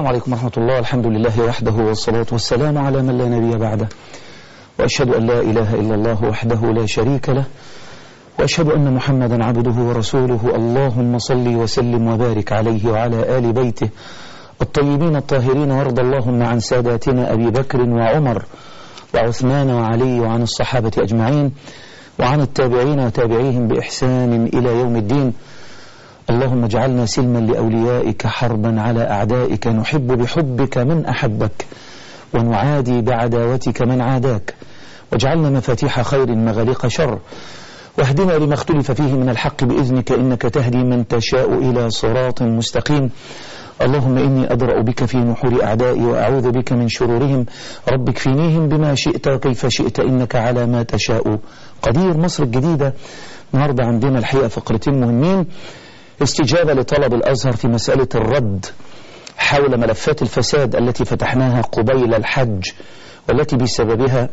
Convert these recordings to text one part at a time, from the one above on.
عليكم ورحمة الله الحمد لله وحده والصلاة والسلام على من لا نبي بعده وأشهد أن لا إله إلا الله وحده لا شريك له وأشهد أن محمدا عبده ورسوله اللهم صل وسلم وبارك عليه وعلى آل بيته الطيبين الطاهرين وارض اللهم عن ساداتنا أبي بكر وعمر وعثمان وعلي وعن الصحابة أجمعين وعن التابعين وتابعيهم بإحسان إلى يوم الدين اللهم اجعلنا سلما لأوليائك حربا على أعدائك نحب بحبك من أحبك ونعادي بعداوتك من عاداك واجعلنا مفاتيح خير مغاليق شر واهدنا لما اختلف فيه من الحق بإذنك إنك تهدي من تشاء إلى صراط مستقيم اللهم إني أدرأ بك في نحور أعدائي وأعوذ بك من شرورهم رب اكفينيهم بما شئت وكيف شئت إنك على ما تشاء قدير مصر الجديدة النهاردة عندنا الحقيقة فقرتين مهمين استجابة لطلب الأزهر في مسألة الرد حول ملفات الفساد التي فتحناها قبيل الحج والتي بسببها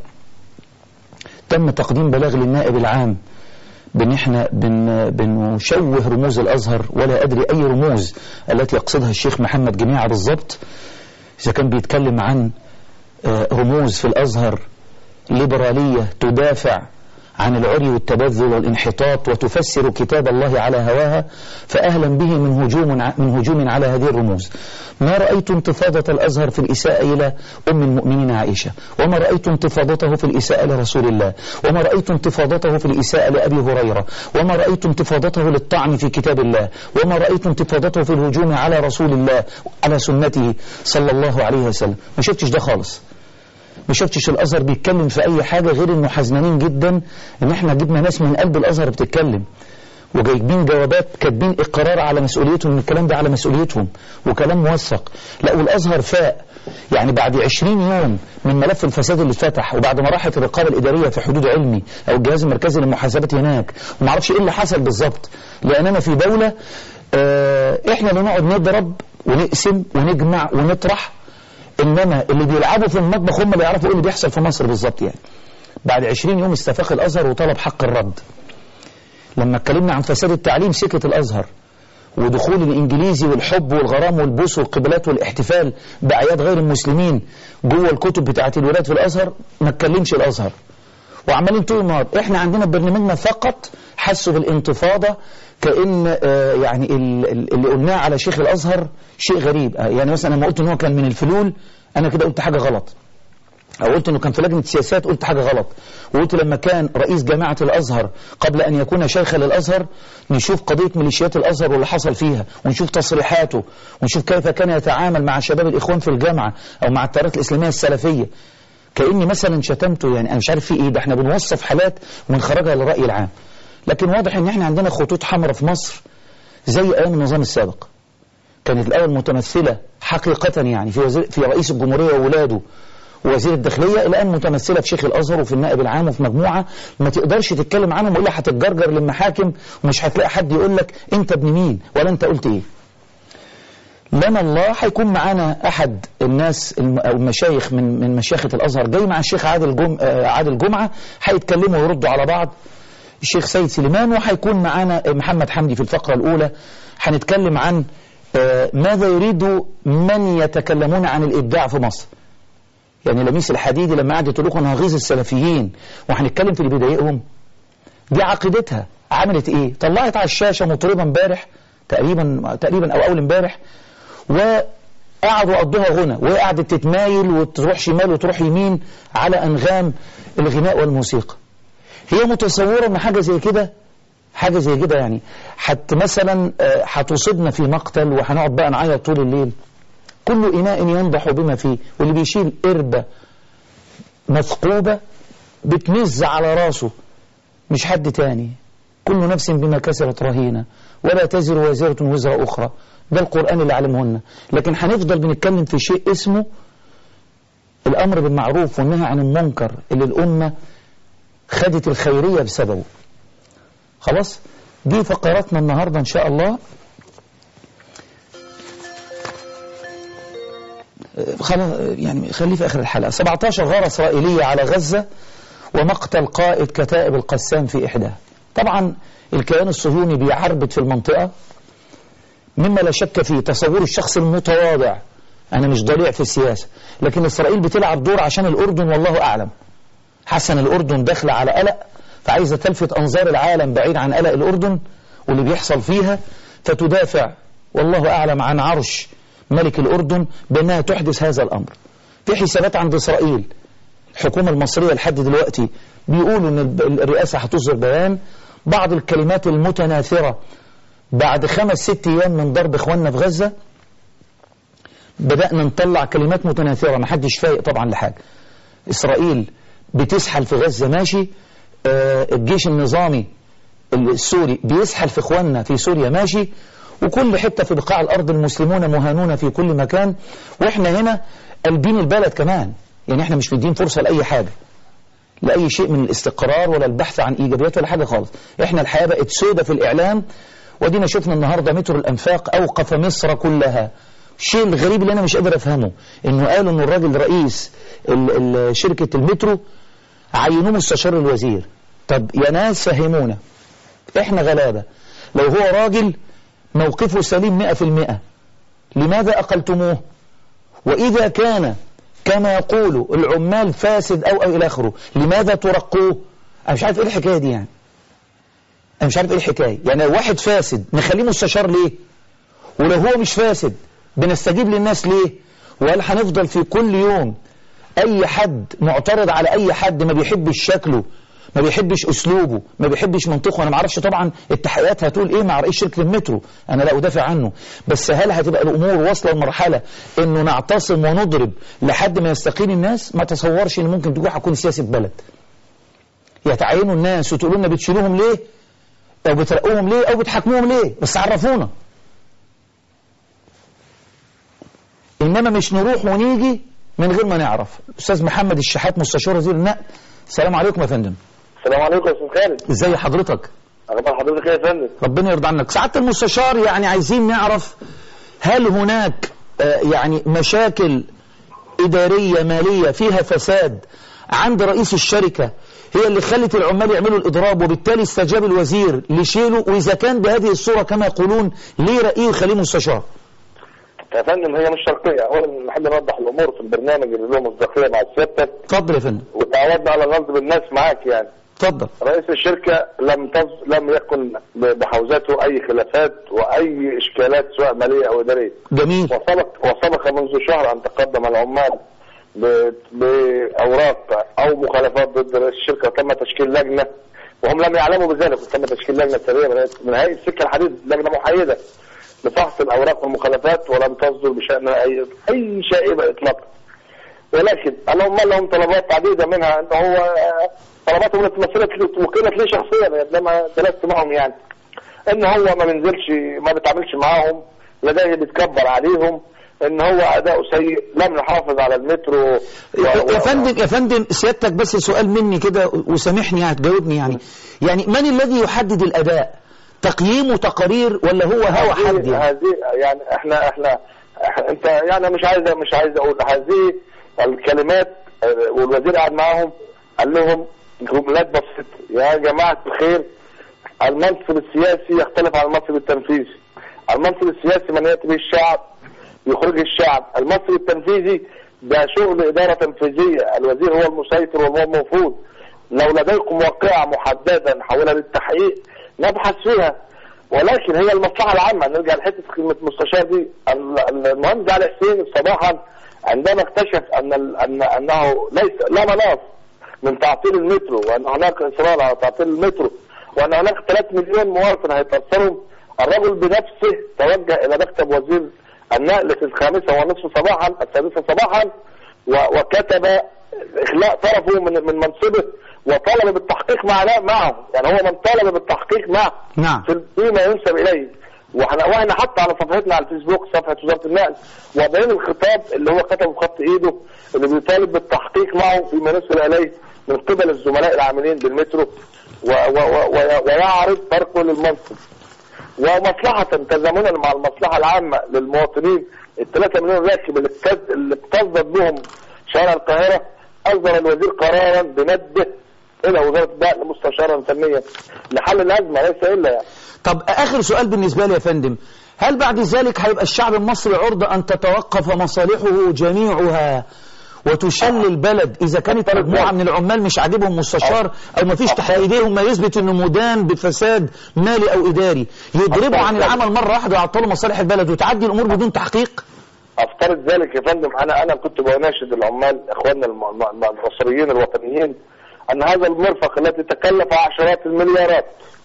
تم تقديم بلاغ للنائب العام بان احنا بن بنشوه رموز الازهر ولا ادري اي رموز التي يقصدها الشيخ محمد جميعه بالضبط اذا كان بيتكلم عن رموز في الازهر ليبراليه تدافع عن العري والتبذل والانحطاط وتفسر كتاب الله على هواها فأهلا به من هجوم من هجوم على هذه الرموز ما رأيت انتفاضة الأزهر في الإساءة إلى أم المؤمنين عائشة وما رأيت انتفاضته في الإساءة لرسول الله وما رأيت انتفاضته في الإساءة لأبي هريرة وما رأيت انتفاضته للطعن في كتاب الله وما رأيت انتفاضته في الهجوم على رسول الله على سنته صلى الله عليه وسلم ما شفتش ده خالص ما شفتش الازهر بيتكلم في اي حاجه غير انه حزنانين جدا ان احنا جبنا ناس من قلب الازهر بتتكلم وجايبين جوابات كاتبين اقرار على مسؤوليتهم ان الكلام ده على مسؤوليتهم وكلام موثق لا والازهر فاق يعني بعد 20 يوم من ملف الفساد اللي اتفتح وبعد ما راحت الرقابه الاداريه في حدود علمي او الجهاز المركزي للمحاسبات هناك وما اعرفش ايه اللي حصل بالظبط لاننا في دوله اه احنا اللي نقعد نضرب ونقسم ونجمع ونطرح انما اللي بيلعبوا في المطبخ هم اللي يعرفوا ايه اللي بيحصل في مصر بالظبط يعني بعد 20 يوم استفاق الازهر وطلب حق الرد لما اتكلمنا عن فساد التعليم سكت الازهر ودخول الانجليزي والحب والغرام والبوس والقبلات والاحتفال باعياد غير المسلمين جوه الكتب بتاعه الولاد في الازهر ما اتكلمش الازهر وعمالين طول النهار احنا عندنا برنامجنا فقط حسوا بالانتفاضه كأن آه يعني اللي قلناه على شيخ الأزهر شيء غريب آه يعني مثلا لما قلت ان هو كان من الفلول أنا كده قلت حاجة غلط أو قلت أنه كان في لجنة سياسات قلت حاجة غلط وقلت لما كان رئيس جامعة الأزهر قبل أن يكون شيخا للأزهر نشوف قضية ميليشيات الأزهر واللي حصل فيها ونشوف تصريحاته ونشوف كيف كان يتعامل مع شباب الإخوان في الجامعة أو مع التيارات الإسلامية السلفية كأني مثلا شتمته يعني أنا مش عارف في إيه ده احنا بنوصف حالات ونخرجها للرأي العام لكن واضح ان احنا عندنا خطوط حمراء في مصر زي ايام النظام السابق كانت الاول متمثله حقيقه يعني في وزير في رئيس الجمهوريه وولاده ووزير الداخليه الان متمثله في شيخ الازهر وفي النائب العام وفي مجموعه ما تقدرش تتكلم عنهم والا هتتجرجر للمحاكم ومش هتلاقي حد يقول لك انت ابن مين ولا انت قلت ايه لنا الله هيكون معانا احد الناس او المشايخ من من مشايخه الازهر جاي مع الشيخ عادل جم عادل جمعه هيتكلموا ويردوا على بعض الشيخ سيد سليمان وهيكون معانا محمد حمدي في الفقرة الأولى هنتكلم عن ماذا يريد من يتكلمون عن الإبداع في مصر يعني لميس الحديدي لما قعد تقول لكم هغيظ السلفيين وهنتكلم في اللي بيضايقهم دي عقيدتها عملت ايه طلعت على الشاشة مطربة امبارح تقريبا تقريبا او اول امبارح وقعدوا قضوها غنى وهي قعدت تتمايل وتروح شمال وتروح يمين على انغام الغناء والموسيقى هي متصورة ان حاجة زي كده حاجة زي كده يعني حتى مثلا هتصيبنا في مقتل وهنقعد بقى نعيط طول الليل كل إناء ينضح بما فيه واللي بيشيل قربة مثقوبة بتنز على راسه مش حد تاني كل نفس بما كسبت رهينة ولا تزر وازرة وزر أخرى ده القرآن اللي علمهن لكن هنفضل بنتكلم في شيء اسمه الأمر بالمعروف والنهي عن المنكر اللي الأمة خدت الخيرية بسببه خلاص دي فقراتنا النهاردة إن شاء الله خلاص يعني خليه في آخر الحلقة 17 غارة إسرائيلية على غزة ومقتل قائد كتائب القسام في إحداها طبعا الكيان الصهيوني بيعربد في المنطقة مما لا شك فيه تصور الشخص المتواضع أنا مش ضليع في السياسة لكن إسرائيل بتلعب دور عشان الأردن والله أعلم حسن الأردن داخلة على قلق فعايزة تلفت أنظار العالم بعيد عن قلق الأردن واللي بيحصل فيها فتدافع والله أعلم عن عرش ملك الأردن بأنها تحدث هذا الأمر في حسابات عند إسرائيل الحكومة المصرية لحد دلوقتي بيقولوا أن الرئاسة هتصدر بيان بعض الكلمات المتناثرة بعد خمس ست أيام من ضرب إخواننا في غزة بدأنا نطلع كلمات متناثرة ما حدش فايق طبعا لحاجة إسرائيل بتسحل في غزة ماشي آه الجيش النظامي السوري بيسحل في إخواننا في سوريا ماشي وكل حتة في بقاع الأرض المسلمون مهانون في كل مكان وإحنا هنا قلبين البلد كمان يعني إحنا مش مدين فرصة لأي حاجة لأي شيء من الاستقرار ولا البحث عن إيجابيات ولا حاجة خالص إحنا الحياة بقت سودة في الإعلام ودينا شفنا النهاردة مترو الأنفاق أوقف مصر كلها الشيء الغريب اللي أنا مش قادر أفهمه إنه قالوا إنه الراجل رئيس ال ال شركة المترو عينوه مستشار الوزير طب يا ناس فهمونا إحنا غلابة لو هو راجل موقفه سليم مئة في المئة لماذا أقلتموه وإذا كان كما يقول العمال فاسد أو أو إلى آخره لماذا ترقوه أنا مش عارف إيه الحكاية دي يعني أنا مش عارف إيه الحكاية يعني لو واحد فاسد نخليه مستشار ليه ولو هو مش فاسد بنستجيب للناس ليه وهل هنفضل في كل يوم أي حد معترض على أي حد ما بيحبش شكله ما بيحبش اسلوبه ما بيحبش منطقه انا ما اعرفش طبعا التحقيقات هتقول ايه مع رئيس شركه المترو انا لا ادافع عنه بس هل هتبقى الامور واصله لمرحله انه نعتصم ونضرب لحد ما يستقيل الناس ما تصورش ان ممكن تكون هتكون سياسه بلد يتعينوا الناس وتقولوا لنا بتشيلوهم ليه او بترقوهم ليه او بتحاكموهم ليه بس عرفونا انما مش نروح ونيجي من غير ما نعرف استاذ محمد الشحات مستشار وزير النقل السلام عليكم يا فندم السلام عليكم يا استاذ خالد ازي حضرتك اخبار حضرتك ايه يا فندم ربنا يرضى عنك سعاده المستشار يعني عايزين نعرف هل هناك آه يعني مشاكل اداريه ماليه فيها فساد عند رئيس الشركه هي اللي خلت العمال يعملوا الاضراب وبالتالي استجاب الوزير لشيله واذا كان بهذه الصوره كما يقولون ليه رأيه خليه مستشار يا فندم هي مش شرطيه اولا نحب نوضح الامور في البرنامج اللي له مصداقيه مع سيادتك اتفضل يا فندم وتعودنا على الغلط بالناس معاك يعني اتفضل رئيس الشركه لم تز... لم يكن بحوزته اي خلافات واي اشكالات سواء ماليه او اداريه جميل وسبق وسبق منذ شهر ان تقدم العمال ب... باوراق او مخالفات ضد رئيس الشركه وتم تشكيل لجنه وهم لم يعلموا بذلك وتم تشكيل لجنه سريه من هيئه السكه الحديد لجنه محايده لفحص الاوراق والمخالفات ولم تصدر بشانها اي اي شائبه اطلاقا ولكن العمال لهم طلبات عديده منها ان هو طلباتهم اللي اتمثلت وكيلت لي شخصيا لما جلست معهم يعني ان هو ما بينزلش ما بيتعاملش معاهم لديه بيتكبر عليهم ان هو اداؤه سيء لم يحافظ على المترو و... يا فندم يا فندم سيادتك بس سؤال مني كده وسامحني هتجاوبني يعني يعني من الذي يحدد الاداء تقييم وتقارير ولا هو هوى حد يعني؟ هذه يعني احنا احنا انت يعني مش عايز مش عايز اقول هذه الكلمات والوزير قعد معاهم قال لهم جملات بسيطه يا جماعه الخير المنصب السياسي يختلف عن المنصب التنفيذي المنصب السياسي من ياتي به الشعب يخرج الشعب المنصب التنفيذي ده شغل اداره تنفيذيه الوزير هو المسيطر وهو المفروض لو لديكم واقعه محدده نحولها للتحقيق نبحث فيها ولكن هي المصلحه العامه نرجع لحته كلمه مستشار دي المهندس علي حسين صباحا عندما اكتشف ان ان انه ليس لا مناص من تعطيل المترو وان هناك اصرار على تعطيل المترو وان هناك 3 مليون مواطن هيتاثروا الرجل بنفسه توجه الى مكتب وزير النقل في الخامسه والنصف صباحا السادسه صباحا وكتب اخلاء طرفه من من منصبه وطلب بالتحقيق معنا معه يعني هو من طلب بالتحقيق معه نعم فيما ينسب اليه واحنا واحنا حتى على صفحتنا على الفيسبوك صفحه وزاره النقل وبين الخطاب اللي هو كتبه بخط ايده اللي بيطالب بالتحقيق معه فيما ينسب اليه من قبل الزملاء العاملين بالمترو و و و ويعرض تركه للمنصب ومصلحة تزامنا مع المصلحة العامة للمواطنين الثلاثة مليون راكب اللي اللي بتصدد بهم شوارع القاهرة أصدر الوزير قرارا بمده إلى وزارة النقل مستشارا فنيا لحل الأزمة ليس إلا يعني طب آخر سؤال بالنسبة لي يا فندم هل بعد ذلك هيبقى الشعب المصري عرضة أن تتوقف مصالحه جميعها وتشل البلد إذا كانت مجموعة من العمال مش عاجبهم مستشار أو ما فيش تحت إيديهم ما يثبت إنه مدان بفساد مالي أو إداري يضربوا عن العمل مرة واحدة ويعطلوا مصالح البلد وتعدي الأمور بدون تحقيق افترض ذلك يا فندم انا انا كنت بناشد العمال اخواننا الم- الم- المصريين الوطنيين ان هذا المرفق الذي تكلف عشرات المليارات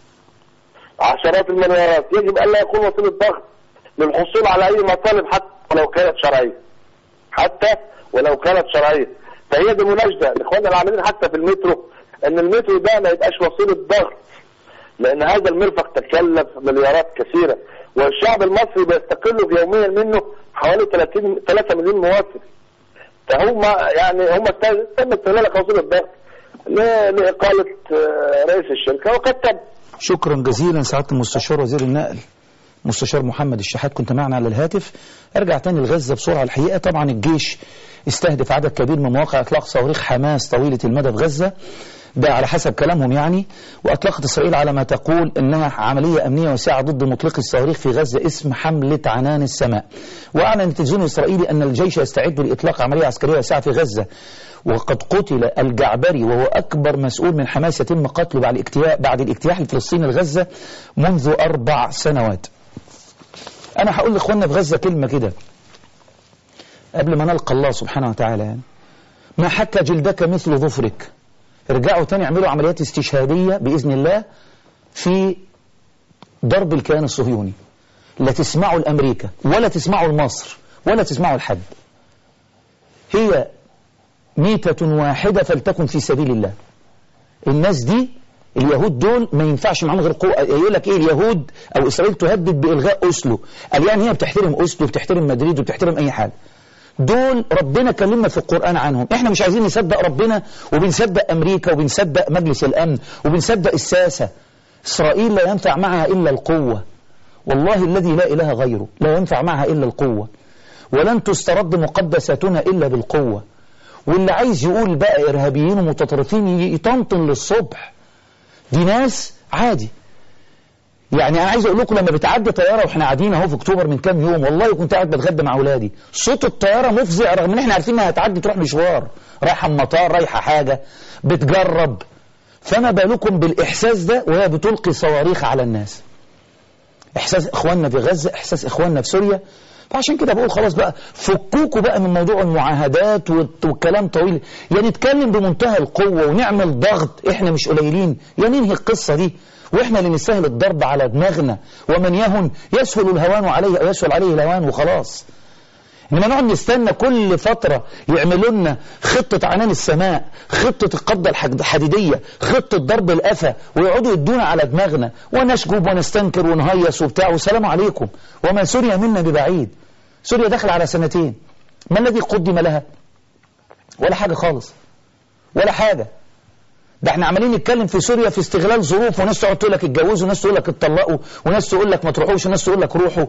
عشرات المليارات يجب الا يكون وسيله ضغط للحصول على اي مطالب حتى ولو كانت شرعيه حتى ولو كانت شرعيه فهي دي مناشده لاخواننا العاملين حتى في المترو ان المترو ده ما يبقاش وسيله ضغط لان هذا المرفق تكلف مليارات كثيره والشعب المصري بيستقل يوميا منه حوالي 30 3 مليون مواطن فهم يعني هم است- تم استغلال قوانين الضغط ل- لاقاله آه، رئيس الشركه وقد تم شكرا جزيلا سعادة المستشار وزير النقل مستشار محمد الشحات كنت معنا على الهاتف ارجع تاني لغزة بسرعة الحقيقة طبعا الجيش استهدف عدد كبير من مواقع اطلاق صواريخ حماس طويلة المدى في غزة ده على حسب كلامهم يعني واطلقت اسرائيل على ما تقول انها عمليه امنيه واسعه ضد مطلق الصواريخ في غزه اسم حمله عنان السماء واعلن التلفزيون الاسرائيلي ان الجيش يستعد لاطلاق عمليه عسكريه واسعه في غزه وقد قتل الجعبري وهو اكبر مسؤول من حماس يتم قتله بعد الاجتياح بعد الاجتياح الفلسطيني لغزه منذ اربع سنوات انا هقول لاخواننا في غزه كلمه كده قبل ما نلقى الله سبحانه وتعالى يعني ما حك جلدك مثل ظفرك ارجعوا تاني اعملوا عمليات استشهادية بإذن الله في ضرب الكيان الصهيوني لا تسمعوا لأمريكا ولا تسمعوا لمصر ولا تسمعوا لحد هي ميتة واحدة فلتكن في سبيل الله الناس دي اليهود دول ما ينفعش معاهم غير قوة يقول لك ايه اليهود او اسرائيل تهدد بالغاء اوسلو قال يعني هي بتحترم اوسلو وبتحترم مدريد وبتحترم اي حاجه دول ربنا كلمنا في القرآن عنهم احنا مش عايزين نصدق ربنا وبنصدق امريكا وبنصدق مجلس الامن وبنصدق الساسة اسرائيل لا ينفع معها الا القوة والله الذي لا اله غيره لا ينفع معها الا القوة ولن تسترد مقدساتنا الا بالقوة واللي عايز يقول بقى ارهابيين ومتطرفين يطنطن للصبح دي ناس عادي يعني انا عايز اقول لكم لما بتعدي طياره واحنا قاعدين اهو في اكتوبر من كام يوم والله كنت قاعد بتغدى مع اولادي صوت الطياره مفزع رغم ان احنا عارفين انها هتعدي تروح مشوار رايحه المطار رايحه حاجه بتجرب فما بالكم بالاحساس ده وهي بتلقي صواريخ على الناس احساس اخواننا في غزه احساس اخواننا في سوريا فعشان كده بقول خلاص بقى فكوكوا بقى من موضوع المعاهدات والكلام طويل يا نتكلم بمنتهى القوه ونعمل ضغط احنا مش قليلين يا ننهي القصه دي واحنا اللي نستاهل الضرب على دماغنا ومن يهن يسهل الهوان عليه او يسهل عليه الهوان وخلاص انما نقعد نستنى كل فتره يعملوا لنا خطه عنان السماء خطه القبضه الحديديه خطه ضرب القفا ويقعدوا يدونا على دماغنا ونشجب ونستنكر ونهيص وبتاع والسلام عليكم وما سوريا منا ببعيد سوريا داخل على سنتين ما الذي قدم لها ولا حاجه خالص ولا حاجه ده احنا عمالين نتكلم في سوريا في استغلال ظروف وناس تقعد تقول لك اتجوزوا وناس تقول لك اتطلقوا وناس تقول لك ما تروحوش وناس تقول لك روحوا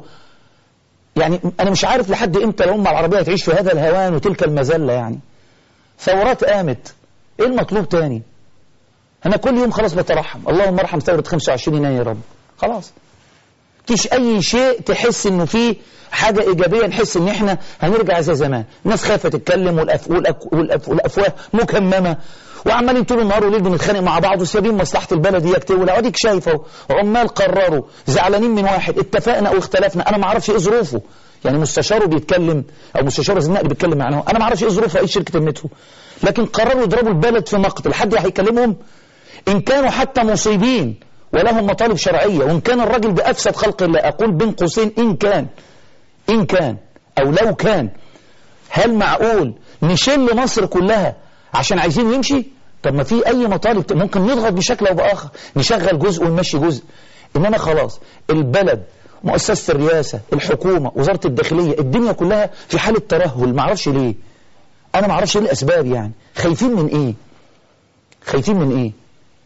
يعني انا مش عارف لحد امتى الامه العربيه تعيش في هذا الهوان وتلك المذله يعني ثورات قامت ايه المطلوب تاني انا كل يوم خلاص بترحم اللهم ارحم ثوره 25 يناير يا رب خلاص مفيش اي شيء تحس انه فيه حاجة إيجابية نحس إن إحنا هنرجع زي زمان الناس خايفة تتكلم والأف... والأف... والأف... والأفواه مكممة وعمالين طول النهار والليل بنتخانق مع بعض وسايبين مصلحة البلد يكتبوا لا اديك شايفه عمال قرروا زعلانين من واحد اتفقنا او اختلفنا انا ما اعرفش ايه ظروفه يعني مستشاره بيتكلم او مستشار الزناق بيتكلم معنا انا ما اعرفش ايه ظروفه ايه شركه المترو لكن قرروا يضربوا البلد في مقتل حد هيكلمهم ان كانوا حتى مصيبين ولهم مطالب شرعيه وان كان الراجل بافسد خلق الله اقول بين قوسين ان كان ان كان او لو كان هل معقول نشل مصر كلها عشان عايزين يمشي طب ما في اي مطالب ممكن نضغط بشكل او باخر نشغل جزء ونمشي جزء انما خلاص البلد مؤسسة الرئاسة الحكومة وزارة الداخلية الدنيا كلها في حالة ترهل ما اعرفش ليه انا ما اعرفش ايه الاسباب يعني خايفين من ايه خايفين من ايه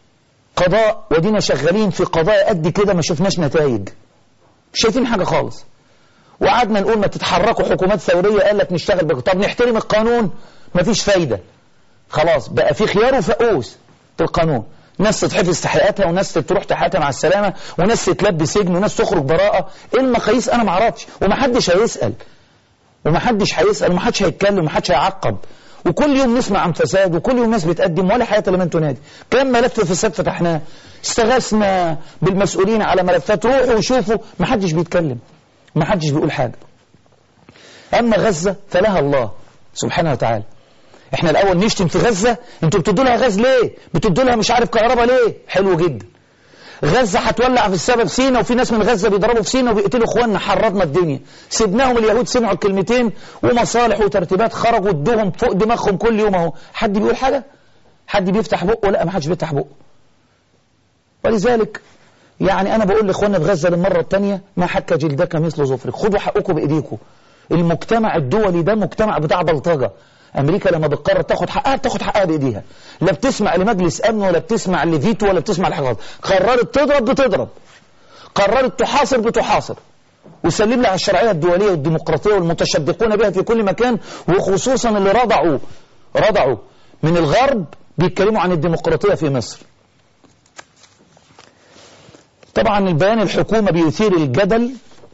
قضاء ودينا شغالين في قضايا قد كده ما شفناش نتائج مش شايفين حاجة خالص وقعدنا نقول ما تتحركوا حكومات ثورية قال لك نشتغل بك طب نحترم القانون مفيش فايدة خلاص بقى في خيار وفقوس في القانون ناس تتحفظ تحقيقاتها وناس تروح تحقيقاتها مع السلامة وناس تتلبي سجن وناس تخرج براءة ايه المقاييس انا معرفش ومحدش هيسأل ومحدش هيسأل ومحدش هيتكلم ومحدش هيعقب وكل يوم نسمع عن فساد وكل يوم ناس بتقدم ولا حياة لمن تنادي كم ملف فساد فتحناه استغاثنا بالمسؤولين على ملفات روحوا وشوفوا محدش بيتكلم محدش بيقول حاجة أما غزة فلها الله سبحانه وتعالى احنا الأول نشتم في غزة انتوا بتدوا لها غاز ليه بتدوا لها مش عارف كهرباء ليه حلو جدا غزة هتولع في السبب سينا وفي ناس من غزة بيضربوا في سينا وبيقتلوا اخواننا حرضنا الدنيا سيبناهم اليهود سمعوا الكلمتين ومصالح وترتيبات خرجوا ادوهم فوق دماغهم كل يوم اهو حد بيقول حاجة حد بيفتح بقه لا ما حدش بيفتح بقه ولذلك يعني انا بقول لاخواننا في غزة للمرة الثانية ما حك جلدك مثل ظفرك خدوا حقكم بايديكم المجتمع الدولي ده مجتمع بتاع بلطجة امريكا لما بتقرر تاخد حقها بتاخد حقها بايديها لا بتسمع لمجلس امن ولا بتسمع لفيتو ولا بتسمع لحاجات قررت تضرب بتضرب قررت تحاصر بتحاصر وسلم لها الشرعيه الدوليه والديمقراطيه والمتشدقون بها في كل مكان وخصوصا اللي رضعوا رضعوا من الغرب بيتكلموا عن الديمقراطيه في مصر طبعا البيان الحكومه بيثير الجدل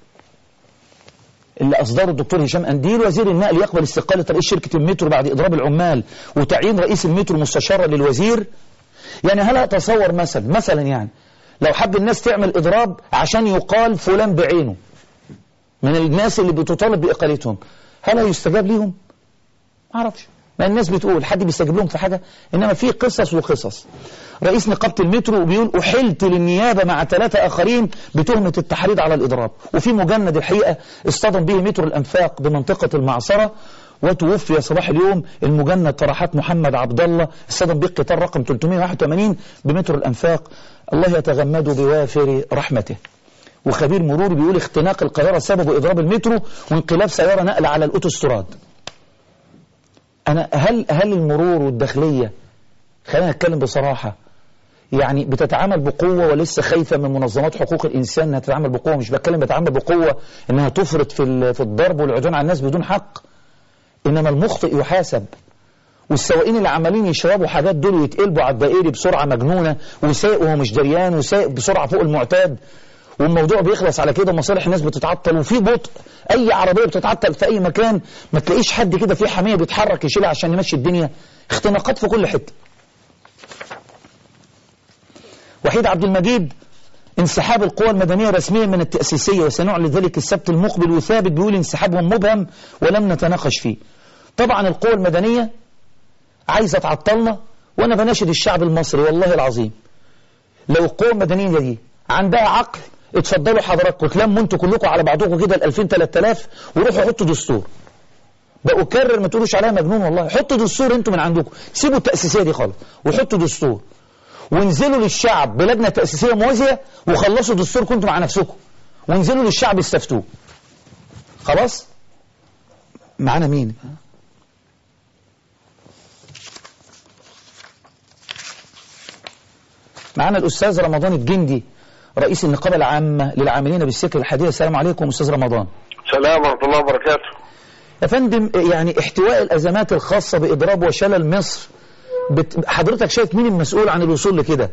اللي أصدره الدكتور هشام أنديل وزير النقل يقبل استقالة رئيس شركة المترو بعد إضراب العمال وتعيين رئيس المترو مستشارا للوزير يعني هل أتصور مثلا مثلا يعني لو حب الناس تعمل إضراب عشان يقال فلان بعينه من الناس اللي بتطالب بإقالتهم هل هيستجاب ليهم؟ ما أعرفش ما الناس بتقول حد بيستجيب لهم في حاجة إنما في قصص وقصص رئيس نقابة المترو بيقول أحلت للنيابة مع ثلاثة آخرين بتهمة التحريض على الإضراب وفي مجند الحقيقة اصطدم به مترو الأنفاق بمنطقة المعصرة وتوفي صباح اليوم المجند طرحات محمد عبد الله اصطدم به قطار رقم 381 بمترو الأنفاق الله يتغمده بوافر رحمته وخبير مروري بيقول اختناق القاهرة سبب إضراب المترو وانقلاب سيارة نقل على الأوتوستراد أنا هل هل المرور والداخلية خلينا نتكلم بصراحة يعني بتتعامل بقوة ولسه خايفة من منظمات حقوق الإنسان أنها تتعامل بقوة مش بتكلم بتتعامل بقوة أنها تفرط في في الضرب والعدوان على الناس بدون حق إنما المخطئ يحاسب والسواقين اللي عمالين يشربوا حاجات دول يتقلبوا على الدائري بسرعة مجنونة وسايق وهو مش دريان وسايق بسرعة فوق المعتاد والموضوع بيخلص على كده ومصالح الناس بتتعطل وفي بطء اي عربيه بتتعطل في اي مكان ما تلاقيش حد كده في حميه بيتحرك يشيلها عشان يمشي الدنيا اختناقات في كل حته وحيد عبد المجيد انسحاب القوى المدنية رسميا من التأسيسية وسنعلن ذلك السبت المقبل وثابت بيقول انسحابهم مبهم ولم نتناقش فيه طبعا القوى المدنية عايزة تعطلنا وانا بناشد الشعب المصري والله العظيم لو القوى المدنية دي عندها عقل اتفضلوا حضراتكم تلموا انتوا كلكم على بعضكم كده ال 2000 3000 وروحوا حطوا دستور بأكرر ما تقولوش عليها مجنون والله حطوا دستور انتوا من عندكم سيبوا التأسيسية دي خالص وحطوا دستور وانزلوا للشعب بلجنة تأسيسية موازية وخلصوا دستور كنتوا مع نفسكم وانزلوا للشعب استفتوه خلاص معانا مين معانا الأستاذ رمضان الجندي رئيس النقابة العامة للعاملين بالسكر الحديث السلام عليكم أستاذ رمضان السلام ورحمة الله وبركاته يا فندم يعني احتواء الأزمات الخاصة بإضراب وشلل مصر بت... حضرتك شايف مين المسؤول عن الوصول لكده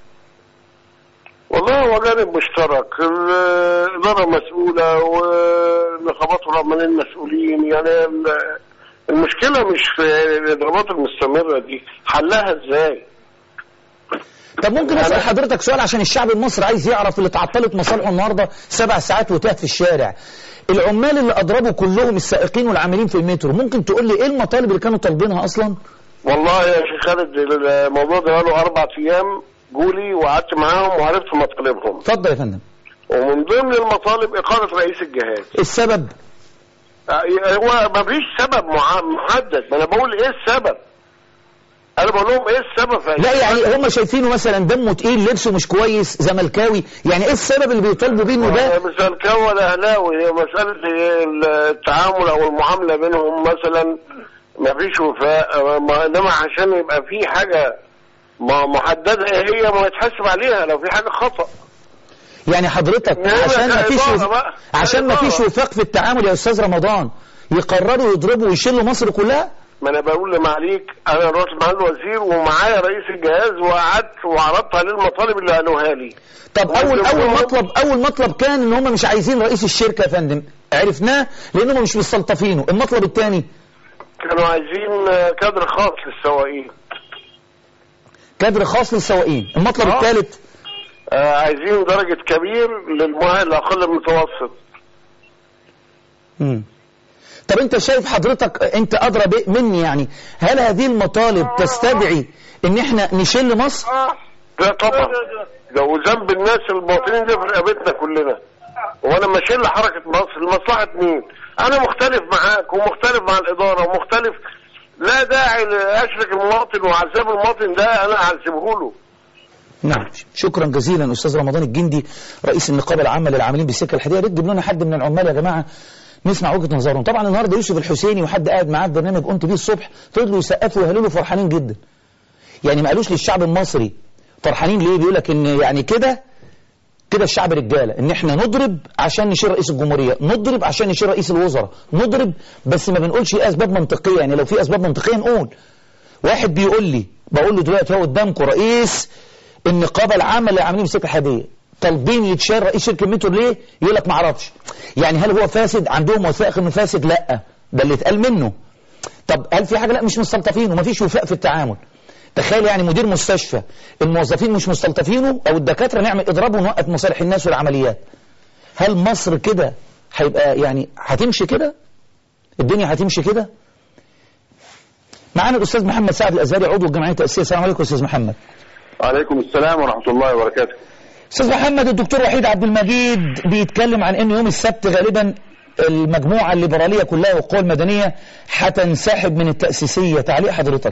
والله هو جانب مشترك الإدارة مسؤولة ونقابات العمالين مسؤولين يعني المشكلة مش في الإضرابات المستمرة دي حلها ازاي طب ممكن اسال حضرتك سؤال عشان الشعب المصري عايز يعرف اللي اتعطلت مصالحه النهارده سبع ساعات وتاه في الشارع العمال اللي اضربوا كلهم السائقين والعاملين في المترو ممكن تقول لي ايه المطالب اللي كانوا طالبينها اصلا والله يا شيخ خالد الموضوع ده بقاله اربع ايام جولي وقعدت معاهم وعرفت مطالبهم اتفضل يا فندم ومن ضمن المطالب اقاله رئيس الجهاز السبب هو ما فيش سبب محدد ما انا بقول ايه السبب انا بقول لهم ايه السبب لا يعني هم شايفينه مثلا دمه تقيل لبسه مش كويس زملكاوي يعني ايه السبب اللي بيطالبوا بيه انه ده مش زملكاوي ولا اهلاوي هي مساله التعامل او المعامله بينهم مثلا ما فيش وفاء انما عشان يبقى في حاجه محدده هي ما يتحاسب عليها لو في حاجه خطا يعني حضرتك عشان ما فيش عشان ما فيش وفاق في التعامل يا استاذ رمضان يقرروا يضربوا ويشيلوا مصر كلها ما انا بقول لمعاليك انا رحت مع الوزير ومعايا رئيس الجهاز وقعدت وعرضت عليه المطالب اللي قالوها لي طب اول وزير اول الجمهورية- مطلب اول مطلب كان ان هم مش عايزين رئيس الشركه يا فندم عرفناه لانهم مش مستلطفينه المطلب الثاني كانوا عايزين آه، كادر خاص للسواقين كادر خاص للسواقين المطلب آه. الثالث آه، عايزين درجة كبير للمؤهل الأقل المتوسط مم. طب انت شايف حضرتك انت ادرى بي- مني يعني هل هذه المطالب تستدعي ان احنا نشل مصر ده طبعا ده وذنب الناس المواطنين دي في رقبتنا كلنا وانا ماشي لحركة مصر لمصلحة مين انا مختلف معاك ومختلف مع الادارة ومختلف لا داعي لاشرك المواطن وعذاب المواطن ده انا اعذبه له نعم شكرا جزيلا استاذ رمضان الجندي رئيس النقابه العامه للعاملين بالسكه الحديديه يا ريت تجيب لنا حد من العمال يا جماعه نسمع وجهه نظرهم طبعا النهارده يوسف الحسيني وحد قاعد معاه في برنامج قمت بيه الصبح فضلوا يسقفوا ويهللوا فرحانين جدا يعني ما قالوش للشعب المصري فرحانين ليه بيقول لك ان يعني كده كده الشعب رجاله ان احنا نضرب عشان نشيل رئيس الجمهوريه نضرب عشان نشيل رئيس الوزراء نضرب بس ما بنقولش ايه اسباب منطقيه يعني لو في اسباب منطقيه نقول واحد بيقول لي بقول له دلوقتي هو قدامكم رئيس النقابه العامه اللي عاملين بالسكه الحديديه طالبين يتشال رئيس شركه مترو ليه؟ يقول لك ما اعرفش يعني هل هو فاسد؟ عندهم وثائق انه فاسد؟ لا ده اللي اتقال منه طب هل في حاجه لا مش مستلطفينه ومفيش وفاء في التعامل تخيل يعني مدير مستشفى الموظفين مش مستلطفينه او الدكاتره نعمل اضراب ونوقف مصالح الناس والعمليات هل مصر كده هيبقى يعني هتمشي كده الدنيا هتمشي كده معانا الاستاذ محمد سعد الازهري عضو الجمعيه التاسيسيه السلام عليكم استاذ محمد وعليكم السلام ورحمة الله وبركاته استاذ محمد الدكتور وحيد عبد المجيد بيتكلم عن ان يوم السبت غالبا المجموعه الليبراليه كلها والقوى المدنيه هتنسحب من التاسيسيه تعليق حضرتك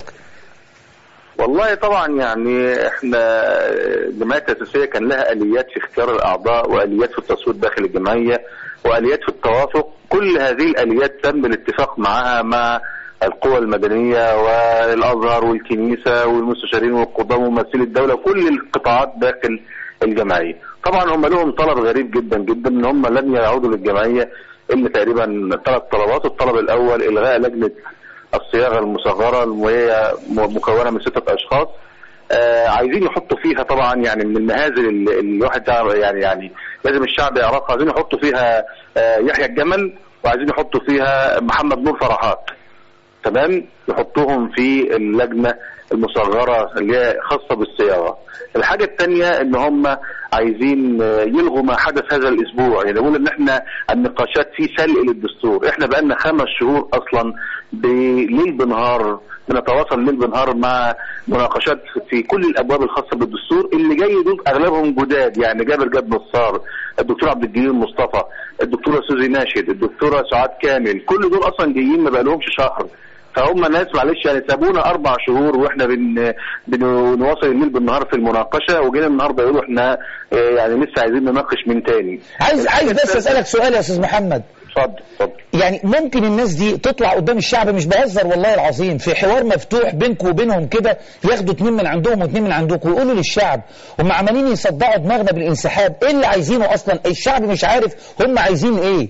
والله طبعا يعني احنا الجمعيه التاسيسيه كان لها اليات في اختيار الاعضاء واليات في التصويت داخل الجمعيه واليات في التوافق كل هذه الاليات تم الاتفاق معها مع القوى المدنيه والازهر والكنيسه والمستشارين والقضاه وممثلي الدوله وكل القطاعات داخل الجمعيه طبعا هم لهم طلب غريب جدا جدا ان هم لن يعودوا للجمعيه الا تقريبا ثلاث طلبات الطلب الاول الغاء لجنه الصياغه المصغره وهي م- مكونه من سته اشخاص آه عايزين يحطوا فيها طبعا يعني من المهازل اللي اللي الواحد ده يعني يعني لازم الشعب يعرفها عايزين يحطوا فيها آه يحيى الجمل وعايزين يحطوا فيها محمد نور فرحات تمام يحطوهم في اللجنه المصغره اللي هي خاصه بالصياغه. الحاجه الثانيه ان هم عايزين آه، يلغوا ما حدث هذا الاسبوع يعني بيقول ان احنا النقاشات في سلق للدستور احنا بقالنا خمس شهور اصلا بليل بنهار بنتواصل ليل بنهار مع مناقشات في كل الابواب الخاصه بالدستور اللي جاي دول اغلبهم جداد يعني جابر جاد نصار الدكتور عبد الجليل مصطفى الدكتوره سوزي ناشد الدكتوره سعاد كامل كل دول اصلا جايين ما بقالهمش شهر فهم ناس معلش يعني سابونا اربع شهور واحنا بن بنواصل الليل بالنهار في المناقشه وجينا النهارده يقولوا احنا آه، يعني لسه عايزين نناقش من تاني عايز عايز بس اسالك سؤال يا استاذ محمد اتفضل اتفضل يعني ممكن الناس دي تطلع قدام الشعب مش بهزر والله العظيم في حوار مفتوح بينكم وبينهم كده ياخدوا اتنين من عندهم واتنين من عندكم ويقولوا للشعب هم عمالين يصدعوا دماغنا بالانسحاب ايه اللي عايزينه اصلا الشعب مش عارف هم عايزين ايه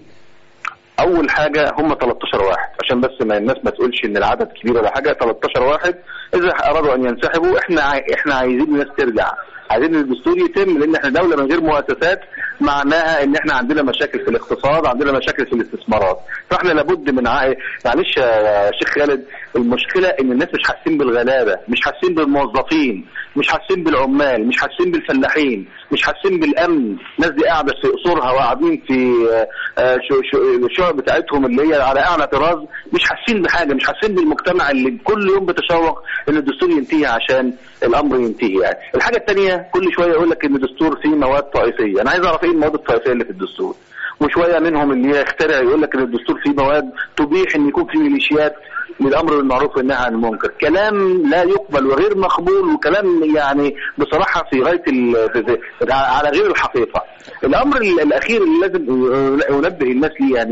اول حاجه هم 13 واحد عشان بس ما الناس ما تقولش ان العدد كبير ولا حاجه 13 واحد اذا ارادوا ان ينسحبوا احنا عاي- احنا عايزين الناس ترجع عايزين الدستور يتم لان احنا دوله من غير مؤسسات معناها ان احنا عندنا مشاكل في الاقتصاد عندنا مشاكل في الاستثمارات فاحنا لابد من عائل معلش يا شيخ خالد المشكله ان الناس مش حاسين بالغلابه مش حاسين بالموظفين مش حاسين بالعمال مش حاسين بالفلاحين مش حاسين بالامن الناس دي قاعده في قصورها وقاعدين في آه، آه، شو- شو- الشقق بتاعتهم اللي هي على اعلى طراز مش حاسين بحاجه مش حاسين بالمجتمع اللي كل يوم بتشوق ان الدستور ينتهي عشان الامر ينتهي يعني الحاجه الثانيه كل شويه يقول لك ان الدستور فيه مواد طائفيه انا عايز اعرف ايه المواد الطائفيه اللي في الدستور وشويه منهم اللي يخترع يقول لك ان الدستور فيه مواد تبيح ان يكون فيه ميليشيات للامر بالمعروف والنهي عن المنكر كلام لا يقبل وغير مقبول وكلام يعني بصراحه في غايه ال- في- في- على غير الحقيقه الامر ال- الاخير اللي لازم انبه الناس ليه يعني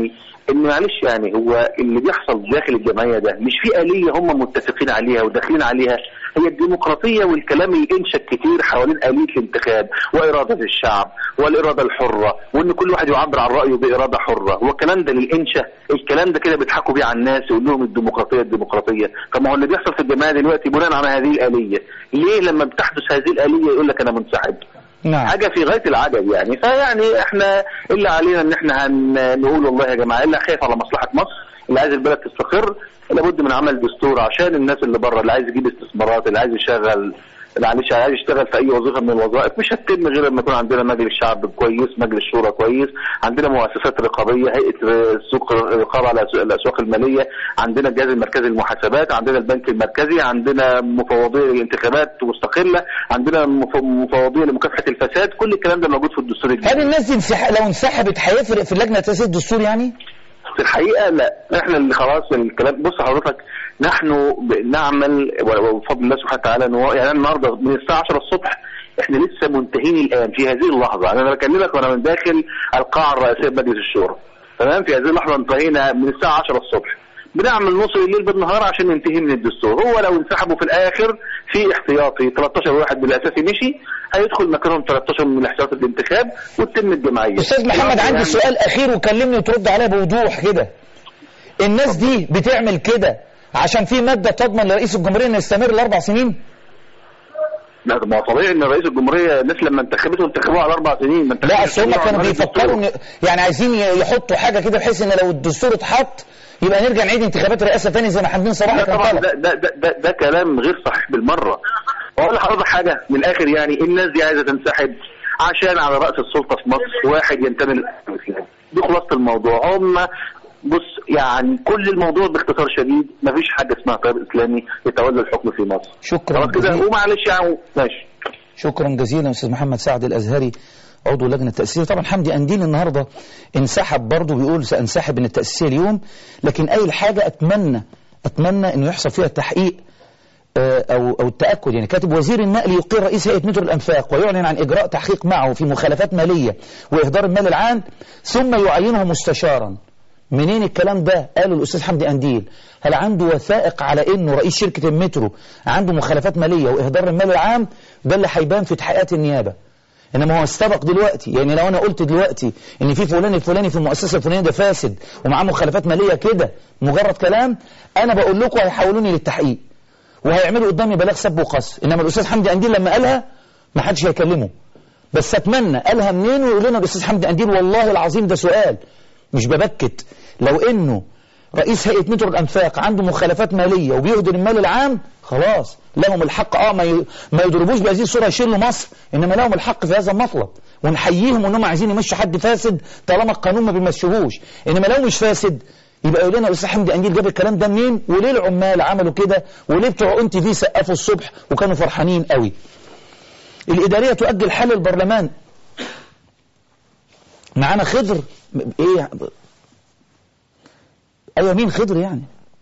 ان معلش يعني هو اللي بيحصل داخل الجمعيه ده مش في اليه هم متفقين عليها وداخلين عليها هي الديمقراطيه والكلام اللي انشا كتير حوالين اليه الانتخاب واراده الشعب والاراده الحره وان كل واحد يعبر عن رايه باراده حره والكلام ده للانشا الكلام ده كده بيضحكوا بيه على الناس يقول لهم الديمقراطيه الديمقراطيه طب ما هو اللي بيحصل في الجمعيه دلوقتي بناء على هذه الاليه ليه لما بتحدث هذه الاليه يقول لك انا منسحب نعم حاجه في غايه العجب يعني فيعني احنا اللي علينا ان احنا هنقول والله يا جماعه اللي خايف على مصلحه مصر اللي عايز البلد تستقر لابد من عمل دستور عشان الناس اللي بره اللي عايز يجيب استثمارات اللي عايز يشغل معلش عايز يشتغل في اي وظيفه من الوظائف مش هتتم غير لما يكون عندنا مجلس شعب كويس مجلس شورى كويس عندنا مؤسسات رقابيه هيئه سوق الرقابه على الاسواق الماليه عندنا الجهاز المركزي للمحاسبات عندنا البنك المركزي عندنا مفوضيه للانتخابات مستقله عندنا مف- مفوضيه لمكافحه الفساد كل الكلام ده موجود في الدستور الجديد هل الناس دي انسح... لو انسحبت هيفرق في اللجنه التاسيس الدستور يعني؟ في الحقيقه لا احنا اللي خلاص الكلام بص حضرتك نحن نعمل وبفضل الله سبحانه وتعالى إن هو- يعني أنا النهارده من الساعه 10 الصبح احنا لسه منتهين الان في هذه اللحظه انا بكلمك وانا من داخل القاعه الرئيسيه بمجلس الشورى تمام في هذه اللحظه انتهينا من الساعه 10 الصبح بنعمل نص الليل بالنهار عشان ننتهي من الدستور هو لو انسحبوا في الاخر في احتياطي 13 واحد من الاساسي مشي هيدخل مكانهم 13 من احتياطي الانتخاب وتتم الجمعيه استاذ محمد عندي يعني- سؤال اخير وكلمني وترد عليه بوضوح كده الناس دي بتعمل كده عشان في ماده تضمن لرئيس الجمهوريه انه يستمر الاربع سنين لا ما هو طبيعي ان رئيس الجمهوريه الناس لما انتخبته انتخبوه على اربع سنين ما لا انتخبوش اصل هم على كانوا عمل بيفكروا الدستور. ان يعني عايزين ي- يحطوا حاجه كده بحيث ان لو الدستور اتحط يبقى نرجع نعيد انتخابات رئاسه تاني زي ما حمدين صلاح لا كان طبعا طالب ده, ده, ده, ده, ده كلام غير صحيح بالمره واقول لحضرتك حاجه من الاخر يعني الناس دي عايزه تنسحب عشان على راس السلطه في مصر واحد ينتمي للاسلام دي خلاصه الموضوع هم بص يعني كل الموضوع باختصار شديد مفيش حاجه اسمها تيار اسلامي يتولى الحكم في مصر شكرا خلاص كده جزيلا ومعلش يعني ماشي شكرا جزيلا استاذ محمد سعد الازهري عضو لجنه التاسيسيه طبعا حمدي انديل النهارده انسحب برضه بيقول سانسحب من التاسيسيه اليوم لكن اي حاجه اتمنى اتمنى انه يحصل فيها التحقيق آه، او او التاكد يعني كاتب وزير النقل يقير رئيس هيئه مترو الانفاق ويعلن عن اجراء تحقيق معه في مخالفات ماليه واهدار المال العام ثم يعينه مستشارا منين الكلام ده قاله الاستاذ حمدي انديل هل عنده وثائق على انه رئيس شركه المترو عنده مخالفات ماليه واهدار المال العام ده اللي هيبان في تحقيقات النيابه انما هو استبق دلوقتي يعني لو انا قلت دلوقتي ان في فلان الفلاني في المؤسسه الفلانيه ده فاسد ومعاه مخالفات ماليه كده مجرد كلام انا بقول لكم هيحولوني للتحقيق وهيعملوا قدامي بلاغ سب وقص انما الاستاذ حمدي انديل لما قالها ما حدش هيكلمه بس اتمنى قالها منين ويقول لنا الاستاذ حمدي انديل والله العظيم ده سؤال مش ببكت لو انه رئيس هيئه مترو الانفاق عنده مخالفات ماليه وبيهدر المال العام خلاص لهم الحق اه ما ي- ما يضربوش بهذه الصوره يشيلوا مصر انما لهم الحق في هذا المطلب ونحييهم انهم عايزين يمشوا حد فاسد طالما القانون ما بيمشيهوش انما لو مش فاسد يبقى يقول لنا الاستاذ حمدي انجيل جاب الكلام ده منين وليه العمال عملوا كده وليه بتوع انت في سقفوا الصبح وكانوا فرحانين قوي الاداريه تؤجل حل البرلمان معانا خضر م- ايه ايوه مين خضر يعني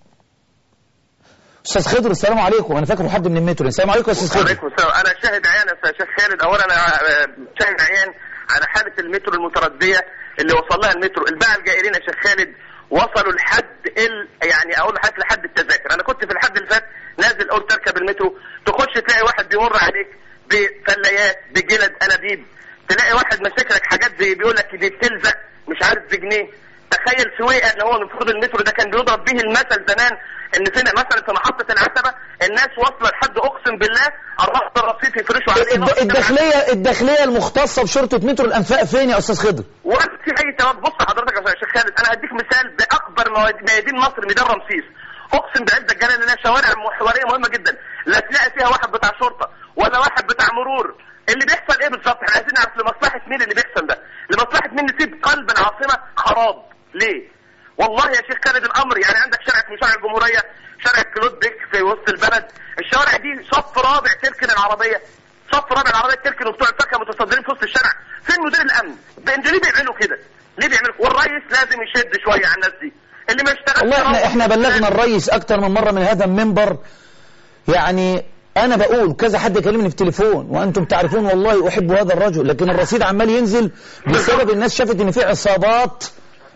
استاذ خضر السلام عليكم انا فاكره حد من المترو السلام عليكم يا استاذ خضر عليكم السلام انا شاهد عيان يا شيخ خالد اولا انا آه، شاهد عيان على حاله المترو المترديه اللي وصل لها المترو الباعة الجائرين يا شيخ خالد وصلوا لحد ال يعني اقول لحد لحد التذاكر انا كنت في الحد اللي فات نازل قلت تركب المترو تخش تلاقي واحد بيمر عليك بفلايات بجلد انابيب تلاقي واحد ماسك لك حاجات زي بيقول لك دي بتلزق مش عارف بجنيه تخيل سويقه ان هو المفروض المترو ده كان بيضرب به المثل زمان ان فينا مثلا في محطه العتبه الناس واصله لحد اقسم بالله الرصد الرصيف يفرشوا عليه الد- الداخليه الداخليه المختصه بشرطه مترو الانفاق فين يا استاذ خضر وقت في اي تمام بص حضرتك يا شيخ خالد انا هديك مثال باكبر مواد- ميادين مصر ميدان رمسيس اقسم بعزه الجلال انها شوارع محوريه مهمه جدا لا تلاقي فيها واحد بتاع شرطه ولا واحد بتاع مرور اللي بيحصل ايه بالظبط احنا عايزين نعرف لمصلحه مين اللي بيحصل ده لمصلحه مين نسيب قلب العاصمه خراب ليه والله يا شيخ خالد الامر يعني عندك شارع اسمه شارع الجمهوريه شارع كلودبيك في وسط البلد الشوارع دي صف رابع تركن العربيه صف رابع العربيه تركن وبتوع الفاكهه متصدرين في وسط الشارع فين مدير الامن ده انتوا ليه بيعملوا كده ليه بيعملوا والرئيس لازم يشد شويه على الناس دي اللي ما يشتغلش والله احنا يروح. احنا بلغنا الرئيس اكتر من مره من هذا المنبر يعني انا بقول كذا حد يكلمني في التليفون وانتم تعرفون والله احب هذا الرجل لكن الرصيد عمال ينزل بسبب الناس شافت ان في عصابات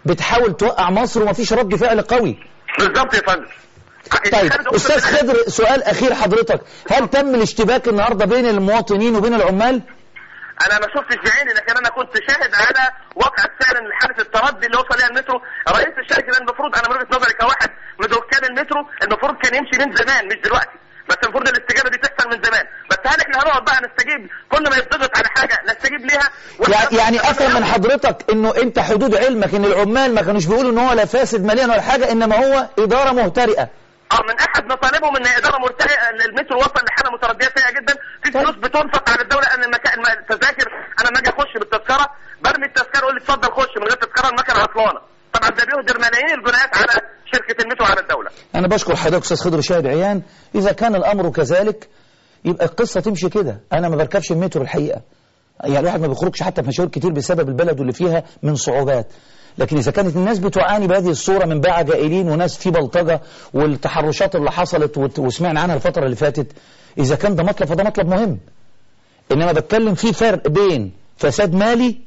بتحاول توقع مصر ومفيش رد فعل قوي بالظبط يا فندم طيب خالد، أقسم استاذ بالله- خضر سؤال اخير حضرتك هل تم الاشتباك النهارده بين المواطنين وبين العمال انا ما شفتش بعيني لكن انا كنت شاهد على واقعة فعلا حالة التردي اللي وصل ليها المترو رئيس الشركة ده المفروض انا من وجهة نظري كواحد من دكان المترو المفروض كان يمشي من زمان مش دلوقتي بس المفروض الاستجابة دي تحصل من زمان بس هل احنا هنقعد بقى نستجيب كل ما يتضغط على حاجة نستجيب ليها يعني يعني افهم من حضرتك انه انت حدود علمك ان العمال ما كانوش بيقولوا ان هو لا فاسد ماليا ولا حاجه انما هو اداره مهترئه اه من احد مطالبهم ان اداره مرتفعه ان المترو وصل لحاله مترديه سيئه جدا في طيب. فلوس بتنفق على الدوله ان المكان التذاكر انا لما اجي اخش بالتذكره برمي التذكره اقول لي اتفضل خش من غير تذكره المكنه عطلانه طبعا ده بيهدر ملايين الجنيهات على شركه المترو على الدوله انا بشكر حضرتك استاذ خضر شاهد عيان اذا كان الامر كذلك يبقى القصه تمشي كده انا ما بركبش المترو الحقيقه يعني الواحد ما بيخرجش حتى في مشاوير كتير بسبب البلد واللي فيها من صعوبات لكن إذا كانت الناس بتعاني بهذه الصورة من باع جائلين وناس في بلطجة والتحرشات اللي حصلت وت- وسمعنا عنها الفترة اللي فاتت إذا كان ده مطلب فده مطلب مهم إنما بتكلم في فرق بين فساد مالي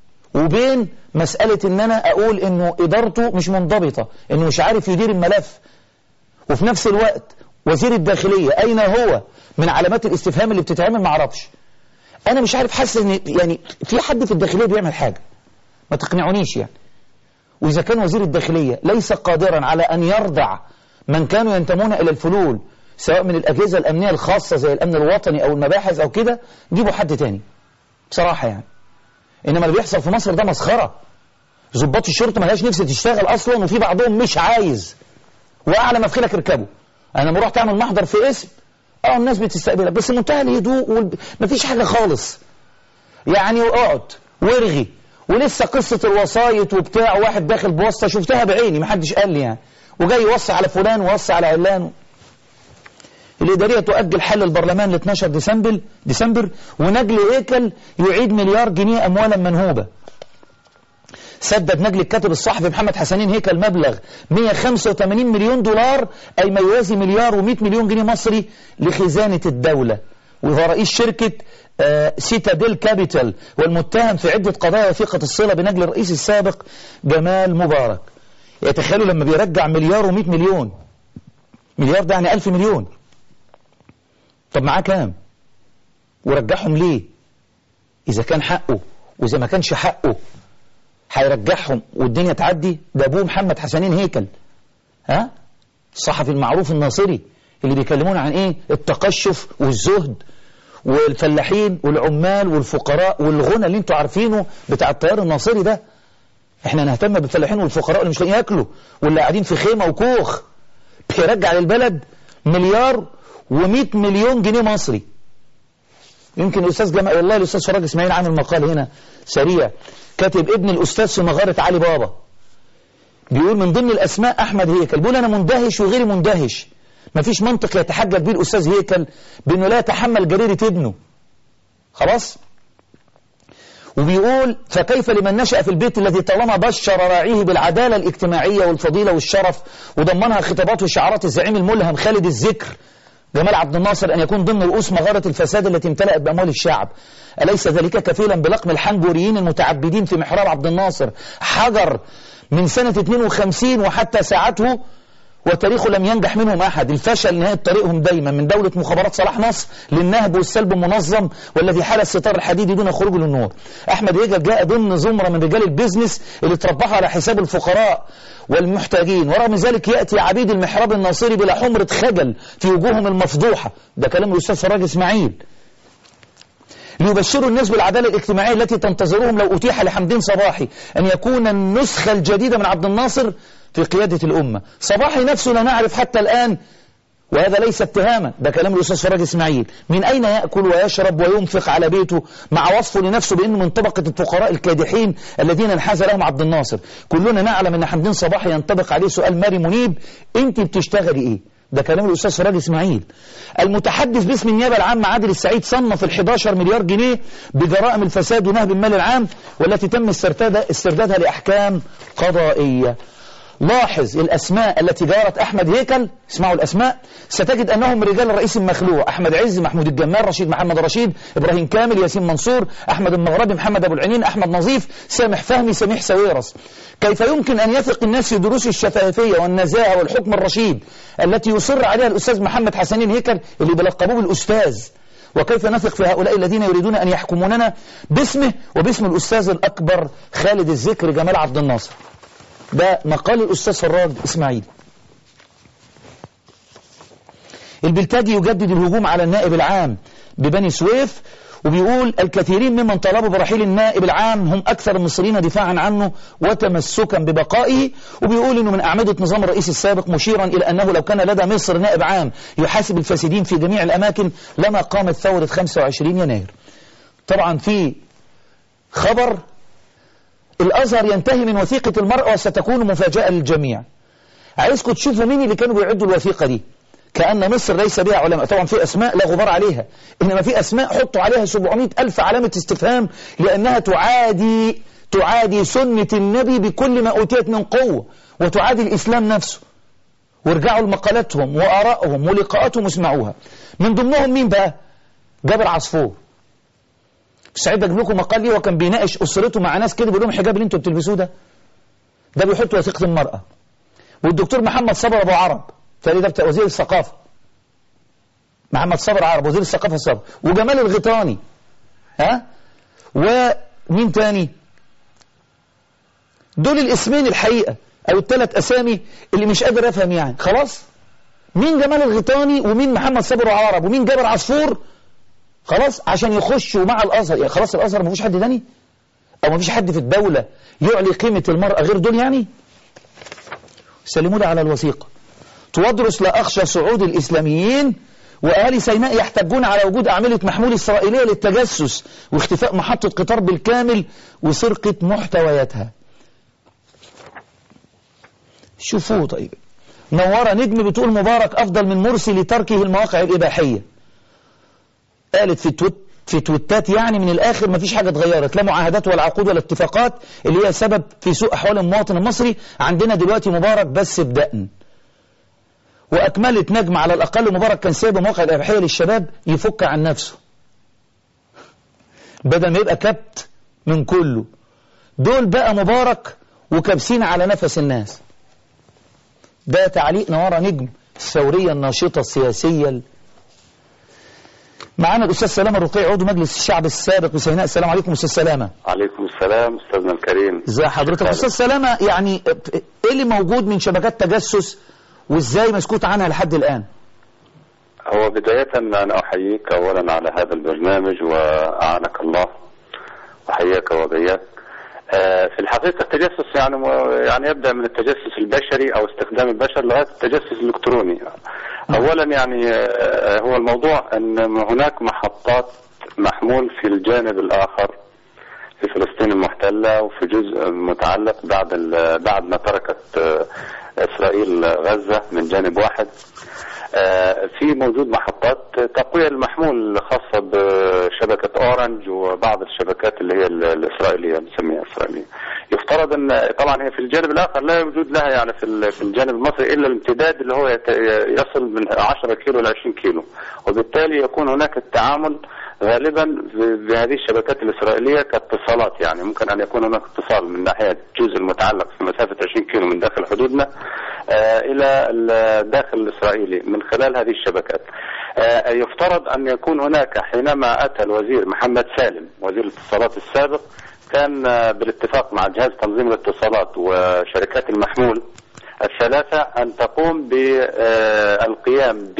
وبين مسألة إن أنا أقول إنه إدارته مش منضبطة إنه مش عارف يدير الملف وفي نفس الوقت وزير الداخلية أين هو من علامات الاستفهام اللي بتتعمل معرفش أنا مش عارف حاسس إن يعني في حد في الداخلية بيعمل حاجة ما تقنعونيش يعني وإذا كان وزير الداخلية ليس قادرا على أن يرضع من كانوا ينتمون إلى الفلول سواء من الأجهزة الأمنية الخاصة زي الأمن الوطني أو المباحث أو كده جيبوا حد تاني بصراحة يعني إنما اللي بيحصل في مصر ده مسخرة ضباط الشرطة ملهاش نفس تشتغل أصلا وفي بعضهم مش عايز وأعلى ما في خيلك اركبه أنا لما رحت أعمل محضر في اسم اه الناس بتستقبلك بس منتهى الهدوء والب... مفيش حاجة خالص يعني اقعد وارغي ولسه قصة الوسايط وبتاع واحد داخل بواسطة شفتها بعيني محدش قال لي يعني وجاي يوصي على فلان ووصي على علان الإدارية تؤجل حل البرلمان ل 12 ديسمبر ديسمبر ونجل هيكل يعيد مليار جنيه أموالا منهوبة سدد نجل الكاتب الصحفي محمد حسنين هيكل مبلغ 185 مليون دولار أي ما يوازي مليار و100 مليون جنيه مصري لخزانة الدولة وهو رئيس شركة آه، سيتاديل كابيتال والمتهم في عدة قضايا وثيقة الصلة بنجل الرئيس السابق جمال مبارك يتخيلوا لما بيرجع مليار و100 مليون مليار ده يعني ألف مليون طب معاه كام ورجعهم ليه إذا كان حقه وإذا ما كانش حقه هيرجعهم والدنيا تعدي ده أبوه محمد حسنين هيكل ها الصحفي المعروف الناصري اللي بيكلمونا عن ايه التقشف والزهد والفلاحين والعمال والفقراء والغنى اللي انتوا عارفينه بتاع التيار الناصري ده احنا نهتم بالفلاحين والفقراء اللي مش لاقيين ياكلوا واللي قاعدين في خيمه وكوخ بيرجع للبلد مليار و100 مليون جنيه مصري يمكن الاستاذ جمال والله الاستاذ فراج اسماعيل عامل مقال هنا سريع كاتب ابن الاستاذ في مغاره علي بابا بيقول من ضمن الاسماء احمد هيكل بيقول انا مندهش وغيري مندهش مفيش منطق يتحجج بيه الاستاذ هيكل بانه لا يتحمل جريره ابنه خلاص وبيقول فكيف لمن نشأ في البيت الذي طالما بشر راعيه بالعدالة الاجتماعية والفضيلة والشرف وضمنها خطابات وشعارات الزعيم الملهم خالد الذكر جمال عبد الناصر أن يكون ضمن رؤوس مغارة الفساد التي امتلأت بأموال الشعب أليس ذلك كفيلا بلقم الحنجوريين المتعبدين في محراب عبد الناصر حجر من سنة 52 وحتى ساعته وتاريخه لم ينجح منهم أحد الفشل نهاية طريقهم دايما من دولة مخابرات صلاح نصر للنهب والسلب المنظم والذي حال الستار الحديدي دون خروج للنور أحمد هيجل جاء ضمن زمرة من رجال البيزنس اللي تربحوا على حساب الفقراء والمحتاجين ورغم ذلك يأتي عبيد المحراب الناصري بلا حمرة خجل في وجوههم المفضوحة ده كلام الأستاذ فراج إسماعيل ليبشروا الناس بالعدالة الاجتماعية التي تنتظرهم لو أتيح لحمدين صباحي أن يكون النسخة الجديدة من عبد الناصر في قيادة الأمة صباحي نفسه لا نعرف حتى الآن وهذا ليس اتهاما ده كلام الأستاذ فراج إسماعيل من أين يأكل ويشرب وينفق على بيته مع وصفه لنفسه بأنه من طبقة الفقراء الكادحين الذين انحاز لهم عبد الناصر كلنا نعلم أن حمدين صباحي ينطبق عليه سؤال ماري منيب أنت بتشتغلي إيه ده كلام الأستاذ فراج إسماعيل المتحدث باسم النيابة العامة عادل السعيد صنف ال 11 مليار جنيه بجرائم الفساد ونهب المال العام والتي تم استردادها استردادها لأحكام قضائية لاحظ الأسماء التي جارت أحمد هيكل اسمعوا الأسماء ستجد أنهم رجال الرئيس المخلوع أحمد عز محمود الجمال رشيد محمد رشيد إبراهيم كامل ياسين منصور أحمد المغربي محمد أبو العنين أحمد نظيف سامح فهمي سميح سويرس كيف يمكن أن يثق الناس في دروس الشفافية والنزاهة والحكم الرشيد التي يصر عليها الأستاذ محمد حسنين هيكل اللي بلقبوه بالأستاذ وكيف نثق في هؤلاء الذين يريدون أن يحكموننا باسمه وباسم الأستاذ الأكبر خالد الذكر جمال عبد الناصر ده مقال الأستاذ فراج إسماعيل البلتاجي يجدد الهجوم على النائب العام ببني سويف وبيقول الكثيرين ممن طلبوا برحيل النائب العام هم أكثر المصريين دفاعا عنه وتمسكا ببقائه وبيقول أنه من أعمدة نظام الرئيس السابق مشيرا إلى أنه لو كان لدى مصر نائب عام يحاسب الفاسدين في جميع الأماكن لما قامت ثورة 25 يناير طبعا في خبر الأزهر ينتهي من وثيقة المرأة وستكون مفاجأة للجميع عايزكم تشوفوا مين اللي كانوا بيعدوا الوثيقة دي كأن مصر ليس بها علماء طبعا في أسماء لا غبار عليها إنما في أسماء حطوا عليها 700 ألف علامة استفهام لأنها تعادي تعادي سنة النبي بكل ما أوتيت من قوة وتعادي الإسلام نفسه وارجعوا لمقالاتهم وآرائهم ولقاءاتهم واسمعوها من ضمنهم مين بقى جابر عصفور سعيد اجيب لكم مقال ليه وكان بيناقش اسرته مع ناس كده بيقول لهم الحجاب اللي انتوا بتلبسوه ده ده بيحط وثيقه المراه والدكتور محمد صبر ابو عرب تاني ده بتاع وزير الثقافه محمد صبر عرب وزير الثقافه الصبر وجمال الغيطاني ها ومين تاني دول الاسمين الحقيقه او الثلاث اسامي اللي مش قادر افهم يعني خلاص مين جمال الغيطاني ومين محمد صبر عرب ومين جابر عصفور خلاص عشان يخشوا مع الازهر يعني خلاص الازهر ما فيش حد تاني او ما فيش حد في الدوله يعلي قيمه المراه غير دول يعني سلموا لي على الوثيقه تودرس لا اخشى صعود الاسلاميين واهالي سيناء يحتجون على وجود اعمله محمول اسرائيليه للتجسس واختفاء محطه قطار بالكامل وسرقه محتوياتها شوفوه طيب نوره نجم بتقول مبارك افضل من مرسي لتركه المواقع الاباحيه قالت في تويت في تويتات يعني من الاخر ما فيش حاجه اتغيرت لا معاهدات ولا عقود ولا اتفاقات اللي هي سبب في سوء احوال المواطن المصري عندنا دلوقتي مبارك بس بدقن واكملت نجم على الاقل مبارك كان سايب مواقع الاباحيه للشباب يفك عن نفسه بدل ما يبقى كبت من كله دول بقى مبارك وكابسين على نفس الناس ده تعليق نوارة نجم الثورية الناشطة السياسية معانا الأستاذ سلامة الرقيع عضو مجلس الشعب السابق بسيناء السلام عليكم أستاذ سلامة عليكم السلام استاذنا الكريم ازي حضرتك أستاذ سلامة يعني إيه اللي موجود من شبكات تجسس وإزاي مسكوت عنها لحد الآن هو بداية أنا أحييك أولا على هذا البرنامج وأعانك الله أحييك وبياك آه، في الحقيقة التجسس يعني يعني يبدأ من التجسس البشري أو استخدام البشر لغاية التجسس الإلكتروني أولا يعني آه، هو الموضوع أن هناك محطات محمول في الجانب الآخر في فلسطين المحتلة وفي جزء متعلق بعد ال- بعد ما تركت آه، إسرائيل غزة من جانب واحد آه، في موجود محطات تقوية المحمول خاصة بشبكة أورنج وبعض الشبكات اللي هي ال- الإسرائيلية نسميها إسرائيلية يفترض أن طبعا هي في الجانب الآخر لا وجود لها يعني في ال- في الجانب المصري إلا الامتداد اللي هو يت- يصل من 10 كيلو ل 20 كيلو وبالتالي يكون هناك التعامل غالبا ب- بهذه الشبكات الإسرائيلية كاتصالات يعني ممكن أن يكون هناك اتصال من ناحية الجزء المتعلق في مسافة 20 كيلو من داخل حدودنا آه، إلى الداخل الإسرائيلي من خلال هذه الشبكات آه، يفترض أن يكون هناك حينما أتى الوزير محمد سالم وزير الاتصالات السابق كان آه، بالاتفاق مع جهاز تنظيم الاتصالات وشركات المحمول الثلاثة أن تقوم بالقيام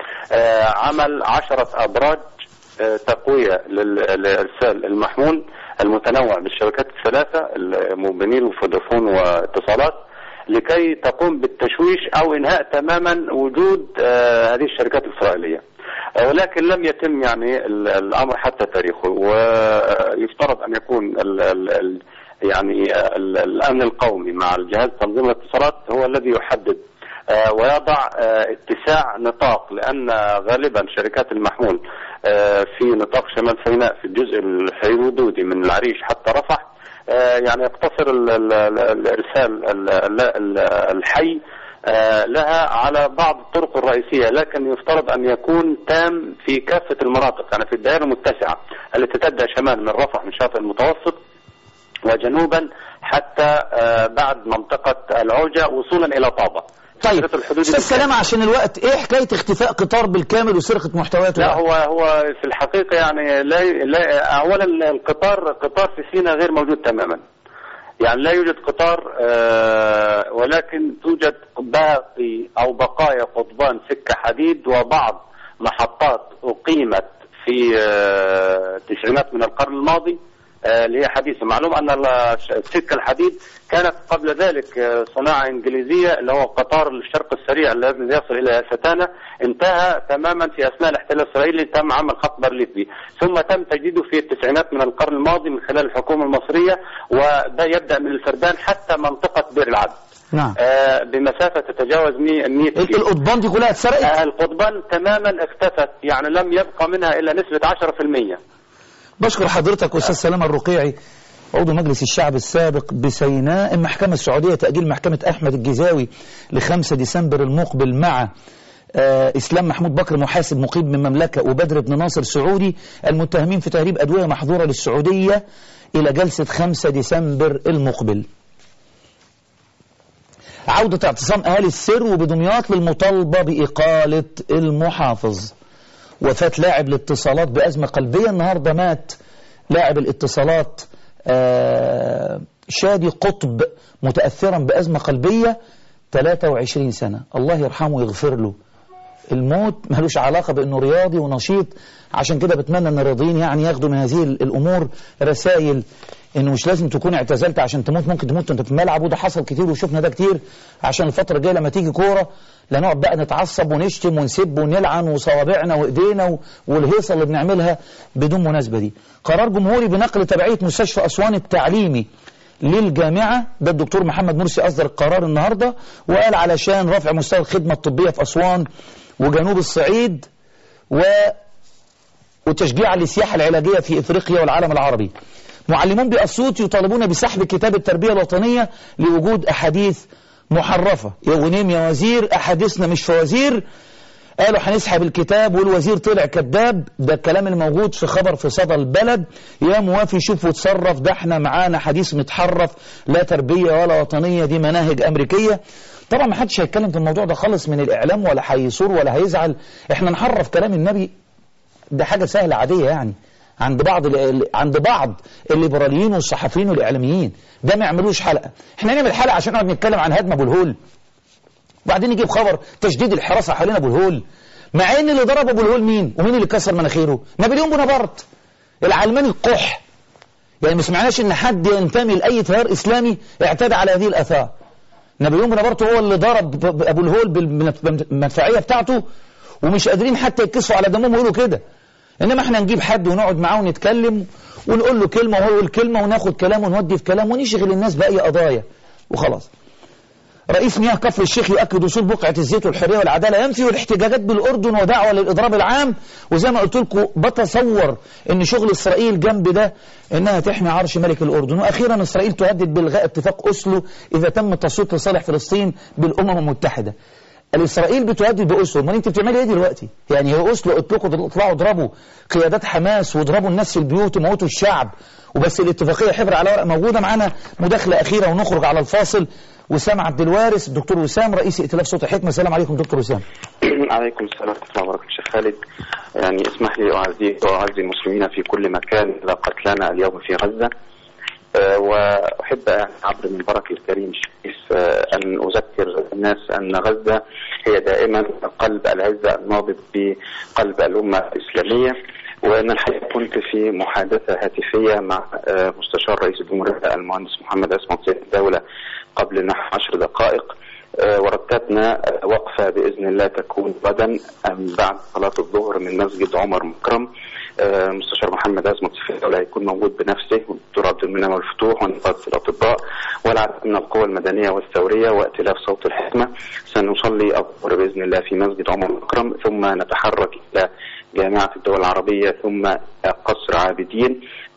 بعمل عشرة أبراج آه، تقوية لل- لإرسال المحمول المتنوع بالشبكات الثلاثة الموبينيل وفودافون واتصالات لكي تقوم بالتشويش أو إنهاء تماما وجود آه، هذه الشركات الإسرائيلية آه، ولكن لم يتم يعني ال- الأمر حتى تاريخه ويفترض أن يكون ال ال ال يعني ال- الأمن القومي مع الجهاز تنظيم الاتصالات هو الذي يحدد آه، ويضع آه، اتساع نطاق لأن غالبا شركات المحمول آه، في نطاق شمال سيناء في الجزء الحدودي من العريش حتى رفح آه، يعني يقتصر ال- ال- ال- الارسال ال- ال- ال- الحي آه، لها على بعض الطرق الرئيسيه لكن يفترض ان يكون تام في كافه المناطق يعني في الدائره المتسعه التي تبدا شمال من رفح من شاطئ المتوسط وجنوبا حتى آه، بعد منطقه العوجه وصولا الى طابه طيب فترة الحدود استاذ المتسعة. سلامة عشان الوقت ايه حكاية اختفاء قطار بالكامل وسرقة محتوياته لا هو هو في الحقيقه يعني لا, لا اولا القطار قطار في سيناء غير موجود تماما يعني لا يوجد قطار آه ولكن توجد باقي او بقايا قضبان سكه حديد وبعض محطات اقيمت في آه التسعينات من القرن الماضي آه، اللي هي حديثه معلوم ان ال- السكه الحديد كانت قبل ذلك آه، صناعه انجليزيه اللي هو قطار الشرق السريع الذي يصل الى ستانا انتهى تماما في اثناء الاحتلال الاسرائيلي تم عمل خط بارليف به ثم تم تجديده في التسعينات من القرن الماضي من خلال الحكومه المصريه وده يبدا من الفردان حتى منطقه بئر العبد نعم آه، بمسافه تتجاوز 100 100 ال- كيلو. القضبان دي كلها اتسرقت آه، القضبان تماما اختفت يعني لم يبقى منها الا نسبه 10% بشكر حضرتك أستاذ سلامة الرقيعي عضو مجلس الشعب السابق بسيناء المحكمة السعودية تأجيل محكمة أحمد الجزاوي لخمسة ديسمبر المقبل مع آه إسلام محمود بكر محاسب مقيم من مملكة وبدر بن ناصر سعودي المتهمين في تهريب أدوية محظورة للسعودية إلى جلسة 5 ديسمبر المقبل عودة اعتصام أهالي السر وبدمياط للمطالبة بإقالة المحافظ وفاة لاعب الاتصالات بأزمة قلبية النهاردة مات لاعب الاتصالات آه، شادي قطب متأثرا بأزمة قلبية 23 سنة الله يرحمه ويغفر له الموت ملوش علاقة بأنه رياضي ونشيط عشان كده بتمنى أن الرياضيين يعني ياخدوا من هذه الأمور رسائل انه مش لازم تكون اعتزلت عشان تموت ممكن تموت انت في الملعب وده حصل كتير وشفنا ده كتير عشان الفتره الجايه لما تيجي كوره لا نقعد بقى نتعصب ونشتم ونسب ونلعن وصوابعنا وايدينا و- والهيصه اللي بنعملها بدون مناسبه دي قرار جمهوري بنقل تبعيه مستشفى اسوان التعليمي للجامعة ده الدكتور محمد مرسي أصدر القرار النهاردة وقال علشان رفع مستوى الخدمة الطبية في أسوان وجنوب الصعيد و وتشجيعا للسياحة العلاجية في إفريقيا والعالم العربي معلمون بأسيوط يطالبون بسحب كتاب التربية الوطنية لوجود أحاديث محرفة يا ونيم يا وزير أحاديثنا مش فوازير قالوا هنسحب الكتاب والوزير طلع كذاب ده الكلام اللي موجود في خبر في صدى البلد يا موافي شوف وتصرف ده احنا معانا حديث متحرف لا تربية ولا وطنية دي مناهج أمريكية طبعا ما حدش هيتكلم في الموضوع ده خالص من الإعلام ولا هيصور ولا هيزعل احنا نحرف كلام النبي ده حاجة سهلة عادية يعني عند بعض ال- عند بعض الليبراليين والصحفيين والإعلاميين ده ما يعملوش حلقة احنا نعمل حلقة عشان نقعد نتكلم عن هدم أبو الهول وبعدين يجيب خبر تشديد الحراسة حوالين أبو الهول مع ان اللي ضرب أبو الهول مين ومين اللي كسر مناخيره نابليون بونابرت العلماني القح يعني ما سمعناش ان حد ينتمي لاي تيار اسلامي اعتدى على هذه الاثار نابليون بونابرت هو اللي ضرب ب- ب- ابو الهول بالمدفعيه بتاعته ومش قادرين حتى يتكسفوا على دمهم ويقولوا كده انما احنا نجيب حد ونقعد معاه ونتكلم ونقول له كلمه وهو يقول كلمه وناخد كلام ونودي في كلام ونشغل الناس باي قضايا وخلاص رئيس مياه كفر الشيخ يؤكد وصول بقعة الزيت والحرية والعدالة ينفي والاحتجاجات بالأردن ودعوة للإضراب العام وزي ما قلت لكم بتصور إن شغل إسرائيل جنب ده إنها تحمي عرش ملك الأردن وأخيرا إسرائيل تهدد بإلغاء اتفاق أسلو إذا تم التصويت لصالح فلسطين بالأمم المتحدة الإسرائيل بتهدد بأسلو ما أنت بتعملي إيه دلوقتي يعني هي أسلو اطلقوا اطلعوا اضربوا قيادات حماس واضربوا الناس في البيوت وموتوا الشعب وبس الاتفاقية حبر على ورق موجودة معانا مداخلة أخيرة ونخرج على الفاصل وسام عبد الوارث الدكتور وسام رئيس ائتلاف صوت الحكمة السلام عليكم دكتور وسام عليكم السلام ورحمة الله وبركاته شيخ خالد يعني اسمح لي أعزي وأعزي المسلمين في كل مكان إلى قتلانا اليوم في غزة آه، وأحب يعني عبر منبرك الكريم الشريف آه، أن أذكر الناس أن غزة هي دائما قلب العزة النابض بقلب الأمة الإسلامية وأن الحقيقة كنت في محادثة هاتفية مع آه، مستشار رئيس الجمهورية المهندس محمد عصمت سيد الدولة قبل نحو عشر دقائق آه، ورتبنا آه، وقفة بإذن الله تكون غدا آم، بعد صلاة الظهر من مسجد عمر مكرم آه، مستشار محمد عزمت في الدولة هيكون موجود بنفسه والدكتور عبد المنعم الفتوح ونقابة الأطباء والعديد من القوى المدنية والثورية وائتلاف صوت الحكمة سنصلي الظهر بإذن الله في مسجد عمر مكرم ثم نتحرك إلى جامعة الدول العربية ثم قصر عابدين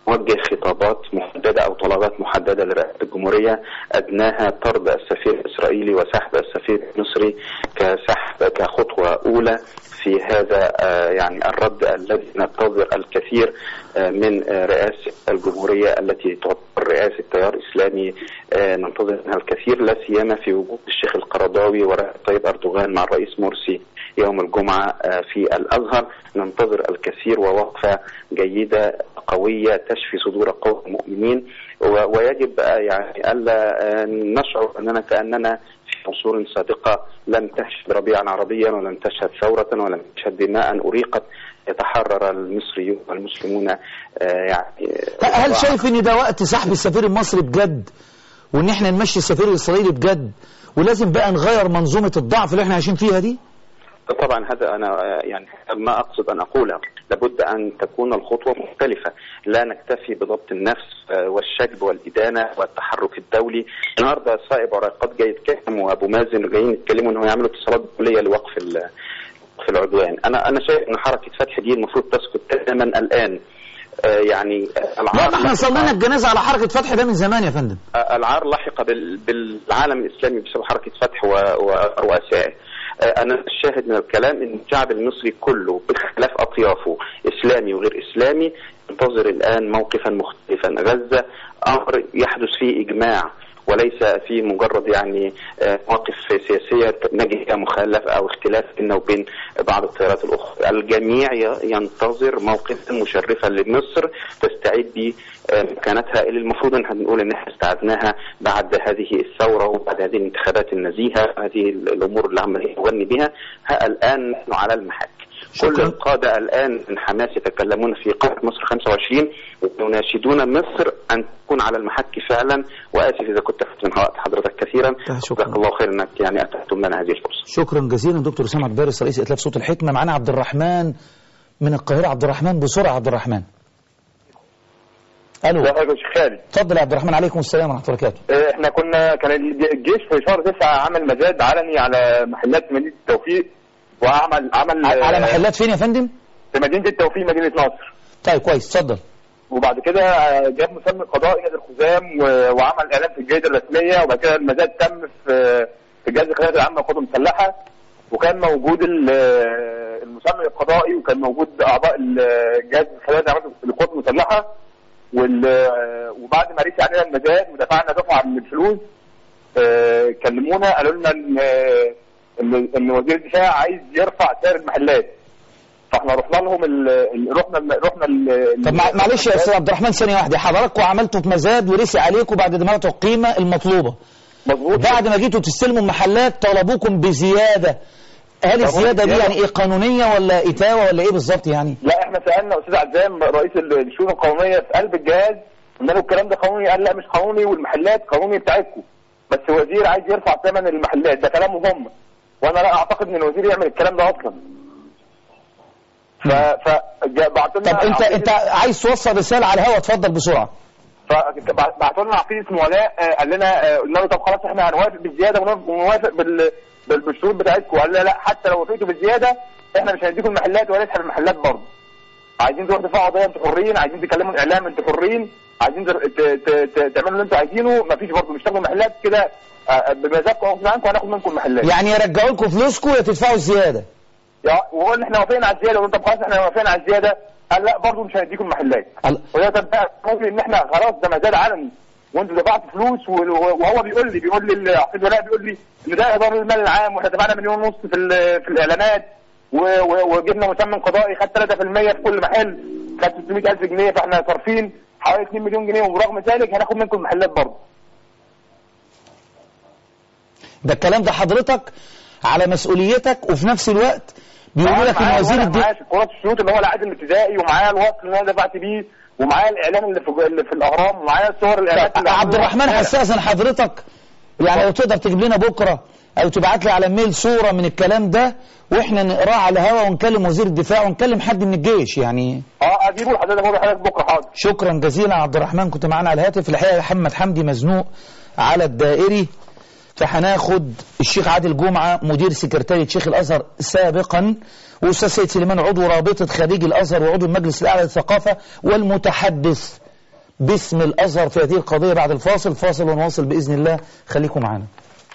وجه خطابات محددة أو طلبات محددة لرئاسة الجمهورية أدناها طرد السفير الإسرائيلي وسحب السفير المصري كسحب كخطوة أولى في هذا آه، يعني الرد الذي ننتظر الكثير آه، من آه، رئاسة الجمهورية التي تعتبر رئاسة تيار إسلامي آه، ننتظر منها الكثير لا سيما في وجود الشيخ القرضاوي ورئيس طيب أردوغان مع الرئيس مرسي يوم الجمعة آه، في الأزهر ننتظر الكثير ووقفة جيدة قوية تشفي صدور قوم المؤمنين و- ويجب آه، يعني ألا آه، نشعر أننا كأننا في عصور سابقة لم تشهد ربيعا عربيا ولم تشهد ثورة ولم تشهد دماء أريقت يتحرر المصريون والمسلمون آه، يعني هل شايف ان ده وقت سحب السفير المصري بجد وان احنا نمشي السفير الاسرائيلي بجد ولازم بقى نغير منظومة الضعف اللي احنا عايشين فيها دي طبعا هذا انا آه، يعني ما اقصد ان اقوله لابد ان تكون الخطوه مختلفه لا نكتفي بضبط النفس آه، والشجب والادانه والتحرك الدولي النهارده صائب عراقات جاي يتكلم وابو مازن جايين يتكلموا ان هو يعملوا اتصالات دوليه لوقف ال- في العدوان انا انا شايف ان حركه فتح دي المفروض تسكت تماما الان آه، يعني آه، لا ما احنا العار صلينا الجنازة على حركة فتح ده من زمان يا فندم العار لحق بال- بالعالم الاسلامي بسبب حركه فتح و- ورؤسائه آه، انا الشاهد من الكلام ان الشعب المصري كله باختلاف اطيافه اسلامي وغير اسلامي ينتظر الان موقفا مختلفا غزه امر يحدث فيه اجماع وليس في مجرد يعني آه، مواقف سياسيه نجد فيها مخالفه او اختلاف بيننا وبين بعض التيارات الاخرى، الجميع ي- ينتظر موقفا مشرفا لمصر تستعيد به آه، مكانتها اللي المفروض ان احنا بنقول ان احنا استعدناها بعد هذه الثوره وبعد هذه الانتخابات النزيهه هذه الامور اللي عم نغني بها ها الان نحن على المحك كل شكراً. القادة الآن من حماس يتكلمون في قادة مصر 25 ويناشدون مصر أن تكون على المحك فعلا وآسف إذا كنت أخذت من وقت حضرتك كثيرا لا، شكراً. جزاك الله خير أنك يعني أتحتم لنا هذه الفرصة شكرا جزيلا دكتور اسامه عبد البارس رئيس ائتلاف صوت الحكمة معانا عبد الرحمن من القاهرة عبد الرحمن بسرعة عبد الرحمن الو ده يا شيخ خالد اتفضل يا عبد الرحمن عليكم السلام ورحمة الله وبركاته آه، احنا كنا كان الجيش في شهر تسعة عمل مزاد علني على محلات مدينة التوفيق وعمل عمل على آه، محلات فين يا فندم في مدينة التوفيق مدينة نصر طيب كويس اتفضل وبعد كده آه، جاب مسمى قضائي نادي الخزام و- وعمل اعلان في الجريده الرسميه وبعد كده المزاد تم في في جهاز القياده العامه للقوات المسلحه وكان موجود ال- آه، المسمى القضائي وكان موجود اعضاء ال- جهاز القياده العامه للقوات المسلحه وال- آه، وبعد ما رسي علينا المزاد ودفعنا دفعه من الفلوس آه، كلمونا قالوا لنا ان آه، ان ان وزير الدفاع عايز يرفع سعر المحلات فاحنا رحنا لهم ال... ال- رحنا رحنا ال... طب مع- معلش يا استاذ عبد الرحمن ثانية واحدة حضراتكم عملتوا في مزاد ورسي عليكم بعد دماغة القيمة المطلوبة مظبوط بعد ما جيتوا تستلموا المحلات طلبوكم بزيادة هل الزيادة دي زيادة. يعني ايه قانونية ولا اتاوة ولا ايه بالظبط يعني لا احنا سالنا استاذ عزام رئيس ال- الشؤون القوميه في قلب الجهاز قلنا له الكلام ده قانوني قال لا مش قانوني والمحلات قانوني بتاعتكم بس الوزير عايز يرفع ثمن المحلات ده كلامهم هم وانا لا اعتقد ان الوزير يعمل الكلام ده اصلا ف ف جا- بعتوا لنا طب انت عقيدة- انت عايز توصل رسالة على الهواء اتفضل بسرعة فبعتوا لنا عقيد اسمه ولاء آه، قال لنا آه، قلنا له طب خلاص احنا هنوافق بالزياده ونوافق- ونوافق بال بال- بالشروط بتاعتكم قال لا لا حتى لو وافقتوا بالزياده احنا مش هنديكم المحلات ولا نسحب المحلات برضه عايزين تروحوا تدفعوا قضيه انتوا حرين عايزين تكلموا الاعلام انتوا حرين عايزين تر- ت- ت- ت- تعملوا اللي انتوا عايزينه مفيش برضه مش تاخدوا محلات كده آه، بمزاجكم او غصب عنكم هناخد منكم المحلات يعني يرجعوا لكم فلوسكم يا تدفعوا الزيادة يا- وقلنا احنا وافقنا على الزياده قلنا طب خلاص احنا وافقنا على الزياده قال لا برضه مش هنديكم المحلات ال- وده طب ده ممكن ان احنا خلاص ده مزاد علني وانتوا دفعتوا فلوس و- وهو بيقول لي بيقول لي العقيد ولاء بيقول لي ان ده اداره المال العام واحنا دفعنا مليون ونص في ال- في الاعلانات و- و- وجبنا مسمى قضائي خد 3% في كل محل خد 600000 جنيه فاحنا صارفين حوالي 2 مليون جنيه ورغم ذلك هناخد منكم المحلات برضه ده الكلام ده حضرتك على مسؤوليتك وفي نفس الوقت بيقولوا لك ان وزير الدين معاه كرات الشروط اللي هو العقد الابتدائي ومعاه الوصل اللي انا دفعت بيه ومعاه الاعلان اللي في اللي في الاهرام ومعاه صور الاعلانات اللي عبد الرحمن عملوها. هستأذن حضرتك يعني لو تقدر تجيب لنا بكرة او تبعت لي على الميل صورة من الكلام ده واحنا نقراه على الهوا ونكلم وزير الدفاع ونكلم حد من الجيش يعني اه اجيبه لحضرتك هو حضرتك بكره حاضر شكرا جزيلا عبد الرحمن كنت معانا على الهاتف الحقيقة محمد حمدي مزنوق على الدائري فهناخد الشيخ عادل جمعة مدير سكرتارية شيخ الأزهر سابقا وأستاذ سيد سليمان عضو رابطة خريج الأزهر وعضو المجلس الأعلى للثقافة والمتحدث باسم الأزهر في هذه القضية بعد الفاصل فاصل ونواصل بإذن الله خليكم معنا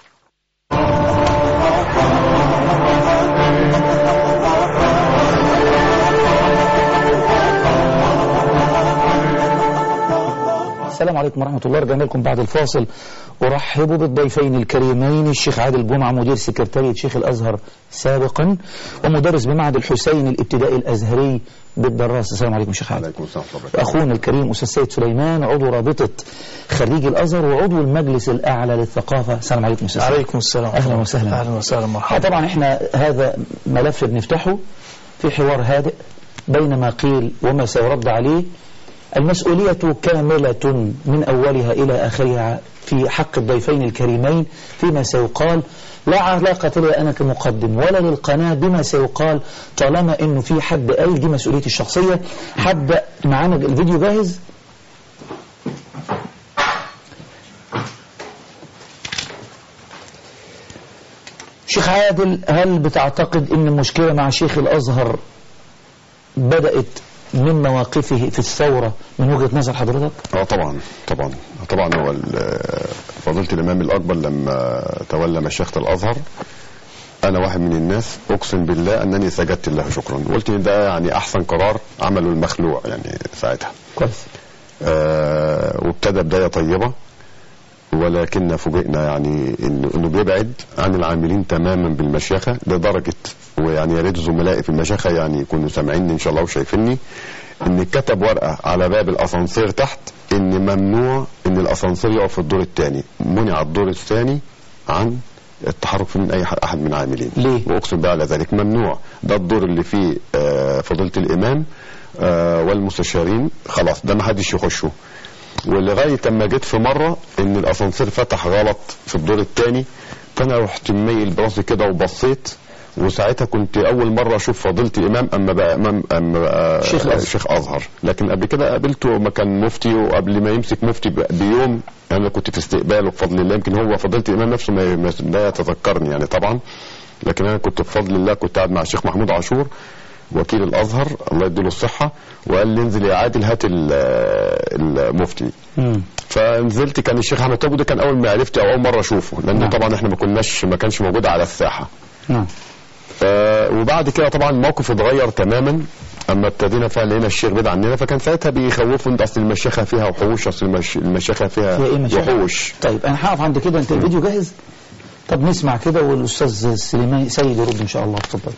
السلام عليكم ورحمة الله رجعنا لكم بعد الفاصل أرحب بالضيفين الكريمين الشيخ عادل جمعة مدير سكرتارية شيخ الأزهر سابقا ومدرس بمعهد الحسين الابتدائي الأزهري بالدراس السلام عليكم شيخ عادل عليكم السلام ورحمة الله أخونا الكريم أستاذ سيد سليمان عضو رابطة خريج الأزهر وعضو المجلس الأعلى للثقافة السلام عليكم أستاذ سيد. عليكم السلام أهلا وسهلا اهلا وسهلا مرحبا طبعا احنا هذا ملف بنفتحه في حوار هادئ بين ما قيل وما سيرد عليه المسؤولية كاملة من أولها إلى آخرها في حق الضيفين الكريمين فيما سيقال لا علاقة لي أنا كمقدم ولا للقناة بما سيقال طالما إنه في حد قال دي مسؤوليتي الشخصية حد معانا الفيديو جاهز شيخ عادل هل بتعتقد ان المشكلة مع شيخ الازهر بدأت من مواقفه في الثورة من وجهة نظر حضرتك اه طبعا طبعا طبعا هو ال- فضيلة الامام الاكبر لما تولى مشيخة الازهر انا واحد من الناس اقسم بالله انني سجدت له شكرا قلت ان ده يعني احسن قرار عمله المخلوع يعني ساعتها كويس آه وابتدى بداية طيبة ولكن فوجئنا يعني انه انه بيبعد عن العاملين تماما بالمشيخة لدرجة ويعني يا ريت زملائي في المشيخة يعني يكونوا سامعيني ان شاء الله وشايفيني ان كتب ورقة على باب الاسانسير تحت ان ممنوع ان الاسانسير يقف في الدور الثاني منع الدور الثاني عن التحرك فيه من اي ح- احد من العاملين ليه؟ واقسم بالله على ذلك ممنوع ده الدور اللي فيه آه، فضيله الامام آه، والمستشارين خلاص ده ما حدش يخشه ولغايه اما جيت في مره ان الاسانسير فتح غلط في الدور الثاني فانا رحت مميل براسي كده وبصيت وساعتها كنت اول مره اشوف فضيله الامام اما بقى امام اما بقى شيخ الأزهر. شيخ ازهر لكن قبل كده قابلته ما كان مفتي وقبل ما يمسك مفتي ب- بيوم انا كنت في استقباله بفضل الله يمكن هو فضيله الامام نفسه ما ما- لا يتذكرني يعني طبعا لكن انا كنت بفضل الله كنت قاعد مع الشيخ محمود عاشور وكيل الازهر الله يديله الصحه وقال لي انزل يا عادل هات ال- المفتي مم. فنزلت كان الشيخ احمد توبو ده كان اول ما عرفت او اول مره اشوفه لان نعم. طبعا احنا ما كناش ما كانش موجود على الساحه نعم آه، وبعد كده طبعا الموقف اتغير تماما اما ابتدينا فعلا لقينا الشيخ بعيد عننا فكان ساعتها بيخوفوا انت اصل المشيخه فيها وحوش اصل المش... المشيخه فيها فيها ايه مشاكل وحوش طيب انا هقف عند كده انت الفيديو جاهز طب نسمع كده والاستاذ سليمان سيد يرد ان شاء الله اتفضل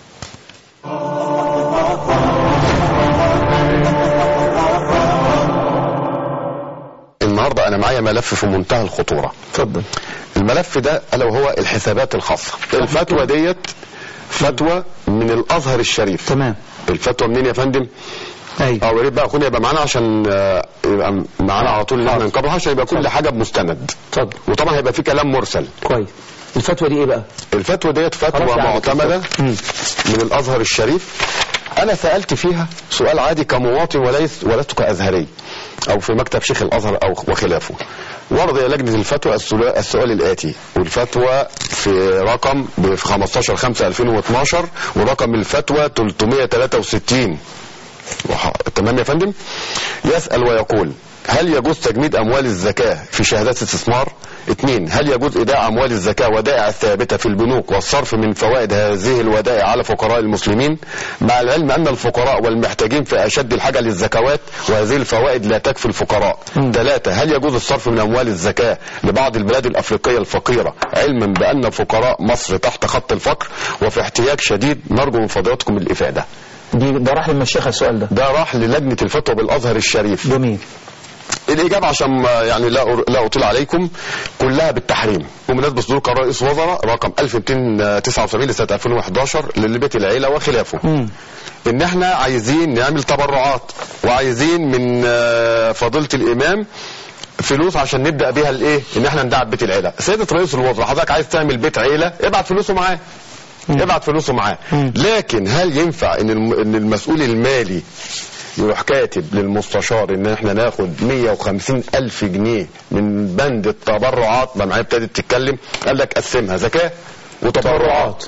النهارده انا معايا ملف في منتهى الخطوره اتفضل الملف ده الا وهو الحسابات الخاصه الفتوى ديت فتوى من الازهر الشريف تمام الفتوى منين يا فندم ايوه اه يا ريت بقى اخونا يبقى معانا عشان آه، يبقى معانا على طول ان احنا نكبرها عشان يبقى كل حاجه بمستند اتفضل وطبعا هيبقى في كلام مرسل كويس الفتوى دي ايه بقى الفتوى ديت فتوى خلاص يعني معتمده مم. من الازهر الشريف انا سالت فيها سؤال عادي كمواطن وليس ولست كازهري او في مكتب شيخ الازهر او وخلافه ورد الى لجنه الفتوى السؤال السؤال الاتي والفتوى في رقم ب 15 5 2012 ورقم الفتوى 363 وح... تمام يا فندم يسأل ويقول هل يجوز تجميد أموال الزكاة في شهادات استثمار؟ اثنين هل يجوز إيداع أموال الزكاة ودائع الثابتة في البنوك والصرف من فوائد هذه الودائع على فقراء المسلمين مع العلم أن الفقراء والمحتاجين في أشد الحاجة للزكوات وهذه الفوائد لا تكفي الفقراء ثلاثة هل يجوز الصرف من أموال الزكاة لبعض البلاد الأفريقية الفقيرة علما بأن فقراء مصر تحت خط الفقر وفي احتياج شديد نرجو من فضيلتكم الإفادة دي ده راح للمشيخه السؤال ده ده راح للجنة الفتوى بالأزهر الشريف جميل الإجابة عشان ما- يعني لا أر- لا أطيل عليكم كلها بالتحريم وبمناسبة صدور قرار رئيس وزراء رقم 1279 لسنة 2011 لبيت العيلة وخلافه مم. إن احنا عايزين نعمل تبرعات وعايزين من آه، فضيلة الإمام فلوس عشان نبدا بيها الايه ان احنا ندعم بيت العيله سياده رئيس الوزراء حضرتك عايز تعمل بيت عيله ابعت فلوسه معاه ابعت فلوسه معاه لكن هل ينفع ان الم- ان المسؤول المالي يروح كاتب للمستشار ان احنا ناخد 150 الف جنيه من بند التبرعات ما معايا ابتدت تتكلم قال لك قسمها زكاه وتبرعات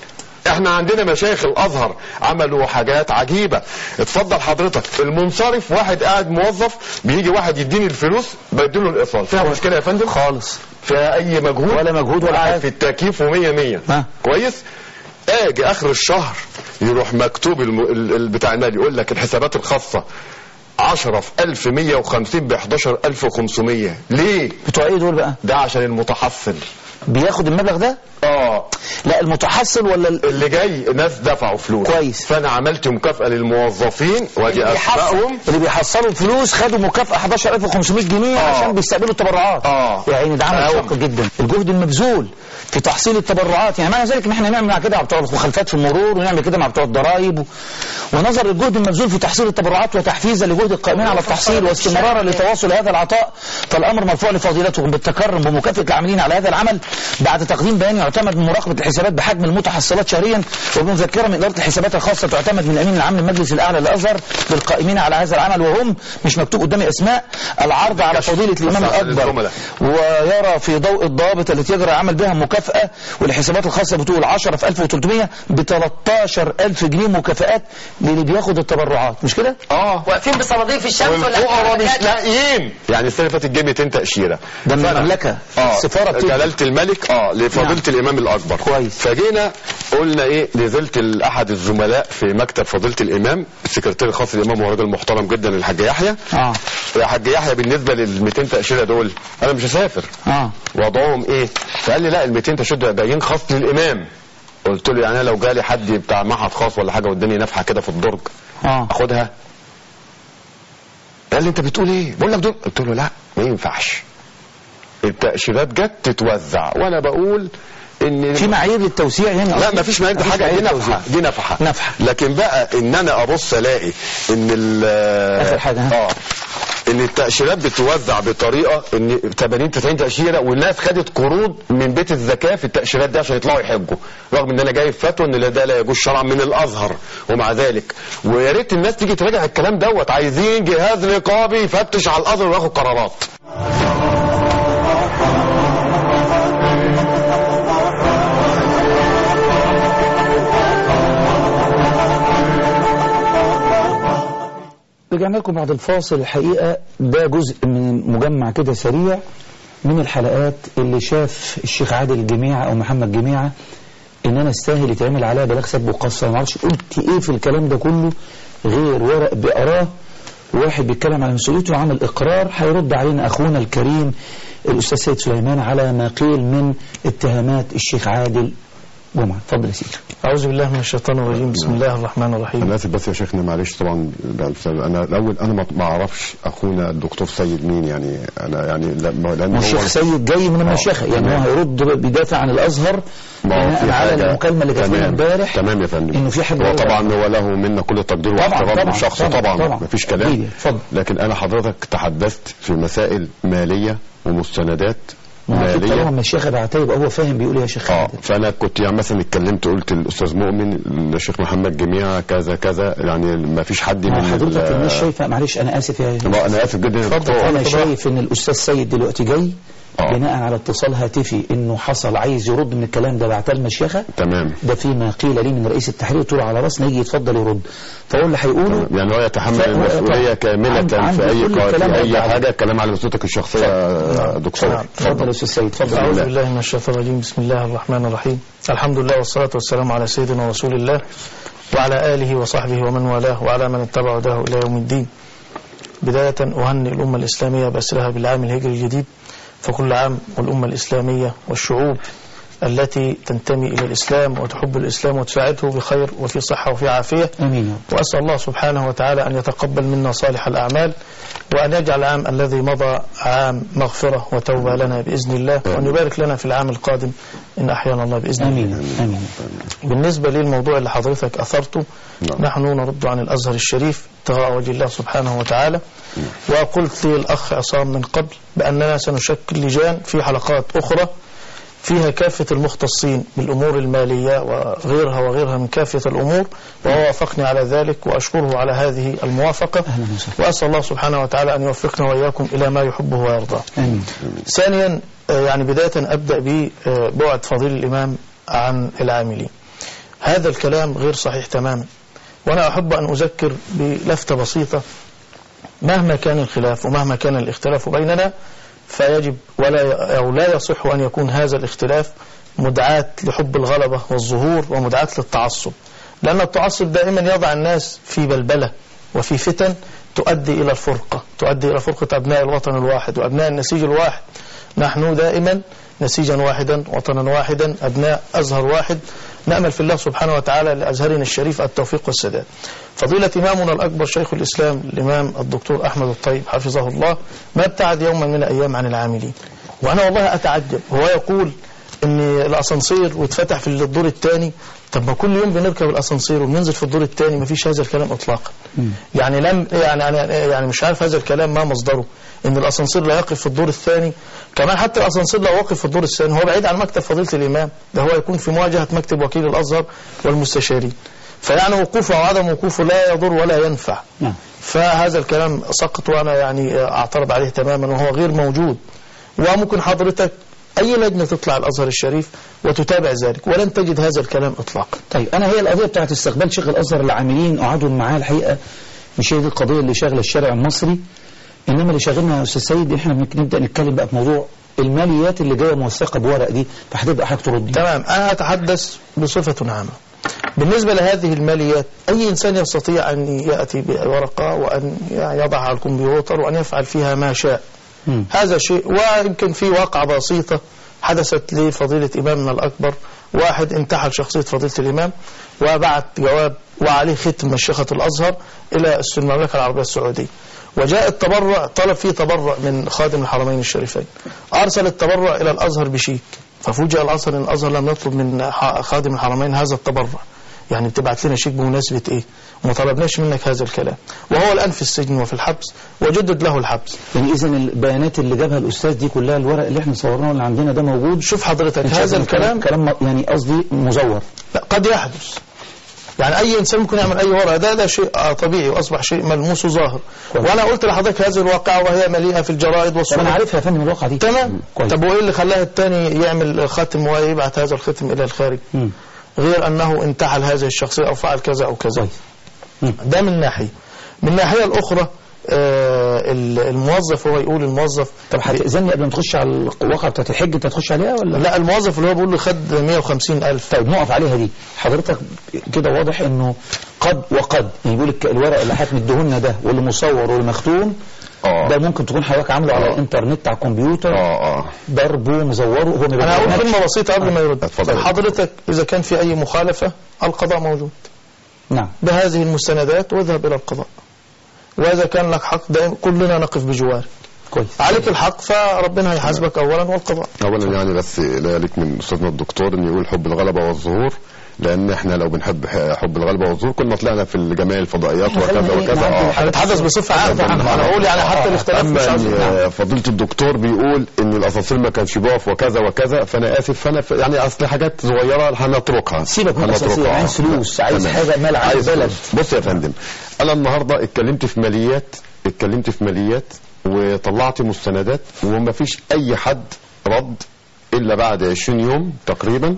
احنا عندنا مشايخ الازهر عملوا حاجات عجيبه اتفضل حضرتك المنصرف واحد قاعد موظف بيجي واحد يديني الفلوس بديله الايصال فيها مشكله يا فندم خالص فيها اي مجهود ولا مجهود ولا قاعد حاجة. في التكييف ومية مية ها. كويس اجي اخر الشهر يروح مكتوب الم... ال- ال- بتاع المال يقول لك الحسابات الخاصه 10 في 1150 ب 11500 ليه؟ بتوع ايه دول بقى ده عشان المتحصل بياخد المبلغ ده اه لا المتحصل ولا ال- اللي جاي ناس دفعوا فلوس كويس. فانا عملت مكافاه للموظفين واجي اللي بيحصل- اسبقهم اللي بيحصلوا الفلوس خدوا مكافأة 11500 جنيه آه. عشان بيستقبلوا التبرعات آه. يا عيني ده عمل أوي. شاق جدا الجهد المبذول في تحصيل التبرعات يعني معنى ذلك ان احنا نعمل مع كده مع بتوع المخالفات في المرور ونعمل كده مع بتوع الضرائب و... ونظر الجهد المبذول في تحصيل التبرعات وتحفيزا لجهد القائمين على التحصيل واستمرارا لتواصل هذا العطاء فالامر مرفوع لفضيلتكم بالتكرم بمكافاه العاملين على هذا العمل بعد تقديم بيان يعتمد من مراقبه الحسابات بحجم المتحصلات شهريا وبمذكره من اداره الحسابات الخاصه تعتمد من الامين العام للمجلس الاعلى للازهر للقائمين على هذا العمل وهم مش مكتوب قدامي اسماء العرض على فضيله الامام بس عشان الاكبر الزملاء. ويرى في ضوء الضوابط التي يجرى العمل بها مكافأة والحسابات الخاصة بتقول 10 في 1300 ب 13000 جنيه مكافآت للي بياخد التبرعات مش كده؟ اه واقفين بصناديق في الشمس ولا والفقراء مش حاجة؟ لاقيين يعني السنه اللي فاتت جه 200 تاشيره ده من فأنا- المملكة اه السفارة بتدي جلاله الملك اه لفضيله نعم. الامام الاكبر كويس. فجينا قلنا ايه نزلت لاحد الزملاء في مكتب فضيله الامام السكرتير الخاص للامام هو راجل محترم جدا الحاج يحيى اه يا حاج يحيى بالنسبه لل 200 تاشيره دول انا مش هسافر اه وضعهم ايه فقال لي لا ال 200 تاشيره باين خاص للامام قلت له يعني انا لو جالي حد بتاع معهد خاص ولا حاجه واداني نفحه كده في الدرج اه اخدها قال لي انت بتقول ايه بقول لك دول قلت له لا ما ينفعش التاشيرات جت تتوزع وانا بقول ان في معايير للتوسيع هنا لا أصلاً؟ ما فيش معايير دي مفيش حاجه دي معايير نفحه للتوزيع. دي نفحه نفحة. لكن بقى ان انا ابص الاقي ان ال آخر حاجة، ها؟ اه ان التاشيرات بتوزع بطريقه ان 80 90 تاشيره والناس خدت قروض من بيت الزكاه في التاشيرات دي عشان يطلعوا يحجوا رغم ان انا جايب فتوى ان ده لا يجوز شرعا من الازهر ومع ذلك ويا ريت الناس تيجي تراجع الكلام دوت عايزين جهاز رقابي يفتش على الازهر وياخد قرارات رجعنا لكم بعد الفاصل الحقيقة ده جزء من مجمع كده سريع من الحلقات اللي شاف الشيخ عادل الجميعة أو محمد جميعة إن أنا استاهل يتعمل عليها بلاغ سب وقصة ما اعرفش قلت إيه في الكلام ده كله غير ورق بقراه واحد بيتكلم على مسؤوليته وعمل إقرار هيرد علينا أخونا الكريم الأستاذ سيد سليمان على ما قيل من اتهامات الشيخ عادل جمعة اتفضل يا سيدي أعوذ بالله من الشيطان الرجيم بسم الله الرحمن الرحيم انا اسف بس يا شيخنا معلش طبعا انا الاول انا ما- ما اعرفش اخونا الدكتور سيد مين يعني انا يعني لا- ما- لان ما الشيخ هو سيد جاي من المشيخة يعني هو تمام. هيرد بيدافع عن الازهر ما هو بناء في على حاجة- المكالمه اللي جات لنا تمام امبارح تمام يا فندم انه في حد هو هو- طبعا هو له منا كل التقدير طبعاً، واحترام طبعاً، لشخصه طبعاً، طبعا طبعاً. مفيش كلام حبيبي، اتفضل. لكن انا حضرتك تحدثت في مسائل ماليه ومستندات ما هو أكيد طالما ماليه المشيخه بعتها يبقى هو فاهم بيقول إيه يا شيخ اه عادل. فانا كنت يعني مثلا اتكلمت قلت الاستاذ مؤمن الشيخ محمد جميعه كذا كذا يعني ما فيش حد ما من حضرتك ال- الناس شايفه معلش انا اسف يا ما انا اسف جدا يا دكتور. انا شايف ان الاستاذ سيد دلوقتي جاي آه. بناء على اتصال هاتفي انه حصل عايز يرد من الكلام ده بعتها المشيخه تمام ده فيما قيل لي من رئيس التحرير قلت له على راسنا يجي يتفضل يرد فاقول اللي هيقوله يعني هو يتحمل ف- المسؤوليه طبعاً. كامله عند- عند في اي كل قا- الكلام في ده اي بعد. حاجه الكلام على مسؤوليتك الشخصيه يا دكتور نعم. اتفضل يا استاذ سيد اتفضل أعوذ بالله. بالله من الشيطان الرجيم بسم الله الرحمن الرحيم الحمد لله والصلاة والسلام على سيدنا رسول الله وعلى آله وصحبه ومن والاه وعلى من اتبع هداه إلى يوم الدين بداية أهنئ الأمة الإسلامية بأسرها بالعام الهجري الجديد فكل عام والأمة الإسلامية والشعوب التي تنتمي إلى الإسلام وتحب الإسلام وتساعده بخير وفي صحة وفي عافية امين يا رب. وأسأل الله سبحانه وتعالى أن يتقبل منا صالح الأعمال وأن يجعل العام الذي مضى عام مغفرة وتوبة لنا بإذن الله وأن يبارك لنا في العام القادم إن أحيانا الله بإذن الله امين امين بالنسبة للموضوع اللي حضرتك أثرته نعم. نحن نرد عن الأزهر الشريف ابتغاء وجه الله سبحانه وتعالى وقلت للأخ عصام من قبل بأننا سنشكل لجان في حلقات أخرى فيها كافة المختصين بالأمور المالية وغيرها وغيرها من كافة الأمور وهو وافقني على ذلك وأشكره على هذه الموافقة أهلا وسهلا. وأسأل الله سبحانه وتعالى أن يوفقنا وإياكم إلى ما يحبه ويرضاه امين ثانيا آه، يعني بداية أبدأ ببعد فضيل الإمام عن العاملين هذا الكلام غير صحيح تماما وأنا أحب أن أذكر بلفتة بسيطة مهما كان الخلاف ومهما كان الاختلاف بيننا فيجب ولا أو لا يصح أن يكون هذا الاختلاف مدعاة لحب الغلبة والظهور ومدعاة للتعصب لأن التعصب دائما يضع الناس في بلبلة وفي فتن تؤدي إلى الفرقة تؤدي إلى فرقة أبناء الوطن الواحد وأبناء النسيج الواحد نحن دائما نسيجا واحدا وطنا واحدا أبناء أزهر واحد نأمل في الله سبحانه وتعالى لأزهرنا الشريف التوفيق والسداد فضيلة إمامنا الأكبر شيخ الإسلام الإمام الدكتور أحمد الطيب حفظه الله ما ابتعد يوما من الأيام عن العاملين وأنا والله أتعجب هو يقول ان الاسانسير واتفتح في الدور الثاني طب ما كل يوم بنركب الاسانسير وبننزل في الدور الثاني ما فيش هذا الكلام اطلاقا يعني لم يعني يعني يعني مش عارف هذا الكلام ما مصدره ان الاسانسير لا يقف في الدور الثاني كمان حتى الاسانسير لو وقف في الدور الثاني هو بعيد عن مكتب فضيله الامام ده هو يكون في مواجهه مكتب وكيل الازهر والمستشارين فيعني وقوفه او عدم وقوفه لا يضر ولا ينفع نعم فهذا الكلام سقط وانا يعني اعترض عليه تماما وهو غير موجود وممكن حضرتك اي لجنه تطلع الازهر الشريف وتتابع ذلك ولن تجد هذا الكلام اطلاقا طيب انا هي القضيه بتاعت استقبال شيخ الازهر العاملين قعدوا معاه الحقيقه مش هي دي القضيه اللي شاغله الشارع المصري انما اللي شاغلنا يا استاذ سيد احنا ممكن نبدا نتكلم بقى في موضوع الماليات اللي جايه موثقه بورق دي فهتبقى حضرتك تردي تمام انا اتحدث بصفه عامه بالنسبة لهذه الماليات أي إنسان يستطيع أن يأتي بورقة وأن يضعها على الكمبيوتر وأن يفعل فيها ما شاء مم. هذا شيء ويمكن في واقعة بسيطة حدثت لفضيلة إمامنا الأكبر واحد انتحل شخصية فضيلة الإمام وبعت جواب وعليه ختم مشيخة الأزهر إلى المملكة العربية السعودية وجاء التبرع طلب فيه تبرع من خادم الحرمين الشريفين أرسل التبرع إلى الأزهر بشيك ففوجئ الأزهر أن الأزهر لم يطلب من ح- خادم الحرمين هذا التبرع يعني بتبعت لنا شيك بمناسبة إيه وما طلبناش منك هذا الكلام وهو الآن في السجن وفي الحبس وجدد له الحبس يعني اذا البيانات اللي جابها الاستاذ دي كلها الورق اللي احنا صورناه اللي عندنا ده موجود شوف حضرتك مش هذا عايز الكلام كلام م- يعني قصدي مزور لا قد يحدث يعني اي انسان ممكن يعمل اي ورقه ده ده شيء آه، طبيعي واصبح شيء ملموس وظاهر كويس. وانا قلت لحضرتك هذه الواقعه وهي مليئه في الجرائد طب انا والصحف عارفها يا فندم الواقعه دي تمام كويس. طب وايه اللي خلاها الثاني يعمل ختم ويبعت هذا الختم الى الخارج مم. غير انه انتحل هذه الشخصيه او فعل كذا او كذا كويس. مم. ده من ناحيه من الناحيه الاخرى آه، ال- الموظف هو يقول الموظف طب هتأذني قبل ما تخش على الواقعه بتاعت الحج انت هتخش عليها ولا لا الموظف اللي هو بيقول له خد 150 الف طيب نقف عليها دي حضرتك كده واضح انه قد وقد يعني بيقول الك- الورق اللي هتمدهولنا ده واللي مصور واللي مختوم اه ده ممكن تكون حضرتك عامله على آه. الانترنت على الكمبيوتر اه اه ضربه مزوره هو ما انا هقول بيبينكش. كلمه بسيطه قبل ما يرد اتفضل. حضرتك اذا كان في اي مخالفه القضاء موجود نعم بهذه المستندات واذهب الى القضاء واذا كان لك حق دائما كلنا نقف بجوارك كويس عليك الحق فربنا هيحاسبك اولا والقضاء اولا يعني بس لا يليق من استاذنا الدكتور ان يقول حب الغلبه والظهور لان احنا لو بنحب حب الغلبه والظهور كنا طلعنا في جميع الفضائيات إحنا وكذا خلينا إيه، وكذا نعدي اه الحاجات هنتحدث بصفه عامه انا بقول يعني حتى الاختلاف مش اما عاوز ان آه، فضيله الدكتور بيقول ان الاسانسير ما كانش بيقف وكذا وكذا فانا اسف فانا ف- يعني اصل حاجات صغيره هنتركها سيبك من هنتركها. الأساسية، عايز فلوس، عايز تمام. حاجة مال على عايز البلد. فلوس. بص يا فندم انا النهارده اتكلمت في ماليات اتكلمت في ماليات وطلعت مستندات وما فيش اي حد رد الا بعد 20 يوم تقريبا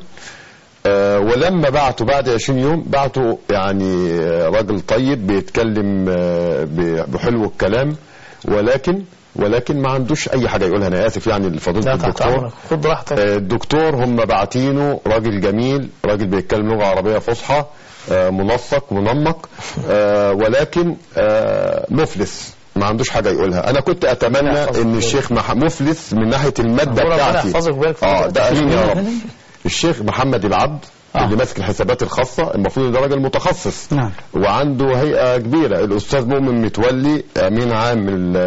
آه، ولما بعتوا بعد 20 يوم بعتوا يعني آه، راجل طيب بيتكلم آه، ب- بحلو الكلام ولكن ولكن ما عندوش اي حاجه يقولها انا اسف يعني لفضيله لا تحت الدكتور امرك خد راحتك آه، الدكتور هم باعتينه راجل جميل راجل بيتكلم لغه عربيه فصحى آه، منسق منمق آه، ولكن آه، مفلس ما عندوش حاجه يقولها انا كنت اتمنى يحفظك ان ويبارك. الشيخ مح- مفلس من ناحيه الماده ربنا بتاعتي يحفظك ويبارك فيك. اه ده امين يا رب فندم؟ الشيخ محمد العبد آه. اللي ماسك الحسابات الخاصه المفروض ده راجل متخصص نعم. وعنده هيئه كبيره الاستاذ مؤمن متولي امين عام ال-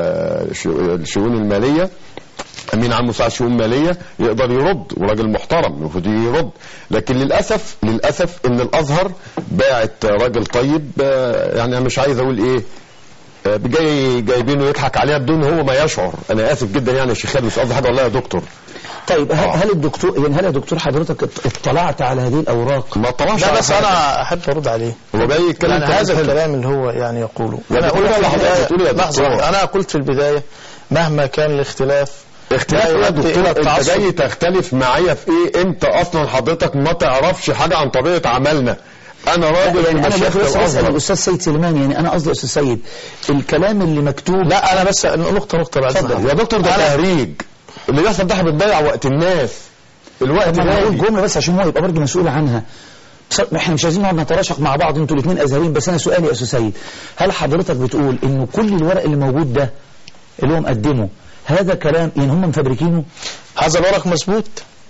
الشؤ- الشؤون الماليه امين عام مساعد شؤون ماليه يقدر يرد وراجل محترم المفروض يرد لكن للاسف للاسف ان الازهر باعت راجل طيب آه، يعني انا مش عايز اقول ايه آه، جاي جايبينه يضحك عليها بدون هو ما يشعر انا اسف جدا يعني يا شيخ خالد مش قصدي حاجه والله يا دكتور طيب هل, آه. هل الدكتور يعني هل يا دكتور حضرتك ات- اطلعت على هذه الاوراق ما طلعش لا على بس حاجة. انا احب ارد عليه هو جاي يتكلم يعني كلام هذا حلو. الكلام اللي هو يعني يقوله لا، انا بتقول قلت في يا حضرتك، البدايه بتقول يا لحظه دكتور. واحدة. انا قلت في البدايه مهما كان الاختلاف اختلاف لا يا يؤدي دكتور إلى انت التعصب. جاي تختلف معايا في ايه انت اصلا حضرتك ما تعرفش حاجه عن طبيعه عملنا انا راجل يعني من انا مشايخ بس بسال الازهر الاستاذ سيد سليمان يعني انا قصدي استاذ سيد الكلام اللي مكتوب لا انا بس نقطه نقطه بعد اتفضل إذنك. يا دكتور ده أنا- تهريج اللي بيحصل ده احنا بنضيع وقت الناس الوقت طب انا هقول غالي جمله بس عشان هو يبقى برضه مسؤول عنها بص- احنا مش عايزين نقعد نتراشق مع بعض انتوا الاثنين ازهريين بس انا سؤالي يا استاذ سيد هل حضرتك بتقول انه كل الورق اللي موجود ده اللي هو مقدمه هذا كلام يعني هم مفبركينه هذا الورق مثبوت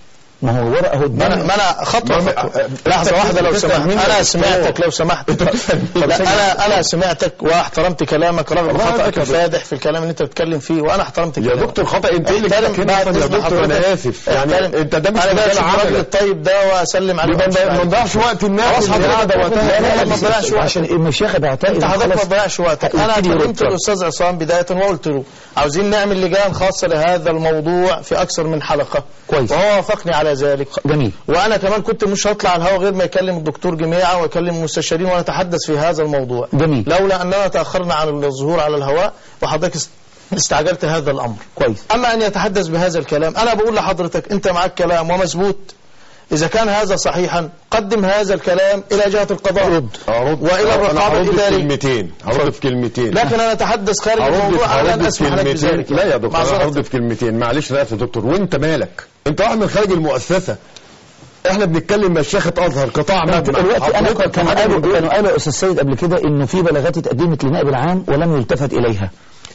ما هو ورق اهو ما انا قدامي ما انا خطوه ما- خطوة. أنت لحظه واحده لو بتسأل سمحت مين انا يا سمعتك دكتور؟ لو سمحت انت بتسأل مين؟ لا انا انا سمعتك واحترمت كلامك رغم الله خطأك يهديك يا الفادح في الكلام اللي انت بتتكلم فيه وانا احترمت يا كلامك دكتور خطأ انت ايه اللي احترم جابك هنا بعد أصلاً يا إذن دكتور انا حضرتك. اسف يعني احترم. انت ده مش انا مجال بس الراجل عملك الطيب ده واسلم عليه يبقى ما- ما نضيعش وقت الناس خلاص اللي حضرتك قاعده لا، وقتها لا، لا، لا ما تضيعش لا وقت. عشان المشيخه بعتقد انت حضرتك ما تضيعش وقتك انا قلت لي كلمت رد. الاستاذ عصام بدايه وقلت له عاوزين نعمل لجان خاصه لهذا الموضوع في اكثر من حلقه كويس. وهو وافقني على ذلك جميل وانا كمان كنت مش هطلع على الهواء غير ما يكلم الدكتور جميعه ويكلم المستشارين ونتحدث في هذا الموضوع جميل لولا اننا تاخرنا عن الظهور على الهواء وحضرتك است- استعجلت هذا الامر كويس اما ان يتحدث بهذا الكلام انا بقول لحضرتك انت معك كلام ومثبوت اذا كان هذا صحيحا قدم هذا الكلام الى جهه القضاء رد. هرد والى أنا الرقابه هرد في الاداريه كلمتين هرد في كلمتين لكن انا اتحدث خارج هرد في الموضوع انا لن هرد في اسمح لك كلمتين بذلك لا يا دكتور انا معذرة. هرد في كلمتين معلش لا يا دكتور وانت مالك انت واحد من خارج المؤسسه احنا بنتكلم مشيخه ازهر قطاع مجمع دلوقتي انا حضرتك كانوا حاجة قالوا من دول. كانوا قالوا يا استاذ سيد قبل كده انه في بلاغات اتقدمت للنائب العام ولم يلتفت اليها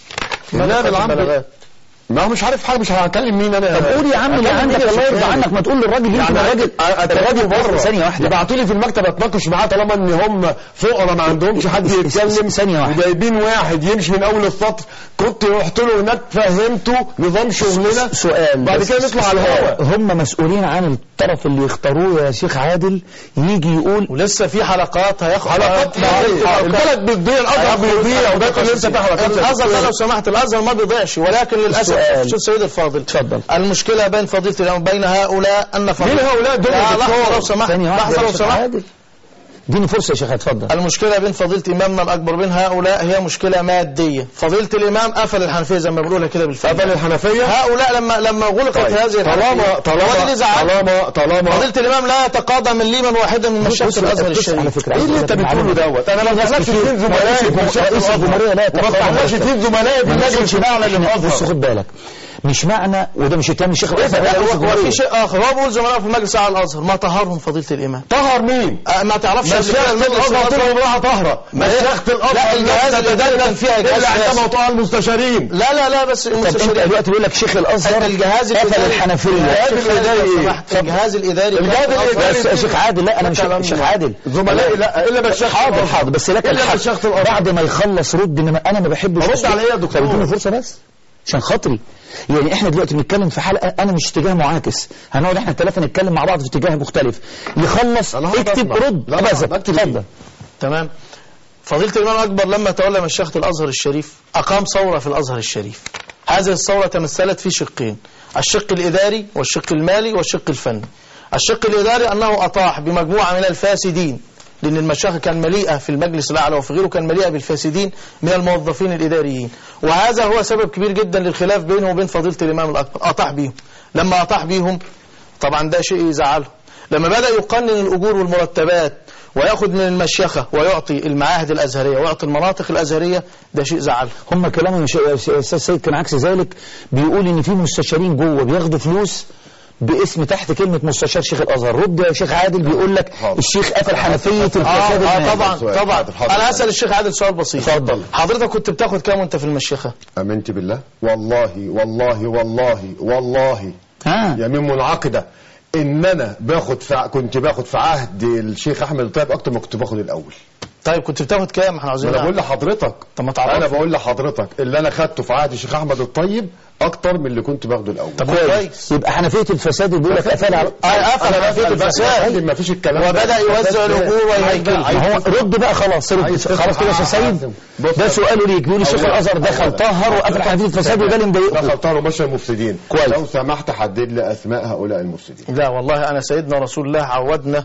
النائب العام بلاغات. ما هو مش عارف حاجه مش هكلم مين انا طب قول يا عم اللي أكلم عندك مين يا الله شيخ يرضى خالد؟ عنك ما تقول للراجل يمكن يعني الراجل الراجل بره ثانيه واحده يبعتوا لي في المكتب اتناقش معاه طالما ان هم فقراء ما عندهمش حد يتكلم ثانية واحدة. وجايبين واحد يمشي من اول السطر كنت رحت له هناك فهمته نظام شغلنا سؤال بعد بس كده نطلع على سؤال. الهواء هم مسؤولين عن الطرف اللي يختاروه يا شيخ عادل يجي يقول ولسه في حلقات هياخد حلقات هياخد- البلد بتضيع الازهر بيضيع وده اللي انت في حلقات الازهر ده لو سمحت الازهر ما بيضيعش ولكن للاسف السؤال. شوف سيد الفاضل اتفضل. المشكله بين فضيله الامام بين هؤلاء ان فضيله مين هؤلاء دول يا لا، لحظه دكتور؟ لو سمحت ثانية واحدة لحظه يا لو شيخ سمحت عادل اديني فرصة يا شيخ اتفضل المشكلة بين فضيلة إمامنا الأكبر بين هؤلاء هي مشكلة مادية فضيلة الإمام قفل الحنفية زي ما بيقولها كده بالفعل قبل الحنفيه هؤلاء لما لما غلقت طيب. هذه طالما الحنفية هو ده طالما اللي زعل طالما طالما فضيلة الإمام لا يتقاضى مليما واحدا من مشايخ بص- الأزهر بص على الشريف فكرة ايه اللي انت بتقوله دوت انا ما دخلتش اثنين زملائي في مشايخ رئيس الجمهورية لا وما يتقاضى طلعناش مرتب. اثنين زملائي في ما المجلس نقصدش الاعلى معنى بص للازهر خد بالك مش معنى وده مش الكلام الشيخ الازهر لا لا رئيس هو هو الجمهورية في شيء آخر هو بيقول زملاء في المجلس على الأزهر ما طهرهم فضيلة الإمام طهر مين؟ أه، ما تعرفش قبل كده مشيخة المجلس الازهر طول الأزهر عمرها طهره ما هي- مشيخة الازهر لا، الجهاز لا الإداري كان فيها جهاز الا عندما سياسي. طه المستشارين لا لا لا بس طب انت المستشارين دلوقتي بيقول لك شيخ الازهر الجهاز قفل الإداري الحنفية الجهاز الإداري لو إيه؟ سمحت، الجهاز الإداري كان الجهاز في الأزهر. الإداري بس يا شيخ عادل لا انا مش كلام شيخ من- عادل زملائي لا الا مشيخة حاضر الازهر حاضر بس لك إلا الحق مشيخة الازهر بعد ما يخلص رد انما انا ما بحبش رد أسلوب. عليه يا دكتور. طب اديني فرصه بس عشان خاطري يعني احنا دلوقتي بنتكلم في حلقه انا مش اتجاه معاكس هنقعد احنا الثلاثه نتكلم مع بعض في اتجاه مختلف يخلص أنا هقعد اكتب أسمع. رد لا، لا، بس بكتب اتفضل إيه؟ تمام فضيلة الإمام الأكبر لما تولى مشيخة الأزهر الشريف أقام ثورة في الأزهر الشريف هذه الثورة تمثلت في شقين الشق الإداري والشق المالي والشق الفني الشق الإداري أنه أطاح بمجموعة من الفاسدين لأن المشيخة كان مليئة في المجلس الأعلى وفي غيره كان مليئة بالفاسدين من الموظفين الإداريين وهذا هو سبب كبير جدا للخلاف بينه وبين فضيلة الإمام الأكبر أطاح بيهم لما أطاح بيهم طبعا ده شيء يزعله لما بدأ يقنن الأجور والمرتبات ويأخذ من المشيخة ويعطي المعاهد الأزهرية ويعطي المناطق الأزهرية ده شيء زعله هم كلامهم يا شيخ- يا استاذ سيد كان عكس ذلك بيقول ان في مستشارين جوه بياخدوا فلوس باسم تحت كلمة مستشار شيخ الأزهر رد يا شيخ عادل بيقول لك حاضر. الشيخ قفل حنفية الفساد آه, آه المالي. طبعا سؤال. طبعا حاضر، حاضر. أنا أسأل الشيخ عادل سؤال بسيط اتفضل. حضرتك كنت بتاخد كام وأنت في المشيخة امنت بالله والله والله والله والله ها يمين منعقده ان انا باخد في كنت باخد في عهد الشيخ احمد الطيب اكتر ما كنت باخد الاول طيب كنت بتاخد كام احنا ما عاوزين انا بقول نعرف. لحضرتك طب ما تعرفني. انا بقول لحضرتك اللي انا خدته في عهد الشيخ احمد الطيب اكتر من اللي كنت باخده الاول طب كويس يبقى حنفية الفساد اللي بيقول لك قفل على آه قفل أنا حنفية بسأل بقى، الفساد ما فيش الكلام ده. وبدأ يوزع الأجور ويهيكلها ما هو رد بقى خلاص رد عايز خلاص كده يا استاذ سيد ده سؤاله ليك بيقول الشيخ أولا. الازهر دخل أولا. طهر وقفل حنفية الفساد وده اللي مضايقه دخل طاروا بشر المفسدين كويس. لو سمحت حدد لي اسماء هؤلاء المفسدين لا والله أنا سيدنا رسول الله عودنا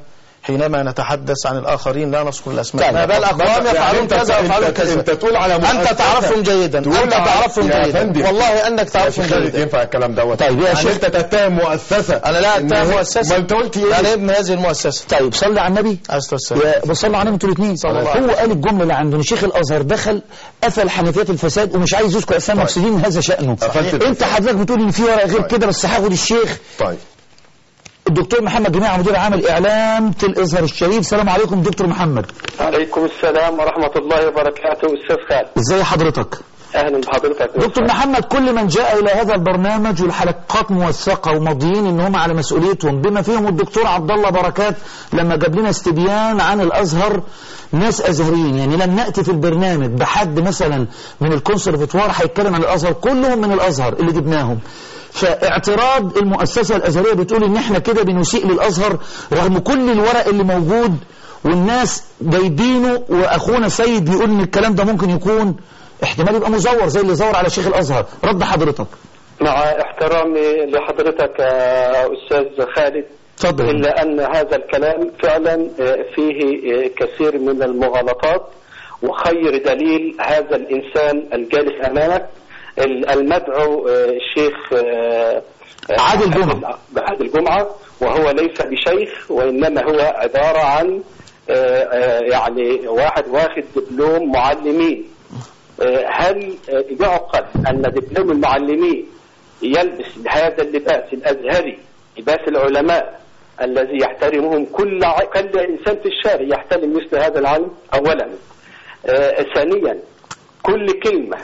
حينما نتحدث عن الآخرين لا نذكر الأسماء طيب. ما بال أقوام يعني يفعلون أنت- كذا ويفعلون أنت- كذا أنت تقول على أنت مؤسسة تعرفهم جيدا تقول أنت على- تعرفهم يا جيدا فندم. والله أنك يا تعرفهم شيخ خالد جيدا ينفع الكلام دوت طيب يا يعني شيخ. انت تتهم مؤسسه أنا لا إن أتهم هي- مؤسسة ما انت قلت ايه أنا ابن هذه المؤسسة طيب صلي على النبي عليه الصلاة والسلام يا بصلوا عليهم انتوا الاثنين صلى الله عليه هو قال الجمله اللي عنده إن شيخ الازهر دخل قفل حنفيات الفساد ومش عايز يذكر اسماء مفسدين هذا شانه قفلت انت الفساد. حضرتك بتقول ان في ورق غير طيب. كده بس هاخد الشيخ طيب الدكتور محمد جماعه مدير عام الاعلام في الازهر الشريف السلام عليكم دكتور محمد عليكم السلام ورحمة الله وبركاته أستاذ خالد ازي حضرتك أهلا بحضرتك دكتور محمد كل من جاء الى هذا البرنامج والحلقات موثقه وماضيين ان هم على مسؤوليتهم بما فيهم الدكتور عبد الله بركات لما جاب لنا استبيان عن الازهر ناس ازهريين يعني لم ناتي في البرنامج بحد مثلا من الكونسرفتوار هيتكلم عن الازهر كلهم من الازهر اللي جبناهم فاعتراض المؤسسه الازهريه بتقول ان احنا كده بنسيء للازهر رغم كل الورق اللي موجود والناس جايبينه واخونا سيد بيقول ان الكلام ده ممكن يكون احتمال يبقى مزور زي اللي زور على شيخ الازهر رد حضرتك مع احترامي لحضرتك يا أستاذ خالد اتفضل إلا أن هذا الكلام فعلا آه، فيه آه، كثير من المغالطات وخير دليل هذا الإنسان الجالس أمامك ال- المدعو آه، الشيخ آه، آه، عادل جمعة. عادل جمعة وهو ليس بشيخ وإنما هو عبارة عن آه، آه، يعني واحد واخد دبلوم معلمين آه، هل آه، يعقل أن دبلوم المعلمين يلبس هذا اللباس الأزهري لباس العلماء الذي يحترمهم كل ع... كل إنسان في الشارع يحترم مثل هذا العلم أولا آه ثانيا كل كلمة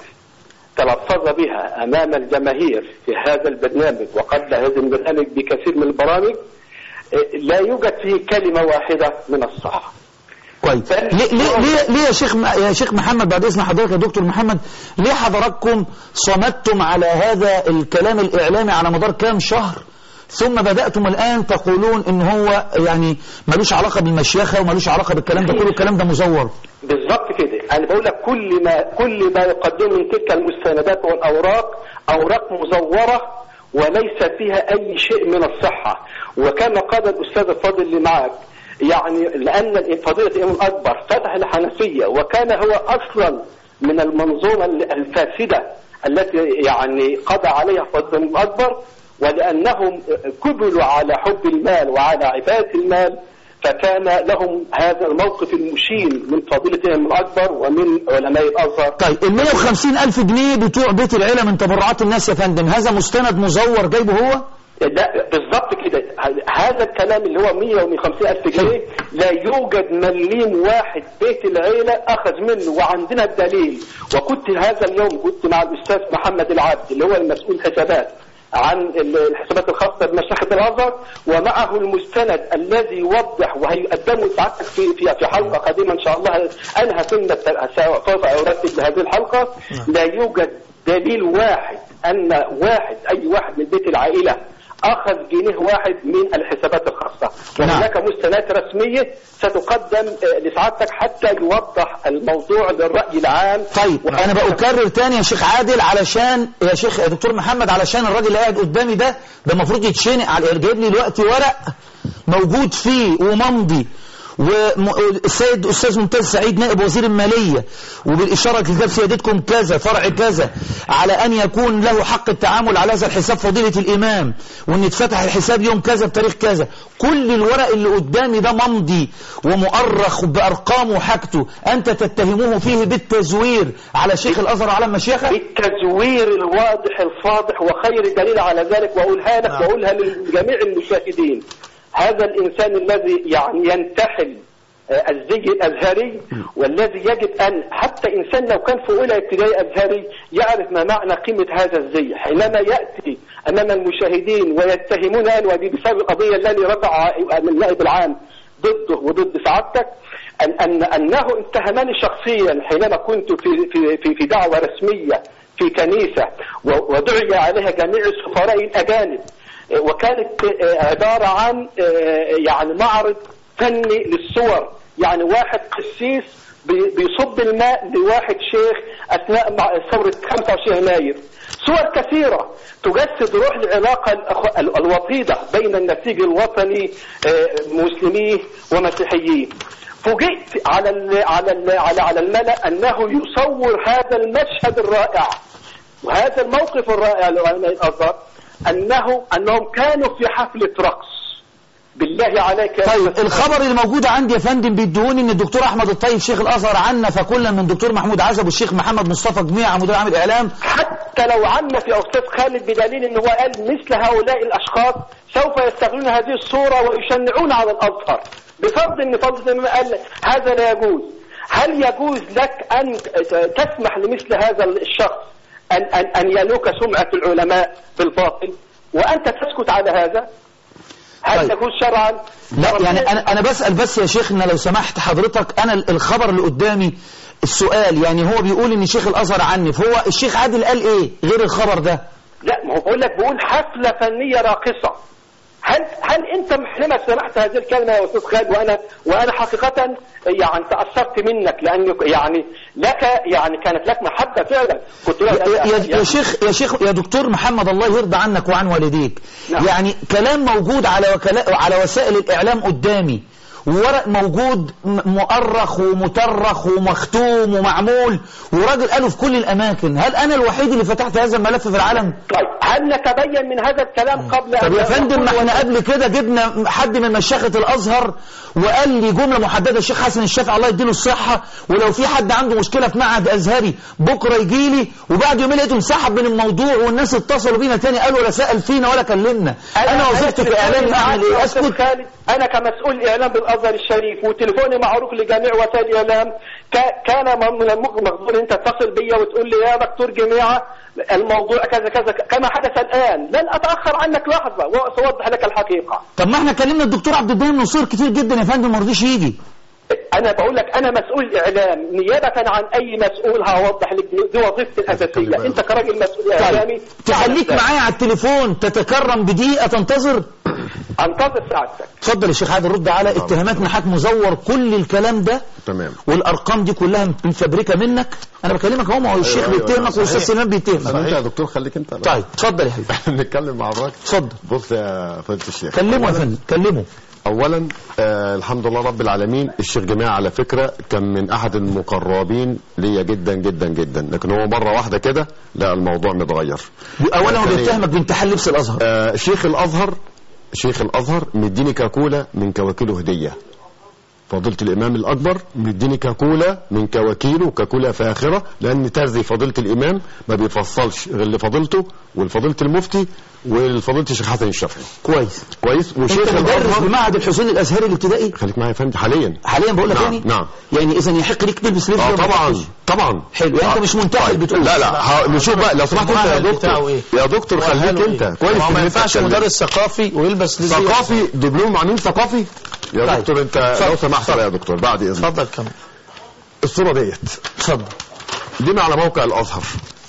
تلفظ بها أمام الجماهير في هذا البرنامج وقبل هذا البرنامج بكثير من البرامج آه لا يوجد فيه كلمة واحدة من الصح كويس ليه ليه ليه, ليه يا شيخ يا شيخ محمد بعد اذن حضرتك يا دكتور محمد ليه حضراتكم صمدتم على هذا الكلام الاعلامي على مدار كام شهر ثم بداتم الان تقولون ان هو يعني ملوش علاقه بالمشيخه وملوش علاقه بالكلام ده كله الكلام ده مزور بالظبط كده انا بقول لك كل ما كل ما يقدمه من تلك المستندات والاوراق اوراق مزوره وليس فيها اي شيء من الصحه وكما قال الاستاذ الفاضل اللي معك يعني لان فضيله الامام الاكبر فتح الحنفيه وكان هو اصلا من المنظومه الفاسده التي يعني قضى عليها فضيله الامام الاكبر ولانهم كبلوا على حب المال وعلى عباده المال فكان لهم هذا الموقف المشين من فضيلة الإمام الأكبر ومن علماء الأزهر طيب ال 150 ألف جنيه بتوع بيت العيلة من تبرعات الناس يا فندم هذا مستند مزور جايبه هو؟ لا بالظبط كده هذا الكلام اللي هو 150 ألف جنيه لا يوجد مليم واحد بيت العيلة أخذ منه وعندنا الدليل وكنت هذا اليوم كنت مع الأستاذ محمد العبد اللي هو المسؤول حسابات عن الحسابات الخاصة بمشيخة الأزهر ومعه المستند الذي يوضح وهيقدمه سعادتك في في في حلقة قادمة إن شاء الله أنا هتم سوف أرتب لهذه الحلقة لا يوجد دليل واحد أن واحد أي واحد من بيت العائلة أخذ جنيه واحد من الحسابات الخاصة وهناك مستندات رسمية ستقدم لسعادتك حتى يوضح الموضوع للرأي العام طيب أنا بأكرر تاني يا شيخ عادل علشان يا شيخ يا دكتور محمد علشان الراجل اللي قاعد قدامي ده ده المفروض يتشنق على جايب لي دلوقتي ورق موجود فيه وممضي والسيد أستاذ ممتاز سعيد نائب وزير المالية وبالإشارة لكتاب سيادتكم كذا فرع كذا على أن يكون له حق التعامل على هذا الحساب فضيلة الإمام وأن يتفتح الحساب يوم كذا بتاريخ كذا كل الورق اللي قدامي ده ممضي ومؤرخ بأرقامه وحاجته أنت تتهموه فيه بالتزوير على شيخ الأزهر وعلى المشيخة بالتزوير الواضح الفاضح وخير دليل على ذلك وأقولها لك وأقولها لجميع المشاهدين هذا الإنسان الذي يعني ينتحل الزي الأزهري والذي يجب أن حتى إنسان لو كان في أولى ابتدائي أزهري يعرف ما معنى قيمة هذا الزي حينما يأتي أمام المشاهدين ويتهمون أن ودي بسبب القضية التي رفع من النائب العام ضده وضد سعادتك أن أن أنه اتهمني شخصيا حينما كنت في في في, في دعوة رسمية في كنيسة ودعي عليها جميع السفراء الأجانب وكانت عبارة عن يعني معرض فني للصور يعني واحد قسيس بي- بيصب الماء لواحد شيخ اثناء مع ثوره 25 يناير صور كثيره تجسد روح العلاقه الأخ- ال- الوطيده بين النسيج الوطني آه، مسلميه ومسيحيين فوجئت على ال على ال على على الملأ انه يصور هذا المشهد الرائع وهذا الموقف الرائع لعلماء الازهر انه انهم كانوا في حفله رقص بالله عليك يا طيب أستاذ الخبر اللي موجود عندي يا فندم بيدوني ان الدكتور احمد الطيب شيخ الازهر عنا فكلا من الدكتور محمود عزب والشيخ محمد مصطفى جميع مدير عام الاعلام حتى لو عنا في أستاذ خالد بدليل أنه قال مثل هؤلاء الأشخاص سوف يستغلون هذه الصورة ويشنعون على الأزهر بفرض أن فضل الإمام قال هذا لا يجوز هل يجوز لك أن تسمح لمثل هذا الشخص أن, أن, أن يلوك سمعة العلماء بالباطل وأنت تسكت على هذا هل طيب. يجوز شرعا لا يعني انا انا بسال بس يا شيخنا لو سمحت حضرتك انا ال- الخبر اللي قدامي السؤال يعني هو بيقول ان شيخ الازهر عنف هو الشيخ عادل قال ايه غير الخبر ده لا ما هو بقول لك بقول حفلة فنية راقصة هل هل انت حينما سمعت هذه الكلمه يا استاذ خالد وانا وانا حقيقه يعني تاثرت منك لان يعني لك يعني كانت لك محبه فعلا كنت يا, يا, يا شيخ يا شيخ يا دكتور محمد الله يرضى عنك وعن والديك نعم. يعني كلام موجود على وكلا على وسائل الاعلام قدامي وورق موجود م- مؤرخ ومترخ ومختوم ومعمول وراجل قاله في كل الاماكن هل انا الوحيد اللي فتحت هذا الملف في العالم طيب هل نتبين من هذا الكلام قبل طب أن يا فندم ما نقول احنا قبل كده جبنا حد من مشيخة الازهر وقال لي جمله محدده الشيخ حسن الشافعي الله يديله الصحه ولو في حد عنده مشكله في معهد ازهري بكره يجي لي وبعد يومين لقيته انسحب من الموضوع والناس اتصلوا بينا تاني قالوا لا سال فينا ولا كلمنا انا وظيفتي كاعلامي اعمل ايه أستاذ اسكت خالد انا كمسؤول اعلام بالازهر الشريف وتليفوني معروف لجميع وسائل الاعلام كا- كان م- من المقدور انت تتصل بيا وتقول لي يا دكتور جماعه الموضوع كذا كذا كما حدث الان لن اتاخر عنك لحظه وساوضح لك الحقيقه طب ما احنا كلمنا الدكتور عبد الدايم نصير كتير جدا يا فندم ما رضيش يجي انا بقول لك انا مسؤول اعلام نيابه عن اي مسؤول هوضح لك دي وظيفتي الاساسيه انت كراجل مسؤول اعلامي طيب تخليك معايا على التليفون تتكرم بدقيقه تنتظر انتظر سعادتك اتفضل يا شيخ عادل رد على اتهامات نحات مزور كل الكلام ده تمام والارقام دي كلها مفبركه منك انا بكلمك اهو ما هو الشيخ أيوة، أيوة، بيتهمك صحيح. والاستاذ سليمان طب بيتهمك انت يا دكتور خليك انت طيب اتفضل يا حبيبي احنا بنتكلم مع الراجل اتفضل بص يا فضيله الشيخ كلمه يا فندم كلمه اولا آه الحمد لله رب العالمين الشيخ جماعه على فكره كان من احد المقربين ليا جدا جدا جدا لكن هو مره واحده كده لا الموضوع متغير اولا هو ثانياً، بيتهمك بانتحال لبس الازهر آه شيخ الازهر شيخ الازهر مديني كاكولا من كواكيله هديه فضيلة الإمام الأكبر مديني كاكولا من كواكيله كاكولا فاخرة لأن ترزي فضيلة الإمام ما بيفصلش غير لفضيلته ولفضيلة المفتي ولفضيلة الشيخ حسن الشافعي كويس كويس وشيخ انت مدرس الأزهر بمعهد الحسين الازهري الابتدائي خليك معايا يا فندم حاليا حاليا بقول لك نعم، يعني نعم. يعني اذا يحق ليك تلبس لبس اه ولا ما طبعا يحقش؟ طبعا حلو يعني انت مش منتحل طيب. بتقول لا لا ه- نشوف بقى لو سمحت انت يا المؤهل بتاعه دكتور ايه؟ يا دكتور خليك مؤهله انت إيه؟ كويس ما هو إن ما أنت ينفعش تتكلم. مدرس ثقافي ويلبس لزي ثقافي دبلوم عميل ثقافي يا طيب. دكتور انت لو سمحت بقى يا دكتور بعد اذنك اتفضل كمل الصوره ديت اتفضل دي من على موقع الازهر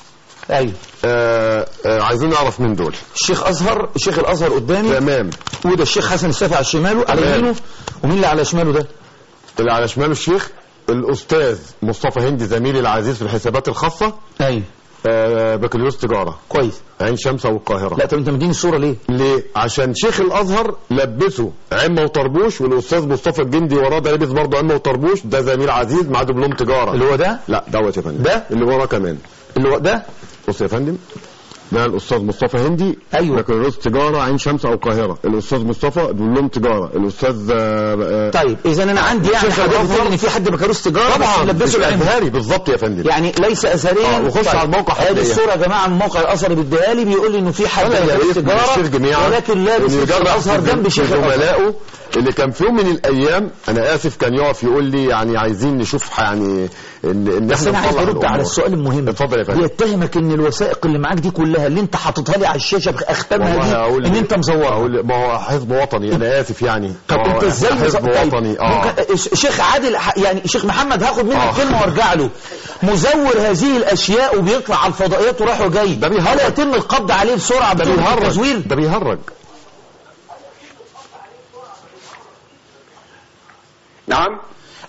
ايوه آه آه عايزين نعرف مين دول الشيخ ازهر الشيخ الازهر قدامي تمام وده الشيخ حسن الشافعي على شماله على تمام. يمينه ومين اللي على شماله ده اللي على شماله الشيخ الاستاذ مصطفى هندي زميلي العزيز في الحسابات الخاصه ايوه آه بكالوريوس تجاره كويس عين شمس والقاهره لا طب انت مديني الصوره ليه ليه؟ عشان شيخ الازهر لبسه عمه وطربوش والاستاذ مصطفى الجندي وراه ده لابس برضه عمه وطربوش ده زميل عزيز معاه دبلوم تجاره اللي هو ده لا دوت يا فندم ده؟ اللي وراه كمان اللي هو ده بص يا فندم ده الاستاذ مصطفى هندي أيوة. بكالوريوس تجاره عين شمس او القاهره الاستاذ مصطفى دبلوم تجاره الاستاذ آه، آه، طيب اذا انا عندي يعني شيخ حضرتك الأزهر. بتقول ان في حد بكالوريوس تجاره طبعا بس مش لبسه العلم ازهري بالظبط يا فندم يعني ليس اثريا آه، وخش على الموقع هذه هتلاقيها. الصوره يا جماعه من موقع الازهر بيديها لي بيقول لي انه في حد ولا يا بكالوريوس ريت من الشيخ تجاره جميعا ولكن لابس إنه لبس يجرب الازهر في جنب شيخ الازهر زملائه اللي كان في يوم من الايام انا اسف كان يقف يقول لي يعني عايزين نشوف يعني ان ان بس انا عايز نصلح ارد على الأمور. السؤال المهم اتفضل يا فندم بيتهمك ان الوثائق اللي معاك دي كلها اللي انت حاططها لي على الشاشه باختامها والله دي هقول ان انت مزورها هقول ما هو حزب وطني انا اسف يعني طب ما هو انت ازاي حزب مز- طيب، وطني اه ممكن شيخ عادل ح- يعني شيخ محمد هاخد منك آه. كلمه وارجع له مزور هذه الاشياء وبيطلع على الفضائيات ورايح وجاي ده بيهرج. هل يتم القبض عليه بسرعه ده بدون بيهرج تزوير ده بيهرج نعم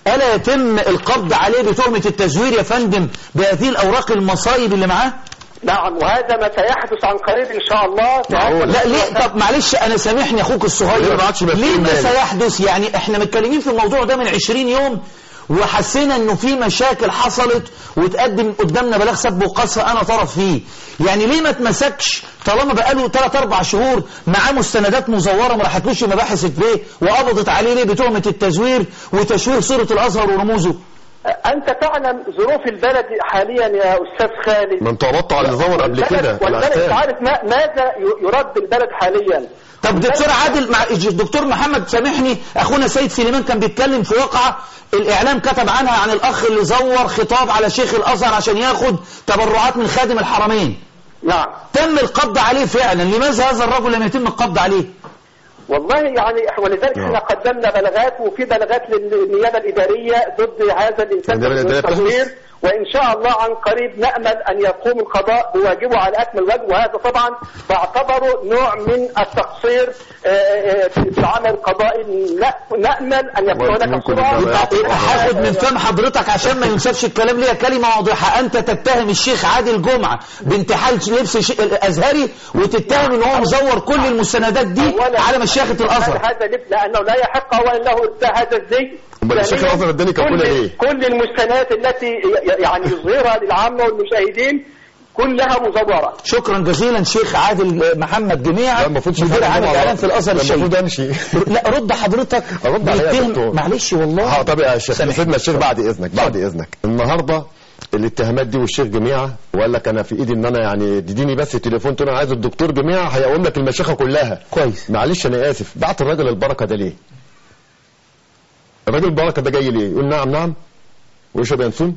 ألا يتم القبض عليه بتهمة التزوير يا فندم بهذه الأوراق المصايب اللي معاه نعم وهذا ما سيحدث عن قريب ان شاء الله في هذا لا ليه طب معلش انا سامحني اخوك ليه الصغير ما عادش مفهوم ليه ما مالك؟ سيحدث يعني احنا متكلمين في الموضوع ده من 20 يوم وحسينا انه في مشاكل حصلت وتقدم قدامنا بلاغ سب وقصف انا طرف فيه يعني ليه ما اتمسكش طالما بقاله 3 4 شهور معاه مستندات مزوره ما راحتلوش مباحث البيه وقبضت عليه ليه بتهمه التزوير وتشويه صوره الازهر ورموزه انت تعلم ظروف البلد حاليا يا استاذ خالد ما انت ربطت على النظام قبل كده والبلد انت الأحكام. عارف ما ماذا ي- يرد البلد حاليا طب دكتور عادل مع دكتور محمد سامحني اخونا سيد سليمان كان بيتكلم في واقعه الاعلام كتب عنها عن الاخ اللي زور خطاب على شيخ الازهر عشان ياخد تبرعات من خادم الحرمين نعم تم القبض عليه فعلا لماذا هذا الرجل لم يتم القبض عليه والله يعني ولذلك احنا قدمنا بلاغات وفي بلاغات للنيابه الاداريه ضد هذا الانسان النيابة الإدارية بتحدث؟ التصوير وان شاء الله عن قريب نامل ان يقوم القضاء بواجبه على اكمل وجه وهذا طبعا بعتبره نوع من التقصير آه، آه، في في العمل القضائي لا- نامل ان يكون هناك ممكن سرعه يبقى- يبقى يبقى هاخد من فم حضرتك عشان ما ينسبش الكلام ليا كلمه واضحه انت تتهم الشيخ عادل جمعه بانتحال لبس ش- الازهري وتتهم ان هو مزور كل المسندات دي أولاً على مشيخه الازهر هذا لب- لانه لا يحق اولا له ارتاء هذا الزي أمال الشيخ ثانياً، الأزهر اداني كابولة كل- ليه؟ كل المستندات التي ي- يعني يظهرها للعامه والمشاهدين كلها مزوره شكرا جزيلا شيخ عادل محمد جميعا لا المفروض شيخ مدير عادل عام جمعة الاعلام في الازهر لا، المفروض الشريف امشي لا رد حضرتك ارد عليا يا بيتهم- دكتور. معلش والله اه طب يا شيخ سامحني. سيدنا الشيخ بعد اذنك بعد اذنك النهارده الاتهامات دي والشيخ جميعه وقال لك انا في ايدي ان انا يعني تديني بس تليفون تقول انا عايز الدكتور جميعه هيقوم لك المشيخه كلها كويس معلش انا اسف بعت الراجل البركه ده ليه الراجل البركه ده جاي ليه يقول نعم نعم ويشرب ينسون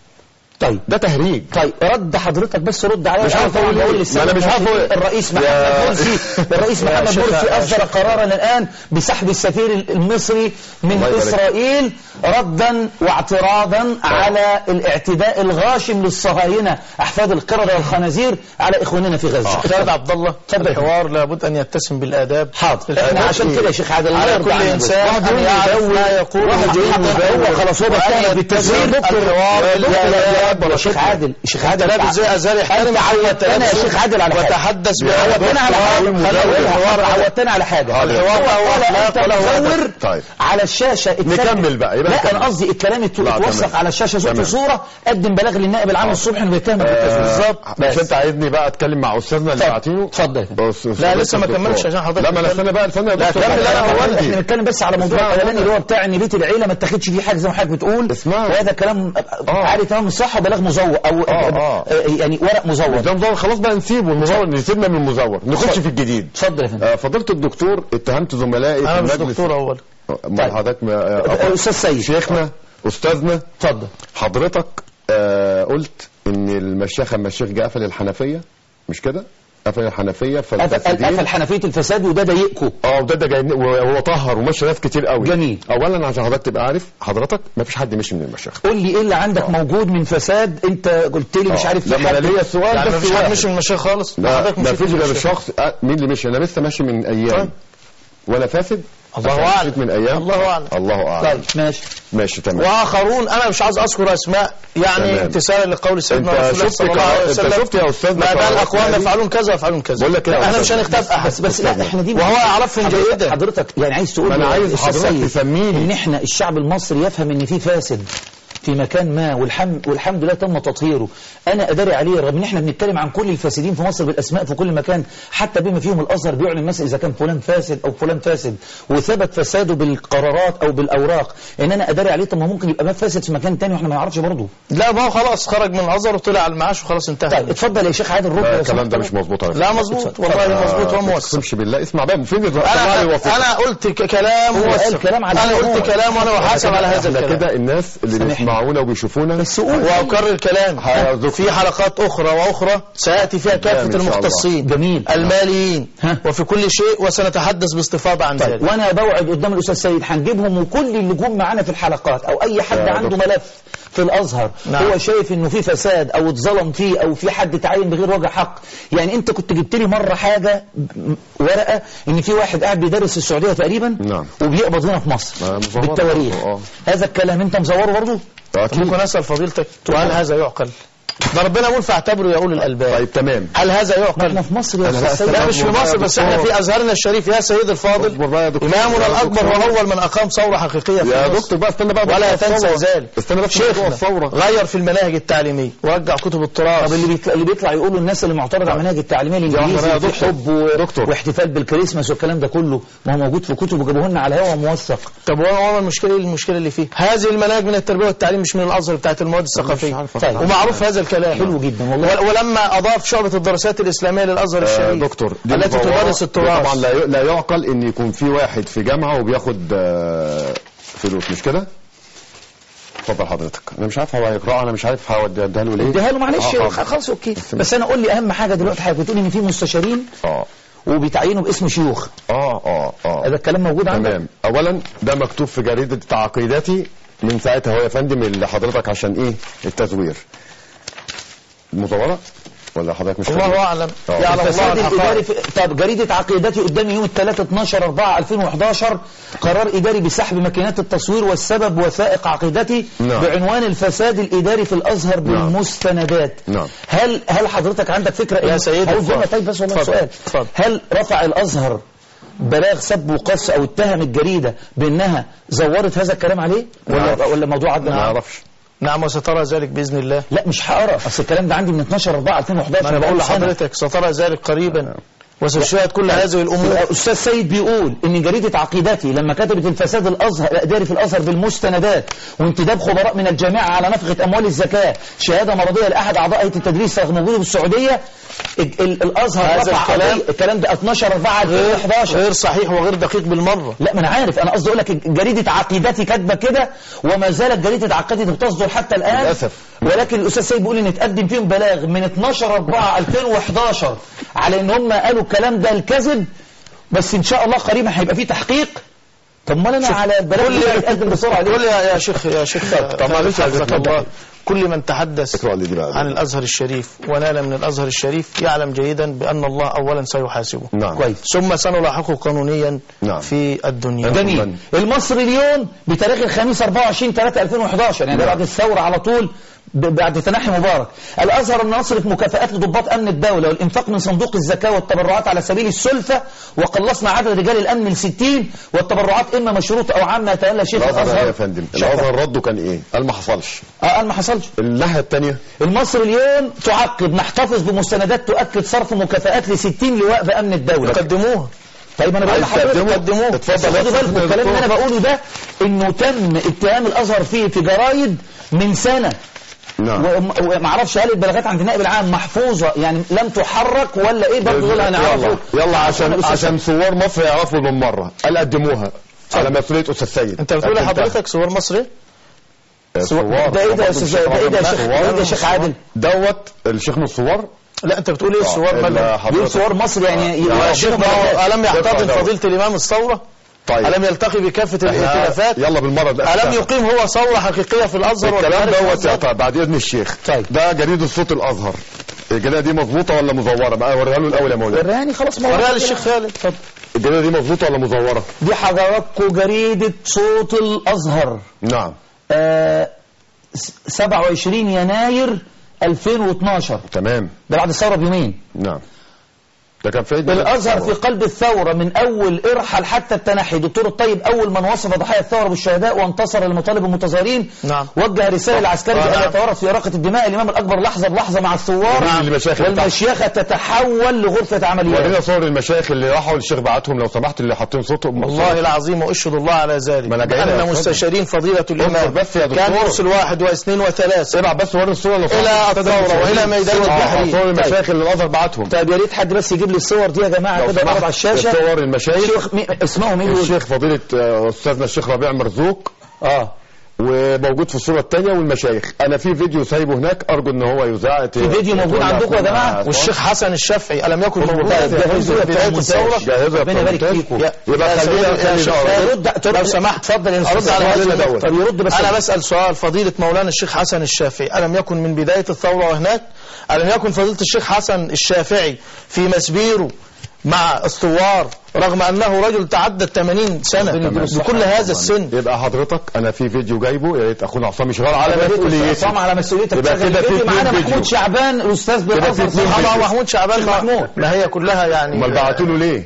طيب ده تهريج طيب رد حضرتك بس رد عليا مش عارف أقول إيه. ما أنا مش عارف أقول- الرئيس يا- محمد مرسي الرئيس يا محمد شيخ- مرسي يا اصدر شيخ. قرارا الان بسحب السفير المصري من الله يبارك. اسرائيل ردا واعتراضا على الاعتداء الغاشم للصهاينه احفاد القرده والخنازير على اخواننا في غزه خالد عبد الله اتفضل. الحوار لابد ان يتسم بالاداب حاضر احنا عشان كده يا شيخ عادل الله على يرضى كل عنك. انسان واحد ان يقول يعرف يزود، ما يقول واحد يقول هو خلاص هو بيتهم بالتزوير الحوار يا- يا- يا- يا يا شيخ عادل شيخ عادل لابس زي ازهر يحترم عودتنا يا شيخ عادل على حاجه وتحدث عودتنا على حاجه خلي أقولها. عودتنا على حاجه الحوار ولا انت ولا هو مزور أدب. طيب. على الشاشه اتسجل. نكمل بقى، يبقى لا نكمل. انا قصدي الكلام الت- لا، اتوثق تمام. على الشاشه صوت تمام. وصوره قدم بلاغ للنائب العام الصبح انه بيتهم بالتزوير بالظبط مش انت عايزني بقى اتكلم مع استاذنا اللي اتفضل. بعتينه اتفضل يا فندم. بص- لا، بص- لسه ما دكتور. كملتش عشان حضرتك لا ما انا تتكلم. استنى بقى استنى يا لا دكتور. كمل أنا انا هو عندي. احنا بنتكلم بس على موضوع اسمع، الاولاني أنا- اللي هو بتاع ان بيت العيله ما اتاخدش فيه حاجه زي ما حضرتك بتقول اسمع. وهذا كلام آه. عادي تمام صح وبلاغ مزور او آه، آه. يعني ورق مزور ده مزور خلاص بقى نسيبه المزور نسيبنا من المزور نخش في الجديد اتفضل يا فندم آه، فضيلة الدكتور اتهمت زملائي في انا مش المجلس دكتور اول امال طيب. حضرتك ما- آه، آه، استاذ سيد شيخنا استاذنا اتفضل حضرتك آه قلت ان المشيخه المشيخ جه قفل الحنفيه مش كده قفل الحنفيه قفل فالفاسدين قفل حنفيه الفساد وده ضايقكم اه وده ده جاي وهو طهر ومشى ناس كتير قوي جميل. اولا عشان حضرتك تبقى عارف حضرتك ما فيش حد مشي من المشيخه قول لي ايه اللي عندك موجود من فساد انت قلت لي مش آه. عارف في لما انا حد ليا سؤال يعني بس ما فيش حد واحد. مشي من المشايخ خالص لا حضرتك ما مشيت فيش من غير المشايخ. الشخص آه، مين اللي مشي انا لسه ماشي من ايام طيب. ولا فاسد الله عشان أعلم. مشيت من ايام الله أعلم. الله اعلم طيب ماشي ماشي تمام واخرون انا مش عايز اذكر اسماء يعني تمام. امتثالا لقول سيدنا انت رسول الله شفت صلى الله كا- عليه انت وسلم شفت يا استاذ ما بال اقوام يفعلون كذا ويفعلون كذا بقول لك ايه يا احنا أستاذ؟ مش هنختف احد بس بس لا احنا دي وهو يعرفهم حضرتك- جيدا حضرتك يعني عايز تقول ما أنا له عايز أستاذ حضرتك سيد تسميني. ان احنا الشعب المصري يفهم ان في فاسد في مكان ما والحمد والحمد لله تم تطهيره انا اداري عليه رغم ان احنا بنتكلم عن كل الفاسدين في مصر بالاسماء في كل مكان حتى بما فيهم الازهر بيعلن مثلا اذا كان فلان فاسد او فلان فاسد وثبت فساده بالقرارات او بالاوراق ان انا اداري عليه طب ما ممكن يبقى فاسد في مكان تاني واحنا ما نعرفش برضه لا ما هو خلاص خرج من الازهر وطلع على المعاش وخلاص انتهى طيب اتفضل يا شيخ عادل رد لا لو الكلام سمحت. ده مش مظبوط على لا فكرة. مظبوط والله مظبوط ما وموثق تقسمش بالله اسمع بقى فين انا انا قلت ك- كلام هو قال موثق. كلام على انا هو. قلت كلام وانا بحاسب على هذا احنا الكلام كده الناس اللي سامحني. بيسمعونا وبيشوفونا بس قول واكرر الكلام هيرزقك. في حلقات اخرى واخرى سياتي فيها كافه إن شاء الله. المختصين جميل الماليين ها. وفي كل شيء وسنتحدث باستفاضه عن طيب ذلك وانا بوعد قدام الاستاذ سيد هنجيبهم وكل اللي جم معانا في الحلقات او اي حد يا عنده دكتور. ملف في الازهر نعم. هو شايف انه في فساد او اتظلم فيه او في حد تعين بغير وجه حق يعني انت كنت جبت لي مره حاجه م- ورقه ان في واحد قاعد بيدرس في السعوديه تقريبا نعم. وبيقبض هنا في مصر آه، مزورة بالتواريخ برضه، آه. هذا الكلام انت مزوره برضه أكيد. ممكن اسال فضيلتك وهل هذا يعقل ده ربنا يقول فاعتبروا يا اولي الالباب طيب تمام هل هذا يعقل احنا في مصر يا أنا لا أستاذ سيد. لا مش في مصر بس احنا في ازهرنا الشريف يا سيد الفاضل اصبر بقى يا دكتور. امامنا يا الاكبر دكتور. واول من اقام ثوره حقيقيه في يا مصر. دكتور بقى استنى بقى ولا موضوع تنسى الثورة. ذلك استنى بس موضوع شيخنا الثورة غير في المناهج التعليميه ورجع كتب التراث طب اللي بيطلع اللي بيطلع يقولوا الناس اللي معترضه على المناهج التعليميه واحدة الانجليزي بقى يا في دكتور. حب و... دكتور. واحتفال بالكريسماس والكلام ده كله ما هو موجود في كتب وجابوه لنا على هوا موثق طب هو المشكله ايه المشكله اللي فيه هذه المناهج من التربيه والتعليم مش من الازهر بتاعت المواد الثقافيه عارف طيب. ومعروف هذا الكلام حلو جدا والله. و- ولما اضاف شعبه الدراسات الاسلاميه للازهر آه، الشريف دكتور دي التي مزورة. تدرس التراث طبعا لا ي- لا يعقل ان يكون في واحد في جامعه وبياخد آه، فلوس مش كده اتفضل حضرتك انا مش عارف هو هيقراها انا مش عارف هوديها له ليه اديها له معلش آه، خ- خلاص اوكي بس انا قول لي اهم حاجه دلوقتي حضرتك بتقول ان في مستشارين اه وبيتعينوا باسم شيوخ اه اه اه هذا الكلام موجود عندك تمام اولا ده مكتوب في جريده تعقيداتي من ساعتها هو يا فندم اللي حضرتك عشان ايه التزوير المزوره ولا حضرتك مش الله فاهم؟ اعلم آه. يعلم الله الفساد الاداري الحقائق في... طب جريده عقيدتي قدامي يوم الثلاث 12 4 2011 قرار اداري بسحب ماكينات التصوير والسبب وثائق عقيدتي نعم. بعنوان الفساد الاداري في الازهر نعم. بالمستندات نعم. هل هل حضرتك عندك فكره يا إن- سيدي هقول اتفضل. جملة طيب بس والله اتفضل. سؤال اتفضل. هل رفع الازهر بلاغ سب وقص او اتهم الجريده بانها زورت هذا الكلام عليه ولا نعم. ولا موضوع عدل ما اعرفش نعم وسترى ذلك باذن الله لا مش هقرا اصل الكلام ده عندي من 12 4 2011 ما انا بقول بقالي سنة. لحضرتك سترى ذلك قريبا وستشاهد كل هذه الامور الاستاذ سيد بيقول ان جريده عقيدتي لما كتبت الفساد الازهر الاداري في الازهر بالمستندات وانتداب خبراء من الجامعه على نفقه اموال الزكاه شهاده مرضيه لاحد اعضاء هيئه التدريس رغم وجوده بالسعوديه ال- ال- الازهر هذا رفع الكلام- قضية- الكلام ده 12 4 غير 2011 غير صحيح وغير دقيق بالمره لا ما انا عارف انا قصدي اقول لك جريده عقيدتي كاتبه كده وما زالت جريده عقيدتي بتصدر حتى الان للأسف. ولكن الاستاذ سيد بيقول ان اتقدم فيهم بلاغ من 12 4 2011 على ان هم قالوا الكلام ده الكذب بس ان شاء الله قريبا هيبقى فيه تحقيق طب ما انا على البلاغ كل اللي يتقدم بسرعه قول ليه؟ لي يا يا شيخ يا شيخ طب معلش عايزك حفظك الله تنتهي. كل من تحدث اقرأ لي دي بقى. عن الازهر الشريف ونال من الازهر الشريف يعلم جيدا بان الله اولا سيحاسبه نعم كويس ثم سنلاحقه قانونيا نعم. في الدنيا جميل المصري اليوم بتاريخ الخميس 24 3 2011 يعني ده نعم. بعد الثوره على طول ب- بعد تنحي مبارك الازهر ان نصرف مكافآت لضباط امن الدوله والانفاق من صندوق الزكاه والتبرعات على سبيل السلفه وقلصنا عدد رجال الامن ل 60 والتبرعات اما مشروطه او عامه يتولى شيخ الازهر الازهر يا فندم شكرا. الازهر رده كان ايه قال ما حصلش اه قال ما حصلش الناحيه الثانيه المصري اليوم تعقب نحتفظ بمستندات تؤكد صرف مكافآت ل 60 لواء بامن الدوله قدموها طيب انا بقول عايز لحضرتك تقدمه؟ قدموه اتفضل خدوا يا بالكم دكتور. الكلام اللي انا بقوله ده انه تم اتهام الازهر فيه في جرايد من سنه نعم وم- ومعرفش هل البلاغات عند النائب العام محفوظه يعني لم تحرك ولا ايه برضه دول يلا هنعرفه يلا عشان أنا عشان ثوار مصر يعرفوا بالمره قال قدموها على مسؤوليه استاذ سيد انت بتقول قدمتها. لحضرتك صور مصري ثوار ده ايه ده يا استاذ ده ايه ده يا شيخ ده ايه ده يا شيخ عادل دوت الشيخ من الثوار لا انت بتقول ايه الثوار ال- مالهم حضرتك- دول صور مصر يعني يا شيخ ما هو ألم يحتضن دوت. فضيلة الإمام الثورة طيب ألم يلتقي بكافة إحنا- الائتلافات يلا بالمره ده ألم يقيم هو ثورة حقيقية في الأزهر الكلام والخارج دوت الأزهر؟ طيب بعد اذن الشيخ طيب. ده جريده صوت الازهر الجريده دي مظبوطه ولا مزوره بقى وريها له الاول يا مولانا وراني خلاص ما وريها للشيخ خالد اتفضل الجريده دي مظبوطه ولا مزوره دي حضراتكم جريده صوت الازهر نعم آه س- 27 يناير 2012 تمام ده بعد الثوره بيومين نعم ده كان في عيد ميلاد الازهر في قلب الثوره من اول ارحل حتى التنحي دكتور الطيب اول من وصف ضحايا الثوره بالشهداء وانتصر لمطالب المتظاهرين نعم. وجه رساله العسكري آه، بان نعم. يتورط في اراقه الدماء الامام الاكبر لحظه بلحظه مع الثوار وريني المشايخ اللي والمشيخه تتحول لغرفه عمليات ورينا صور المشايخ اللي راحوا الشيخ بعتهم لو سمحت اللي حاطين صوتهم والله العظيم واشهد الله على ذلك ما أنا جاي لك. أن اتفضل. مستشارين فضيلة الإمام بس يا كان دكتور. يرسل واحد واثنين وثلاثة ابعت بس وري الصور لو إلى سمحت. الثورة وإلى ميدان صور- التحرير. صور المشايخ اللي الازهر بعتهم طيب يا ريت حد بس يجيب لي الصور دي يا جماعه لو كده سمحت. نقعد على الشاشه صور المشايخ شيخ مي... اسمهم ايه دول؟ الشيخ فضيله آه، استاذنا الشيخ ربيع مرزوق اه وموجود في الصوره الثانيه والمشايخ انا في فيديو سايبه هناك ارجو ان هو يذاع في فيديو موجود عندكم يا جماعة؟ والشيخ حسن الشافعي ألم يكن موجودا طيب، في جهزوا في بداية التوقيت. الثورة جهزوا ربنا يبارك التوقيت. فيكم. يا- يبقى يا خلينا سيدي- يا نخلي شيخ دعوة. يرد لو سمحت اتفضل يا أرد استاذ على علي. هذا الأول. طب يرد بس أنا بسأل سؤال فضيلة مولانا الشيخ حسن الشافعي ألم يكن من بداية الثورة وهناك ألم يكن فضيلة الشيخ حسن الشافعي في مسبيره مع اسطوار رغم أنه رجل تعدى 80 سنة بكل هذا السن يبقى حضرتك انا في فيديو جايبه يا ريت اخونا عصام يشغل على على مسؤوليتي مسؤوليتك على مسؤوليتك يبقى تشغل كده في الفيديو اتنين معانا فيديو. محمود شعبان الاستاذ كده في بالازهر اتنين صحابة فيديو. محمود شعبان ما, محمود. ما هي كلها يعني امال بعتوا له ليه؟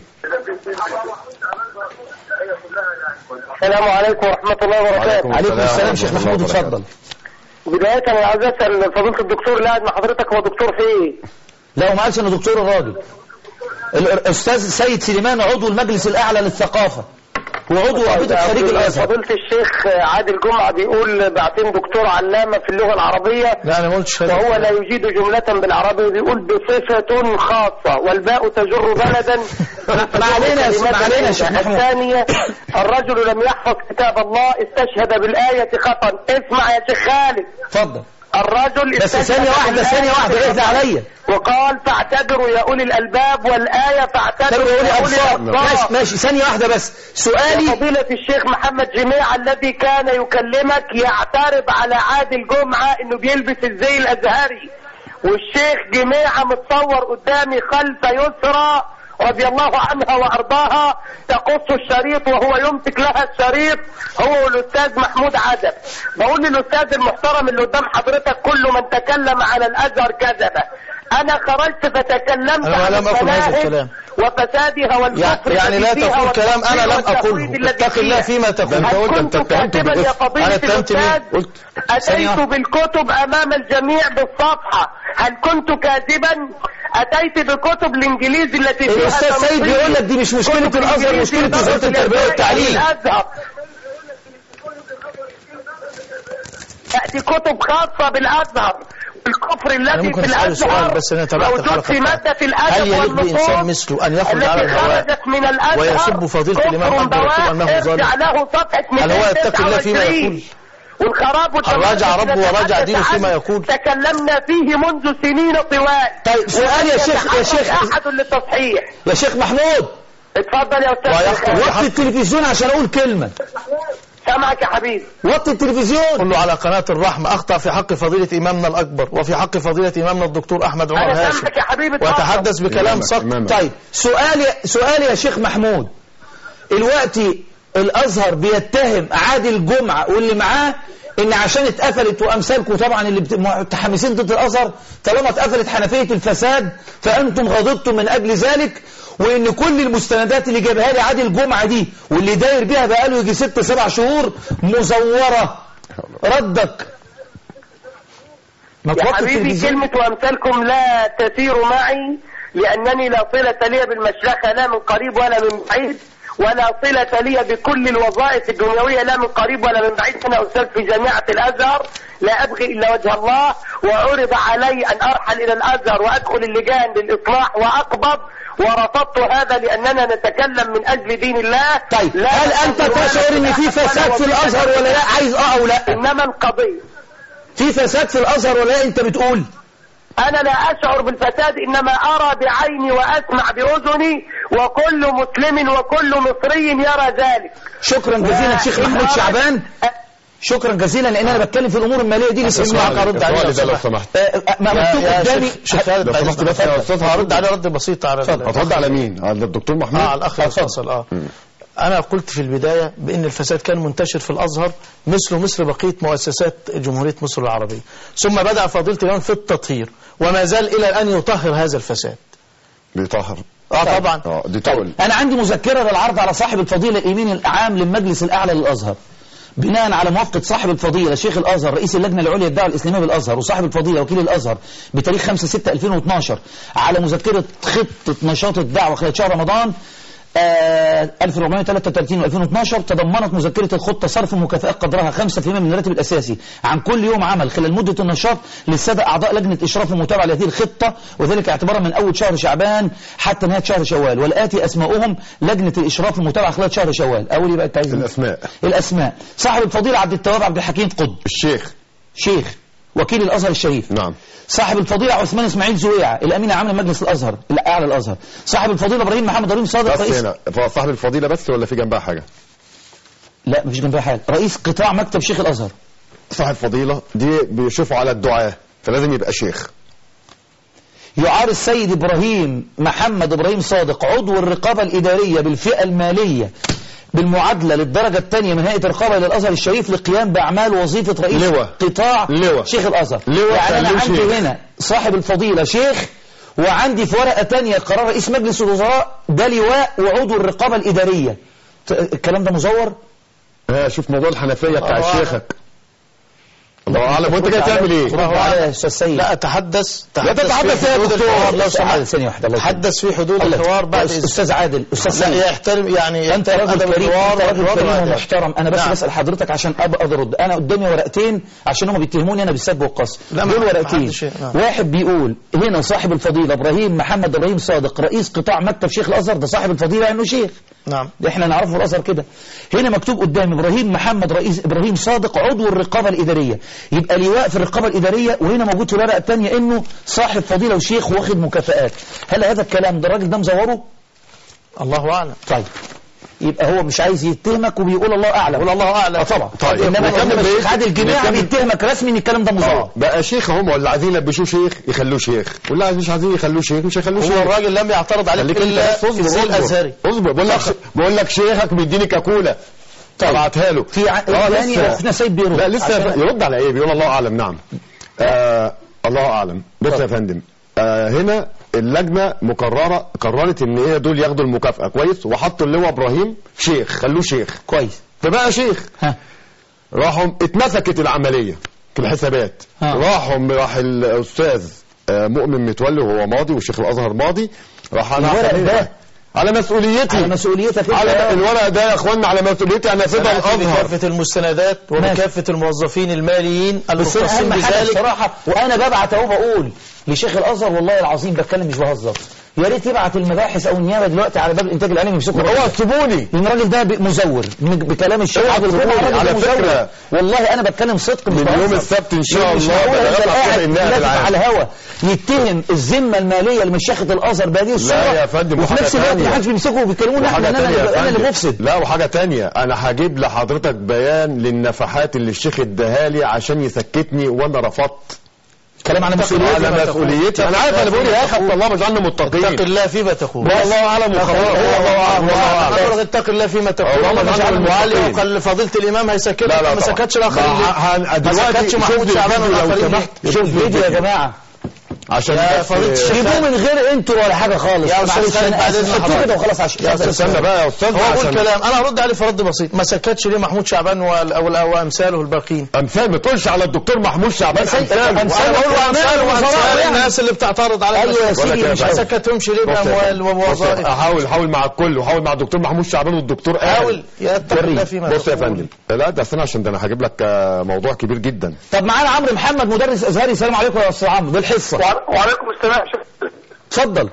السلام عليكم ورحمة الله وبركاته عليكم السلام ورحمة شيخ الله محمود وبركاته. اتفضل بداية أنا عايز أسأل فضيلة الدكتور اللي قاعد مع حضرتك هو دكتور في إيه؟ لا هو ما قالش انه دكتور الراجل الاستاذ سيد سليمان عضو المجلس الاعلى للثقافه وعضو رابطه خريج الازهر فضيلة الشيخ عادل جمعة بيقول بعتين دكتور علامة في اللغة العربية لا أنا ما قلتش هذا وهو لا يجيد جملة بالعربية بيقول بصفة خاصة والباء تجر بلدا ما علينا يا سيدي، ما علينا يا شيخ محمود. الثانية الرجل لم يحفظ كتاب الله استشهد بالآية خطأ اسمع يا شيخ خالد اتفضل الرجل بس استشهد ثانيه واحده بالآية ثانيه واحده اهدى عليا وقال فاعتبروا يا أولي الألباب والآية فاعتبروا تبقى يا اولي أولي ابصار ماشي الأبصار ماشي ثانيه واحده بس سؤالي فضيلة الشيخ محمد جميع الذي كان يكلمك يعترض على عادل جمعة انه بيلبس الزي الازهري والشيخ جميعة متصور قدامي خلف يسرى رضي الله عنها وارضاها تقص الشريط وهو يمسك لها الشريط هو والاستاذ محمود عدب بقول للاستاذ المحترم اللي قدام حضرتك كل من تكلم على الازهر كذب انا خرجت فتكلمت أنا عن لم أقل هذا المناهج الكلام. وفسادها والكفر يعني لا الذي فيها تقول كلام أنا لم والتفويض أقوله الذي اتق الله فيها. فيما تقول أنت هل قلت كنت أنت اتهمت كاتبا يا بالإثم. فضيلة أنا اتهمت مين؟ الأستاذ قلت أتيت بالكتب أمام الجميع بالصفحة هل كنت كاذبا أتيت بكتب الإنجليزي التي فيها الاستاذ سيد تنصيص. بيقول لك دي مش مشكله كتب الازهر الإنجليزي مشكله وزاره لدرجة التربيه الإلغاء والتعليم الأزهر تأتي كتب خاصة بالأزهر الكفر الذي ممكن في أسأل سؤال الأزهر بس أنا تابعت موجود الحلقة في مادة في هل الأدب يليق بإنسان والنصوص مثله أن يخرج على التي الهواء خرجت من الأزهر ويسب فضيلة الإمام كفر أكبر ويقول بواح أنه ظالم؟ ارجع له صفحة هل هو يتقي الله فيما 229 يقول؟ والخراب والدمار الراجع ربه الذي وراجع نتحدث دينه فيما عنه يقول. تكلمنا فيه منذ سنين طوال طيب، سؤال يا شيخ- يا شيخ. أحد للتصحيح يا شيخ محمود اتفضل يا أستاذ ويخطب شيخ. وطي التلفزيون عشان اقول كلمه سامعك يا حبيبي وطي التلفزيون قل له على قناة الرحمة أخطأ في حق فضيلة إمامنا الأكبر وفي حق فضيلة إمامنا الدكتور أحمد عمر أنا هاشم سامعك يا حبيبي اتفضل. ويتحدث بكلام إمامك، سقط إمامك. طيب سؤالي سؤالي يا شيخ محمود دلوقتي الازهر بيتهم عادل جمعه واللي معاه ان عشان اتقفلت وامثالكم طبعا اللي بت- متحمسين ضد الازهر طالما اتقفلت حنفيه الفساد فانتم غضبتم من اجل ذلك وان كل المستندات اللي جابها لي عادل جمعه دي واللي داير بيها بقاله يجي ست سبع شهور مزوره ردك ما يا توطي حبيبي التلفزيون. كلمة وأمثالكم لا تسير معي لأنني لا صلة لي بالمشرخة لا من قريب ولا من بعيد ولا صلة لي بكل الوظائف الدنيوية لا من قريب ولا من بعيد أنا أستاذ في جامعة الأزهر لا أبغي إلا وجه الله وعرض علي أن أرحل إلى الأزهر وأدخل اللجان للإصلاح وأقبض ورفضت هذا لأننا نتكلم من أجل دين الله طيب لا هل انت نتكلم تشعر ان في ولا فساد في ولا الازهر ولا لا عايز اه او لا إنما القضية في فساد في الازهر ولا لا انت بتقول أنا لا أشعر بالفساد إنما أرى بعيني وأسمع بأذني وكل مسلم وكل مصري يرى ذلك شكرا جزيلا شيخ وإن محمود أردت- شعبان شكرا جزيلا لان انا بتكلم في الامور الماليه دي لسه السؤال اسمعك ارد السؤال عليه ده لو لو سمحت آه، آه، ما يا- مكتوب يا قدامي شيخ- شيخ خالد لو بعد سمحت إذنك. بس يا أستاذ هرد عليه رد بسيط على ال- هترد على مين؟ على الدكتور محمود؟ اه على الاخ الفاصل اه انا قلت في البدايه بان الفساد كان منتشر في الازهر مثل مثل بقيه مؤسسات جمهوريه مصر العربيه ثم بدا فضيله الامام في التطهير وما زال الى الان يطهر هذا الفساد بيطهر اه طبعا اه دي تقول انا عندي مذكره للعرض على صاحب الفضيله الامين العام للمجلس الاعلى للازهر بناء على موافقة صاحب الفضيلة شيخ الأزهر رئيس اللجنة العليا للدعوة الإسلامية بالأزهر وصاحب الفضيلة وكيل الأزهر بتاريخ 5/6/2012 على مذكرة خطة نشاط الدعوة خلال شهر رمضان آه 1433 و2012 تضمنت مذكرة الخطة صرف مكافآت قدرها 5% من الراتب الأساسي عن كل يوم عمل خلال مدة النشاط للسادة أعضاء لجنة إشراف ومتابعة لهذه الخطة وذلك اعتبارا من أول شهر شعبان حتى نهاية شهر شوال والآتي أسماؤهم لجنة الإشراف والمتابعة خلال شهر شوال أول يبقى التعزيز الأسماء الأسماء صاحب الفضيلة عبد التواب عبد الحكيم قطب الشيخ شيخ وكيل الأزهر الشريف نعم صاحب الفضيلة عثمان اسماعيل زويعة الأمين العام لمجلس الأزهر الأعلى الأزهر صاحب الفضيلة إبراهيم محمد ابراهيم صادق بس رئيس هنا صاحب الفضيلة بس ولا في جنبها حاجة لا مفيش جنبها حاجة رئيس قطاع مكتب شيخ الأزهر صاحب فضيلة دي بيشوفوا على الدعاء فلازم يبقى شيخ يعار السيد إبراهيم محمد إبراهيم صادق عضو الرقابة الإدارية بالفئة المالية بالمعادلة للدرجة الثانية من هيئة الرقابة إلى الأزهر الشريف للقيام بأعمال وظيفة رئيس لواء. قطاع لواء. شيخ الأزهر لواء يعني أنا خلوه عندي شيخ. هنا صاحب الفضيلة شيخ وعندي في ورقة تانية قرار رئيس مجلس الوزراء ده لواء وعضو الرقابة الإدارية ت- الكلام ده مزور ها شوف موضوع الحنفية بتاع الله أعلم. شيخك الله أعلم وأنت جاي تعمل إيه؟ الله أعلم يا أستاذ سيد لا اتحدث لا تتحدث في يا حدود دكتور. الحوار لو عادل سمحت ثانية واحدة الله يكرمك. تحدث في حدود الله الحوار يكرمك. بعد أستاذ إذن أستاذ عادل أستاذ لا سيد يحترم يعني انت راجل أدب كريم الحوار انت راجل والوضع كريم والأدب. ومحترم انا بس نعم. بسال حضرتك عشان ابقى ارد انا قدامي ورقتين عشان هم بيتهموني انا بالسب والقصف لا، ما- دول ما ورقتين حدش- نعم. واحد بيقول هنا صاحب الفضيله ابراهيم محمد ابراهيم صادق رئيس قطاع مكتب شيخ الازهر ده صاحب الفضيله انه شيخ نعم ده احنا نعرفه في الازهر كده هنا مكتوب قدامي ابراهيم محمد رئيس ابراهيم صادق عضو الرقابه الاداريه يبقى لواء في الرقابه الاداريه وهنا موجود في الورقه الثانيه انه صاحب فضيله وشيخ واخد مكافآت هل هذا الكلام ده الراجل ده مزوره الله اعلم طيب يبقى هو مش عايز يتهمك وبيقول الله اعلم قول الله اعلم اه طبعا طيب. انما نكمل انما بإيه؟ الشيخ عادل جماعه نكمل. بيتهمك رسمي ان الكلام ده مزور اه بقى شيخ هم ولا عايزين يلبسوه شيخ يخلوه شيخ واللي عايز- مش عايزين يخلوه شيخ مش هيخلوه شيخ هو الراجل لم يعترض عليك خليك انت الا بس اصبر زي اصبر الازهري اصبر بقول لك بقول لك شيخك بيديني كاكولا ابعتها له في ع... اه يعني لسه اخونا سيد بيرد لا لسه عشان- يرد على ايه بيقول الله اعلم نعم آه الله اعلم بص يا فندم آه هنا اللجنه مقرره قررت ان هي دول ياخدوا المكافاه كويس وحطوا اللواء ابراهيم شيخ خلوه شيخ كويس فبقى شيخ ها راحوا اتمسكت العمليه في الحسابات ها. راحوا راح الاستاذ آه، مؤمن متولي وهو ماضي والشيخ الازهر ماضي راح على الورق ده. على مسؤوليتي على مسؤوليتك انت على يا- الورق ده يا اخوانا على مسؤوليتي انا سيدها سمعت الازهر بكافة المستندات وبكافة الموظفين الماليين بس انا المختصين اهم حاجه بذلك بصراحه وانا ببعت اهو بقول لشيخ الازهر والله العظيم بتكلم مش بهزر يا ريت يبعت المباحث او النيابه دلوقتي على باب الانتاج الاعلامي يمسكوا هو سيبوني لان الراجل ده ب- مزور من- بكلام الشيخ اوعى عبد تقولي. الغفور الراجل على ده مزور. فكرة. والله انا بتكلم صدق مش من بهزر. يوم السبت ان شاء مش الله معقول بدأت هيفضل أفتح قاعد النائب لافف العام. على الهوا يتهم الذمه الماليه لمشيخه الازهر بهذه الصوره يا فندم، وفي وحاجة نفس الوقت تانية. ما حدش بيمسكه وبيكلموني احنا وحاجة ان انا تانية يا اللي- انا اللي فندم. بفسد لا وحاجة تانية انا هجيب لحضرتك بيان للنفحات اللي الشيخ اداهالي عشان يسكتني وانا رفضت كلام على مسؤوليتي على مسؤوليتي انا عارف انا بقول يا اخي اتق الله واجعلنا متقين اتق الله فيما تقول والله اعلم وخلاص هو الله اعلم والله اعلم أقول اتق الله فيما تقول اللهم والله اجعلنا مش وعلي المتقين. وقال فضيلة الإمام هيسكتك لا لا ما طبعا. سكتش الآخرين ما ليه؟ ه- ما دلوقتي سكتش شوف محمود لي شعبان الفيديو لو والآخرين ليه؟ سمحت. شوف الفيديو يا جماعه عشان يا بس- فضيلة الشيخ جيبوه من غير انتوا ولا حاجه خالص يا أستاذ معلش خالد انا بعد اسف إذن حطوه حضرتك. كده وخلاص عشان يا استاذ استنى بقى يا استاذ هو أقول عشان كلام أنا هرد عليه في رد بسيط ما سكتش ليه محمود شعبان وال- أو أو أمثاله الباقيين امثال ما تقولش على الدكتور محمود شعبان أمثال- امثال أمثال وأنا بقول وأمثاله وزراء وأمثال يعني. الناس اللي بتعترض على أيوة يا المسألة. سيدي، ولا مش كده ما يا سكتهمش ليه بص يا بأموال فندم. بص يا ووظائف فندم. احاول حاول مع الكل وحاول مع الدكتور محمود شعبان والدكتور قال حاول يا اتق الله فيما بص يا تقول. فندم لا ده استنى عشان ده انا هجيب لك آه، موضوع كبير جدا طب معانا عمرو محمد مدرس ازهري السلام عليكم يا استاذ عمرو بالحصه وعليكم السلام شيخ اتفضل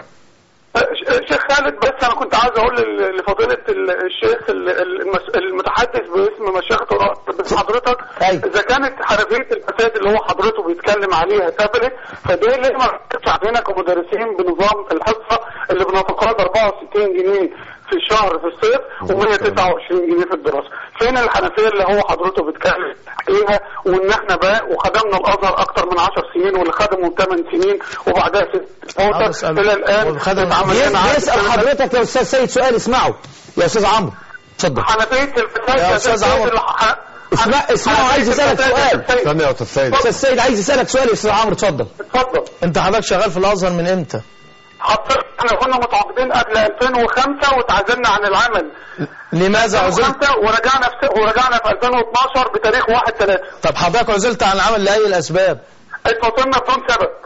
شيخ خالد بس انا كنت عايز اقول ل- لفضيله ال- الشيخ ال- ال- المس- المتحدث باسم مشيخه رأس حضرتك أيوة. اذا كانت حنفيه الفساد اللي هو حضرته بيتكلم عليها ثبتت فده ليه ما ركزش علينا كمدرسين بنظام الحصه اللي بنتقاضى 64 جنيه في الشهر في الصيف و129 جنيه في الدراسه فين الحنفيه اللي هو حضرته بيتكلم عليها وان احنا بقى وخدمنا الازهر اكتر من 10 سنين واللي خدموا 8 سنين وبعدها 6 عاوز موتى أسأله. الى الان والخدم- اتعمل لنا عقد بيسال سنة حضرتك يا استاذ سيد سؤال اسمعه يا استاذ عمرو اتفضل حنفية الفساد يا أستاذ عمرو. الح- اسمع اسمعه عايز يسالك حنفية سؤال الفساد. استنى يا استاذ سيد استاذ سيد عايز يسالك سؤال يا استاذ عمرو اتفضل اتفضل أنت حضرتك شغال في الأزهر من إمتى؟ حضرتك احنا كنا متعاقدين قبل 2005 وتعزلنا عن العمل لماذا عزلت؟ 2005 ورجعنا في ورجعنا في 2012 بتاريخ 1 3 طب حضرتك عزلت عن العمل لأي الأسباب؟ اتفصلنا بدون سبب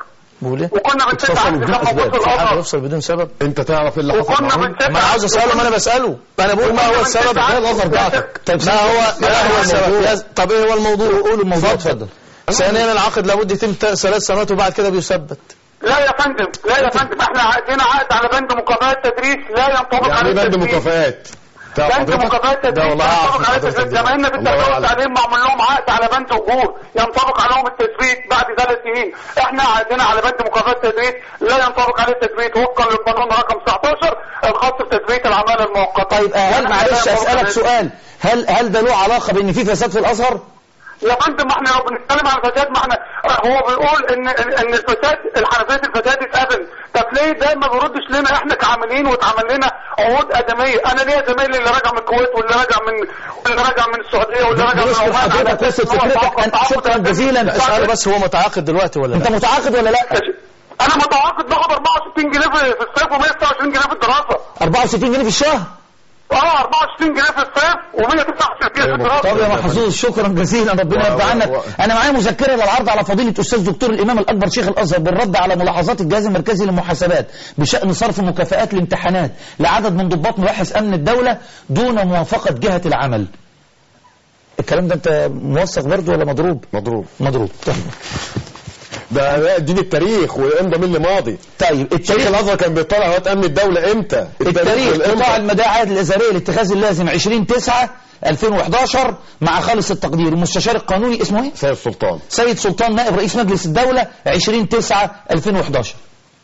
بقول ايه وكنا بنسد اتصلوا عندي بدون لما أسباب. بص في حد الازهر يفصل بدون سبب انت تعرف ايه اللي حصل وكنا معاهم بنسد ما انا عاوز اساله ما انا بساله انا بقول ما هو السبب لا الازهر بعتك ما هو ما هو السبب يا- طب ايه هو الموضوع قول الموضوع اتفضل ثانيا العقد لابد يتم ت- ثلاث سنوات وبعد كده بيثبت لا يا فندم لا يا فندم احنا عندنا عقد على بند مكافآت تدريس لا ينطبق يعني عليه ايه بند التدريس. مكافآت تعرف بند حضرتك؟ مكافآت ده تدريس والله ينطبق اعرف عليه حضرتك التدريس زمايلنا في الله التربيه أعلم. والتعليم معمول لهم عقد على بند اجور ينطبق عليهم التثبيت بعد ثلاث سنين احنا عندنا على بند مكافآت تدريس لا ينطبق عليه التثبيت وفقا للقانون رقم 19 الخاص بتثبيت العماله المؤقته طيب آه، هل لا معلش ينطبق اسالك عليه. سؤال هل هل ده له علاقه بان في فساد في الازهر؟ يا فندم ما احنا لو بنتكلم عن الفساد ما احنا هو بيقول ان ان إن الفساد الحنفيه الفساد اتقبل طب ليه ده ما بيردش لنا احنا كعاملين واتعمل لنا عقود ادميه انا ليا زمايلي اللي راجع من الكويت واللي راجع من واللي راجع من السعوديه واللي راجع من بشكر عمان على حضرتك أساس وصلت إن هو فكرتك تعاقد- أنا تعاقد شكرا أدمي. جزيلا اساله بس هو متعاقد دلوقتي ولا انت لا متعاقد ولا لا؟ انا متعاقد باخد 64 جنيه في في الصيف و129 جنيه في الدراسه 64 جنيه في الشهر اه 64 جنيه في الصيف و129 جنيه في الدراسه طب يا محظوظ شكرا جزيلا ربنا و- يرضى و- عنك و- انا معايا مذكره للعرض على فضيله استاذ دكتور الامام الاكبر شيخ الازهر بالرد على ملاحظات الجهاز المركزي للمحاسبات بشان صرف مكافآت الامتحانات لعدد من ضباط مباحث امن الدوله دون موافقه جهه العمل الكلام ده انت موثق برضه ولا مضروب مضروب مضروب طيب. ده ده اديني التاريخ والامضى من اللي ماضي طيب شيخ التاريخ الازهر كان بيطلع هوات امن الدوله امتى التاريخ والإمضى. قطاع المداعي الازهريه لاتخاذ اللازم 20 9 2011 مع خالص التقدير المستشار القانوني اسمه ايه؟ سيد سلطان سيد سلطان نائب رئيس مجلس الدولة 20 9 2011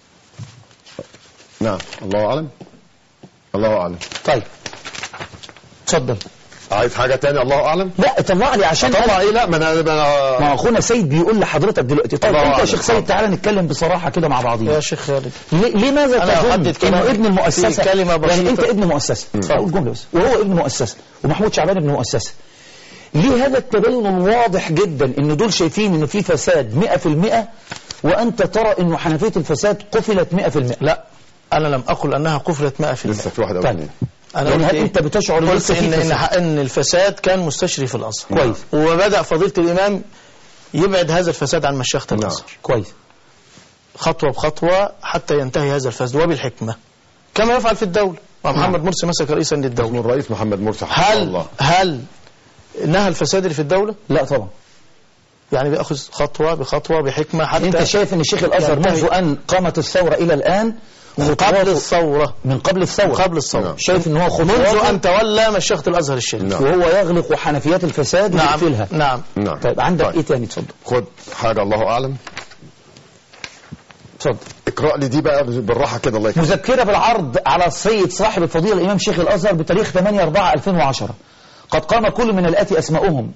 نعم الله اعلم الله اعلم طيب اتفضل عايز حاجه تاني الله اعلم لا طلع لي عشان طلع ايه لا ما انا ما ما أنا- اخونا سيد بيقول لحضرتك دلوقتي طيب الله انت يا أعلم. شيخ سيد تعالى نتكلم بصراحة كده مع بعضينا يا شيخ خالد ليه- لماذا أنا تظن أحدد كلامي انه ابن المؤسسة في كلمة يعني بسيطة. انت ابن مؤسسة اقول جملة بس وهو ابن مؤسسة ومحمود شعبان ابن مؤسسة ليه هذا التباين الواضح جدا ان دول شايفين ان في فساد 100% وانت ترى انه حنفية الفساد قفلت 100% لا انا لم اقل انها قفلت 100% لسه في واحد او طيب. اثنين انا يعني قلت هل إيه؟ انت بتشعر ان قلت لسه في ان ان فساد؟ ان الفساد كان مستشري في الازهر كويس. وبدا فضيله الامام يبعد هذا الفساد عن مشيخه نعم. الازهر كويس خطوه بخطوه حتى ينتهي هذا الفساد وبالحكمه كما يفعل في الدوله ومحمد مرسي مسك رئيسا للدوله اسمه الرئيس محمد مرسي حفظه هل الله هل نهى الفساد اللي في الدوله لا طبعا يعني بياخذ خطوه بخطوه بحكمه حتى انت شايف ان الشيخ الازهر ينتهي. منذ ان قامت الثوره الى الان من قبل الثوره من قبل الثوره من قبل الثوره نعم. شايف ان هو منذ خطواته ان تولى مشيخه الازهر الشريف نعم. وهو يغلق حنفيات الفساد نعم ويقفلها نعم نعم طيب عندك طيب. ايه تاني اتفضل خد حاجه الله اعلم اتفضل اقرا لي دي بقى بالراحه كده الله يكرمك مذكره بالعرض على السيد صاحب الفضيله الامام شيخ الازهر بتاريخ 8 4 2010 قد قام كل من الاتي اسماؤهم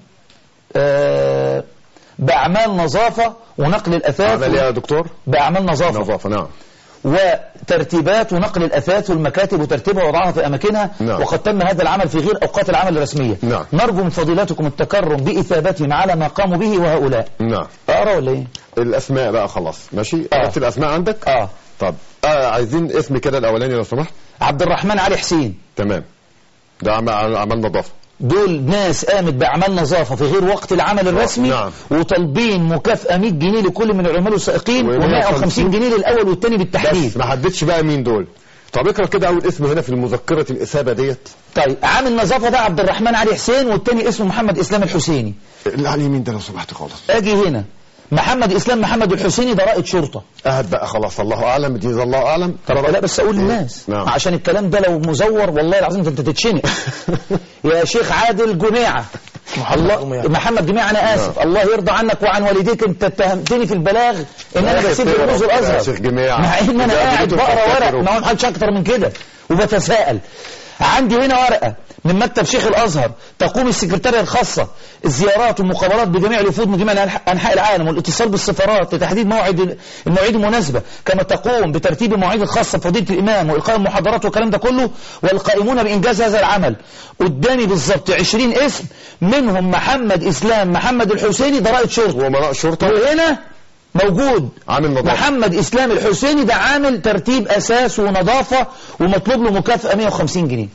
آه، باعمال نظافه ونقل الاثاث عمل ايه يا دكتور باعمال نظافه نظافه نعم وترتيبات ونقل الأثاث والمكاتب وترتيبها ووضعها في أماكنها نعم. وقد تم هذا العمل في غير أوقات العمل الرسمية نعم. نرجو من فضيلتكم التكرم بإثابتهم على ما قاموا به وهؤلاء نعم أقرأ ولا إيه؟ الاسماء بقى خلاص ماشي آه. عرفت الاسماء عندك آه طب آه عايزين اسم كده الاولاني لو سمحت عبد الرحمن علي حسين تمام ده عمل عمل نظافه دول ناس قامت بأعمال نظافة في غير وقت العمل الرسمي نعم. وطالبين مكافأة 100 جنيه لكل من العمال والسائقين و150 و150 جنيه للأول والثاني بالتحديد بس ما حددش بقى مين دول طب اقرا كده اول اسم هنا في المذكره الاثابه ديت طيب عامل نظافة ده عبد الرحمن علي حسين والثاني اسمه محمد إسلام الحسيني اللي على اليمين ده لو سمحت خالص أجي هنا محمد إسلام محمد الحسيني ده رائد شرطة اهد بقى خلاص الله اعلم جزا الله اعلم طب لا بس اقول للناس نعم. عشان الكلام ده لو مزور والله العظيم انت تتشنق يا شيخ عادل جميعه الله جميعة. محمد جميعه انا اسف الله يرضى عنك وعن والديك انت اتهمتني في البلاغ ان انا يا بسيب شيخ رموز يا الازهر شيخ جميعة. مع ان انا ده قاعد بدون بقرا ورق تفكير. ما هو محدش اكتر من كده وبتساءل عندي هنا ورقة من مكتب شيخ الأزهر تقوم السكرتارية الخاصة الزيارات والمقابلات بجميع الوفود من جميع أنح- أنحاء العالم والاتصال بالسفارات لتحديد موعد المواعيد المناسبة كما تقوم بترتيب المواعيد الخاصة بفضيلة الإمام وإلقاء المحاضرات والكلام ده كله والقائمون بإنجاز هذا العمل قدامي بالظبط 20 اسم منهم محمد إسلام محمد الحسيني ده رائد شرطة ومراء شرطه وهنا موجود عامل نظافه محمد إسلام الحسيني ده عامل ترتيب أساس ونظافة ومطلوب له مكافأة 150 جنيه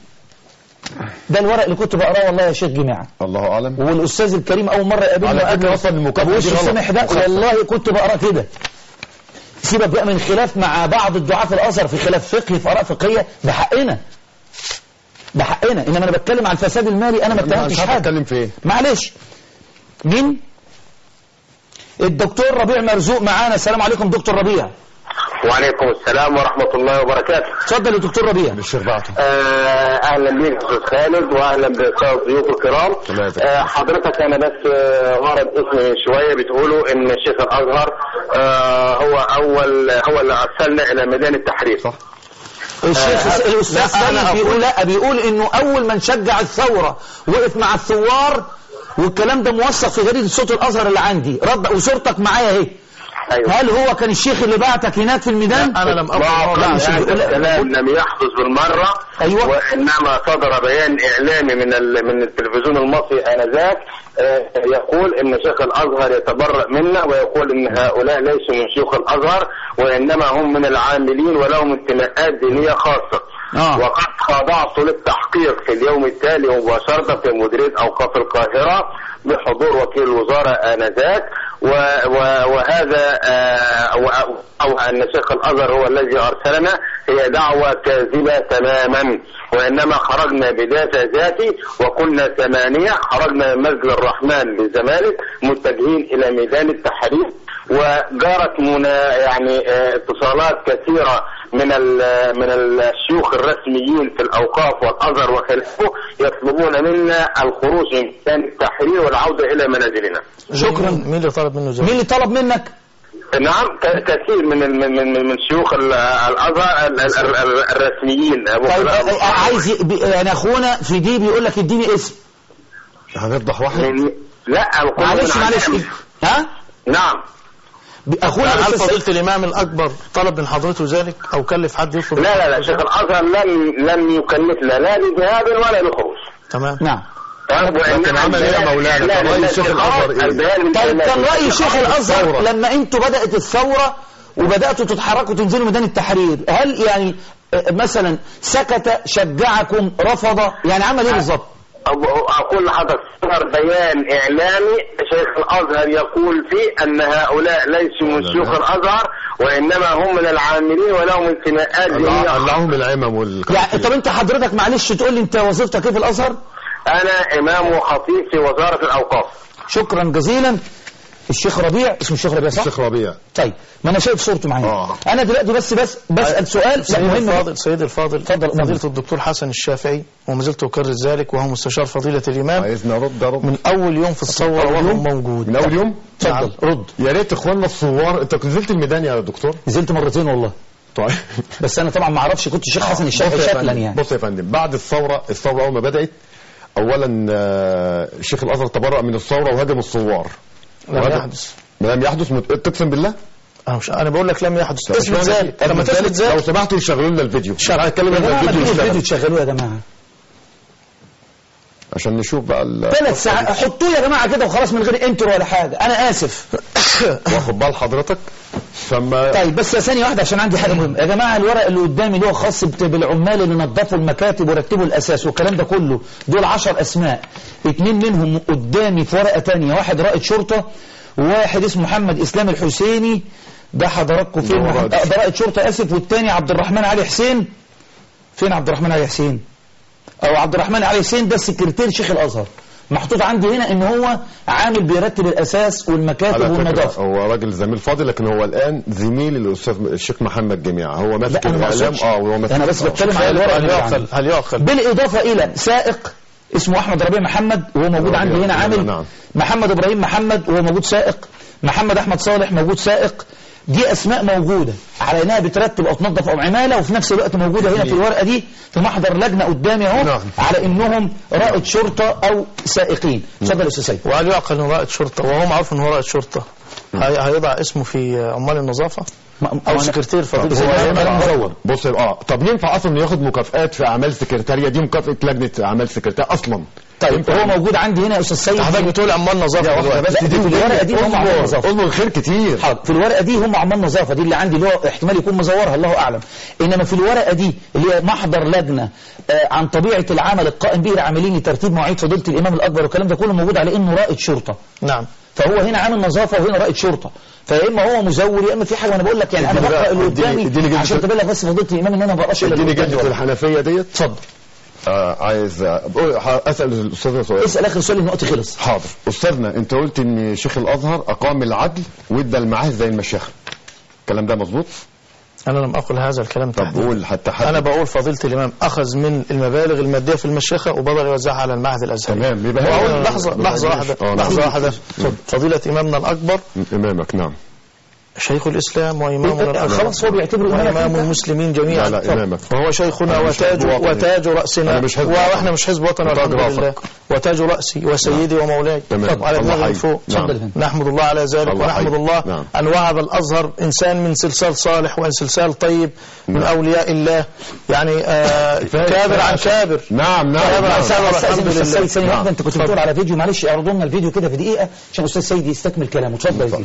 ده الورق اللي كنت بقراه والله يا شيخ جماعة الله اعلم والأستاذ الكريم أول مرة على يقابلني فكرة وقال أصلاً طب المكافأة وش دي غلط. السمح ده مخالفة. والله كنت بقراه كده سيبك بقى من خلاف مع بعض الدعاة في الازهر في خلاف فقهي في اراء فقهيه ده حقنا ده حقنا انما انا بتكلم على الفساد المالي انا ما اتهمتش مش عارف حاجه اتكلم في ايه معلش مين الدكتور ربيع مرزوق معانا السلام عليكم دكتور ربيع وعليكم السلام ورحمة الله وبركاته اتفضل يا دكتور ربيع الشيخ بعته آه، اهلا بيك يا استاذ خالد واهلا بالضيوف الكرام الله يبارك. آه، حضرتك انا بس آه، غرض اسمي من شويه بتقولوا ان الشيخ الازهر آه، هو اول هو اللي ارسلنا الى ميدان التحرير صح الشيخ آه، الاستاذ لا، أنا سيد بيقول أقول- لا بيقول انه اول من شجع الثوره وقف مع الثوار والكلام ده موثق في جريده صوت الازهر اللي عندي رد وصورتك معايا اهي ايوه هل هو كان الشيخ اللي بعتك هناك في الميدان انا لم ما اقل لا مش هذا بيقول- الكلام لم يحدث بالمرة أيوة. وإنما صدر بيان إعلامي من ال- من التلفزيون المصري آنذاك آه، يقول إن شيخ الأزهر يتبرأ منا ويقول إن هؤلاء ليسوا من شيوخ الأزهر وإنما هم من العاملين ولهم انتماءات دينية خاصة آه. وقد خضعت للتحقيق في اليوم التالي مباشرة في مديرية أوقاف القاهرة بحضور وكيل الوزارة آنذاك و و وهذا آه و- أو أن شيخ الأزهر هو الذي أرسلنا هي دعوة كاذبة تماما وإنما خرجنا بدافع ذاتي وكنا ثمانية خرجنا من مسجد الرحمن بالزمالك متجهين إلى ميدان التحرير وجرت منا يعني آه، اتصالات كثيرة من ال- من الشيوخ الرسميين في الأوقاف والأزهر وخلافه يطلبون منا الخروج من ميدان التحرير والعودة إلى منازلنا شكراً. مين اللي طلب منه مين ذلك اللي طلب منك نعم ك- كثير من ال- من من من شيوخ ال- الازهر ال- ال- ال- الرسميين أبو طيب خلال- آه، آه، عايز ي- بي- يعني اخونا في دي بيقول لك اديني اسم هنفضح واحد من- لا القول معلش من معلش عندهم. ها نعم ب- اخونا هل الأستاذ سيد- فضيلة الإمام الأكبر طلب من حضرته ذلك أو كلف حد يطلب لا لا لا شيخ الازهر لم لم يكلفنا لا بذهاب ولا بخروج تمام نعم لكن عمل إيه يا مولانا؟ كان رأي الشيخ الأزهر إيه؟ طيب كان رأي شيخ الأزهر الثورة. لما انتوا بدأت الثورة وبدأتوا تتحركوا تنزلوا ميدان التحرير هل يعني آه، مثلا سكت شجعكم رفض يعني عمل ايه بالظبط أقول لحضرتك صدر بيان إعلامي شيخ الأزهر يقول فيه أن هؤلاء ليسوا من شيوخ الأزهر وإنما هم من العاملين ولهم انتماءات دينية قلعهم العمم يعني والكلام طب انت حضرتك معلش تقول لي انت وظيفتك ايه في الازهر أنا إمام وخطيب في وزارة الأوقاف شكرا جزيلا الشيخ ربيع اسمه الشيخ ربيع صح الشيخ ربيع طيب ما انا شايف صورته معايا آه. انا دلوقتي بس بس بسال سؤال لا سيد مهم الفاضل سيد الفاضل اتفضل. فضيلة الدكتور حسن الشافعي وما زلت أكرر ذلك وهو مستشار فضيلة الإمام عايزنا رد رد من أول يوم في الثورة أول وهو يوم؟ موجود من اول يوم اتفضل رد يا ريت اخواننا الثوار انت نزلت الميدان يا دكتور نزلت مرتين والله طيب بس انا طبعا ما اعرفش كنت الشيخ حسن بص الشافعي يا شكلا فندم، يعني بص يا فندم بعد الثوره الثوره اول ما بدات اولا آه، الشيخ الازهر تبرأ من الثوره وهاجم الثوار لم وهذا- يحدث لم يحدث مت... تقسم بالله أنا مش أنا بقول لك لم يحدث اثبت مش معنى- ذلك لما تثبت لو ذلك سمحتوا يشغلوا لنا الفيديو انا هتكلم يا لنا جماعه ما الفيديو تجيبوا الفيديو يشتغل تشغلوه يا جماعه عشان نشوف بقى ال- ثلاث ساعات حطوه يا جماعه كده وخلاص من غير انترو ولا حاجه انا اسف واخد بال حضرتك فما طيب بس يا ثانيه واحده عشان عندي حاجه مهمه يا جماعه الورق اللي قدامي اللي هو خاص بت- بالعمال اللي نظفوا المكاتب ورتبوا الاساس والكلام ده كله دول عشر اسماء اتنين منهم قدامي في ورقه تانية واحد رائد شرطه وواحد اسمه محمد اسلام الحسيني ده حضراتكم فين ده رائد آه، ده رائد شرطه اسف والتاني عبد الرحمن علي حسين فين عبد الرحمن علي حسين او عبد الرحمن علي حسين ده سكرتير شيخ الازهر محطوط عندي هنا ان هو عامل بيرتب الاساس والمكاتب على فكرة والنظافه هو راجل زميل فاضل لكن هو الان زميل الاستاذ الشيخ محمد جميع هو ماسك لا، أنا ما الاعلام أقصدش. اه وهو ماسك أنا بس آه. بتكلم على الورق هل اللي يعقل عندي. هل يعقل بالإضافة إلى سائق اسمه أحمد ربيع محمد وهو موجود ربيع، عندي هنا نعم، عامل نعم. محمد إبراهيم محمد وهو موجود سائق محمد أحمد صالح موجود سائق دي أسماء موجودة على إنها بترتب أو تنظف أو عمالة وفي نفس الوقت موجودة هنا في الورقة دي في محضر لجنة قدامي أهو نعم. على إنهم رائد شرطة أو سائقين اتفضل يا أستاذ سيد وهل يعقل انه رائد شرطه وهو معروف انه رائد شرطه هي- هيضع اسمه في عمال النظافه ما- او ما أنا- سكرتير فضيله هو الإمام؟ هيبقى مزور بص اه طب ينفع اصلا إنه ياخد مكافآت في اعمال سكرتاريه دي مكافاه لجنه اعمال سكرتاريه اصلا طيب ينفع هو موجود عندي هنا يا أستاذ سيد حضرتك بتقول عمال نظافه لا، دلوقتي بس دي في الورقة دي هم عمال نظافة اصبر خير كتير حاضر في الورقه دي هم عمال نظافه دي اللي عندي اللي هو احتمال يكون مزورها الله اعلم انما في الورقه دي اللي هي محضر لجنه آه عن طبيعه العمل القائم به العاملين لترتيب مواعيد فضيله الامام الاكبر والكلام ده كله موجود على انه رائد شرطه نعم فهو هنا عامل نظافه وهنا رائد شرطه فيا اما هو مزور يا اما في حاجه انا بقول لك يعني انا اديني بقرا بقى- اللي اديني- قدامي اديني جلدة عشان ال- تبين لك بس فضيله الامام ان انا ما بقراش الا اللي اديني قدامي جلدة والله. الحنفية ديت اتفضل آه عايز آه، بقول- ه- اسال الاستاذ سؤال اسال اخر سؤال الوقت خلص حاضر استاذنا انت قلت ان شيخ الازهر اقام العدل وادى المعاهد زي المشيخه الكلام ده مظبوط انا لم اقل هذا الكلام طب تحديدا قول حتى حد انا بقول فضيله الامام اخذ من المبالغ الماديه في المشيخه وبدأ يوزعها على المعهد الازهري تمام يبقى وأقول هنا- لحظه يبقى لحظه هنا- واحده آه، نعم. لحظه واحده فضيله امامنا الاكبر امامك نعم شيخ الاسلام وامامنا إيه، الاكبر خلاص هو بيعتبره إمامك وامام أنت؟ المسلمين جميعا لا لا امامك وهو شيخنا أنا مش وتاج حزب وطني. وتاج راسنا أنا مش حزب واحنا وطني. مش حزب وطني وتاج والحمد لله راسك. وتاج راسي وسيدي ومولاي تمام. وعلى الله دماغي من حي. فوق نعم. اتفضل يا فندم. نحمد الله على ذلك الله ونحمد حي. الله نعم. أن وهب الأزهر إنسان من سلسال صالح وإن سلسال طيب من نعم. أولياء الله يعني آه كفاية- كابر كفاية عن عشان- كابر نعم نعم طيب، نعم. أستاذ استاذن الحمد استاذ لله. سيد ثانيه نعم. واحده انت كنت بتقول على فيديو معلش اعرضوا لنا الفيديو كده في دقيقه عشان استاذ سيد يستكمل كلامه اتفضل يا سيدي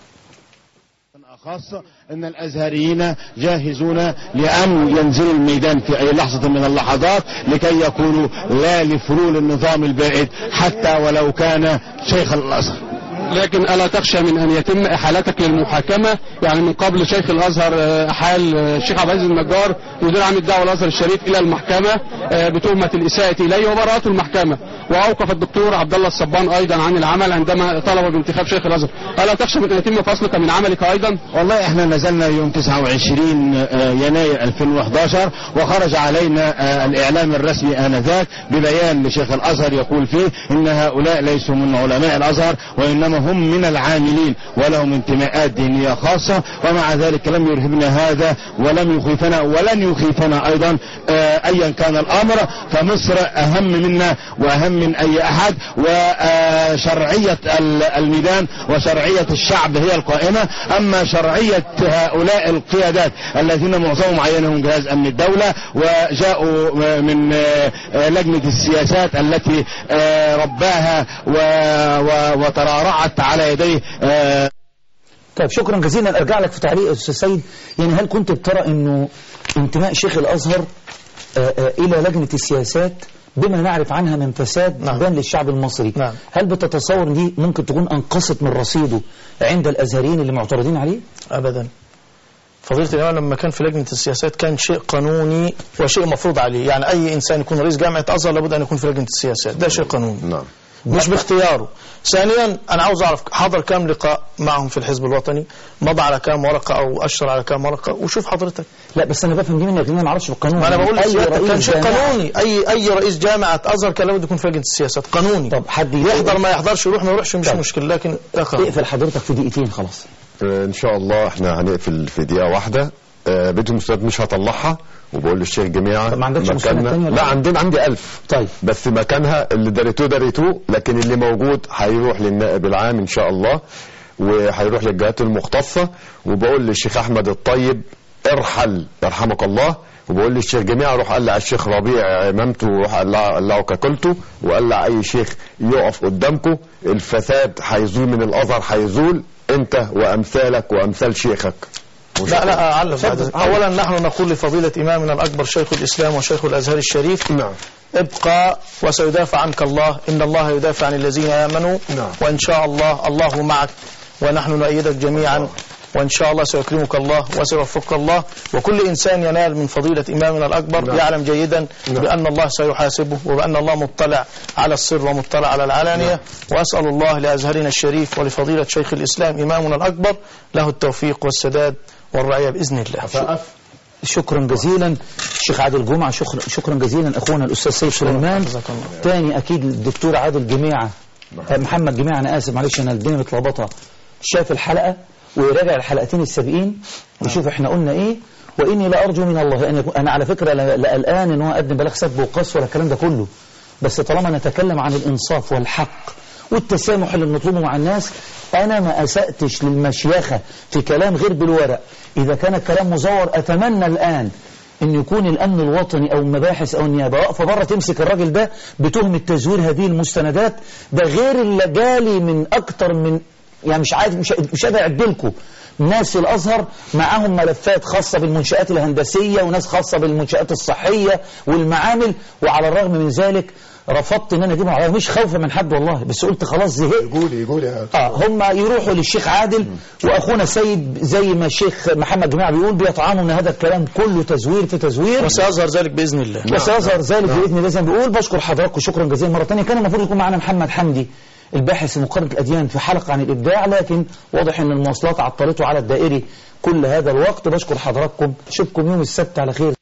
خاصة أن الأزهريين جاهزون لأن ينزلوا الميدان في أي لحظة من اللحظات لكي يكونوا لا لفلول النظام البائد حتى ولو كان شيخ الأزهر لكن ألا تخشى من أن يتم إحالتك للمحاكمة يعني من قبل شيخ الأزهر آه، أحال آه، الشيخ عبد العزيز النجار مدير عام الدعوة الأزهر الشريف إلى المحكمة آه، بتهمة الإساءة إليه وبراءته المحكمة وأوقف الدكتور عبد الله الصبان أيضا عن العمل عندما طلب بانتخاب شيخ الأزهر ألا تخشى من أن يتم فصلك من عملك أيضا والله احنا نزلنا يوم 29 يناير 2011 وخرج علينا آه، الاعلام الرسمي انذاك ببيان لشيخ الازهر يقول فيه ان هؤلاء ليسوا من علماء الازهر وانما هم من العاملين ولهم انتماءات دينيه خاصه ومع ذلك لم يرهبنا هذا ولم يخيفنا ولن يخيفنا ايضا آه، ايا كان الامر فمصر اهم منا واهم من اي احد وشرعيه الميدان وشرعيه الشعب هي القائمه اما شرعيه هؤلاء القيادات الذين معظمهم عينهم جهاز امن الدوله وجاءوا من آه، لجنه السياسات التي آه، رباها و- و- وترعرعت على يديه آه، طيب شكرا جزيلا ارجع لك في تعليق يا استاذ سيد يعني هل كنت بترى انه انتماء شيخ الازهر آه، آه، الى لجنه السياسات بما نعرف عنها من فساد نعم. بان للشعب المصري نعم. هل بتتصور إن دي ممكن تكون انقصت من رصيده عند الازهريين اللي معترضين عليه أبدا فضيلة الإمام لما كان في لجنة السياسات كان شيء قانوني وشيء مفروض عليه يعني أي إنسان يكون رئيس جامعة أزهر لابد أن يكون في لجنة السياسات ده شيء قانوني نعم مش باختياره ثانيا أنا عاوز أعرف حضر كام لقاء معهم في الحزب الوطني مضى على كام ورقة أو أشر على كام ورقة وشوف حضرتك لا بس انا بفهم دي منك لان انا ما اعرفش في القانون ما أنا بقول أي لسيادتك كان رئيس شيء جامعة قانوني أي أي رئيس جامعة أزهر كان لابد يكون في لجنة السياسات قانوني طب حد يحضر ما يحضرش يروح ما يروحش مش طب. مشكلة لكن ده قانون اقفل حضرتك في دقيقتين خلاص آه، ان شاء الله احنا هنقفل في دقيقه واحده آه، بدهم استاذ مش هطلعها وبقول للشيخ جميعا طب ما عندكش مشكلة مكاننا- تانية ولا لا إيه؟ عندنا عندي ألف طيب بس مكانها اللي دريتوه دريتوه لكن اللي موجود هيروح للنائب العام ان شاء الله وهيروح للجهات المختصه وبقول للشيخ احمد الطيب ارحل يرحمك الله وبقول للشيخ جميع روح قلع الشيخ ربيع امامته وروح قلع قلعه ككلته وقلع اي شيخ يقف قدامكم الفساد هيزول من الازهر هيزول انت وامثالك وامثال شيخك لا لا أعلم بعد اتفضل. أولا نحن نقول لفضيلة إمامنا الأكبر شيخ الإسلام وشيخ الأزهر الشريف نعم ابقى وسيدافع عنك الله إن الله يدافع عن الذين آمنوا نعم. وإن شاء الله الله معك ونحن نؤيدك جميعا وإن شاء الله سيكرمك الله وسيوفقك الله وكل إنسان ينال من فضيلة إمامنا الأكبر نعم. يعلم جيدا نعم. بأن الله سيحاسبه وبأن الله مطلع على السر ومطلع على العلانية وأسأل الله لأزهرنا الشريف ولفضيلة شيخ الإسلام إمامنا الأكبر له التوفيق والسداد والرعاية بإذن الله شكرا جزيلا الشيخ عادل جمعة شكرا, شكرا جزيلا أخونا الأستاذ سيد سليمان جزاك الله. تاني أكيد الدكتور عادل جميعة آه، محمد جميعة أنا آسف معلش أنا الدنيا متلخبطة شاف الحلقة ويراجع الحلقتين السابقين ويشوف احنا قلنا ايه واني لا ارجو من الله ان يكون انا على فكره لا لا قلقان ان هو قدم بلاغ سب وقص ولا الكلام ده كله بس طالما نتكلم عن الانصاف والحق والتسامح اللي بنطلبه مع الناس انا ما اساتش للمشيخه في كلام غير بالورق اذا كان الكلام مزور اتمنى الان ان يكون الامن الوطني او المباحث او النيابه واقفه بره تمسك الراجل ده بتهمه تزوير هذه المستندات ده غير اللي جالي من اكتر من يعني مش عارف مش مش قادر اعد لكم ناس في الازهر معاهم ملفات خاصه بالمنشات الهندسيه وناس خاصه بالمنشات الصحيه والمعامل وعلى الرغم من ذلك رفضت ان انا اجيبهم على مش خوفا من حد والله بس قلت خلاص زهقت يقول يقول يا اه هم يروحوا للشيخ عادل واخونا سيد زي ما الشيخ محمد جماعه بيقول بيطعنوا ان هذا الكلام كله تزوير في تزوير وسيظهر ذلك باذن الله وسيظهر ذلك باذن الله زي ما بيقول بشكر حضراتكم شكرا جزيلا مره ثانيه كان المفروض يكون معنا محمد حمدي الباحث في مقارنه الاديان في حلقه عن الابداع لكن واضح ان المواصلات عطلته على الدائري كل هذا الوقت بشكر حضراتكم اشوفكم يوم السبت على خير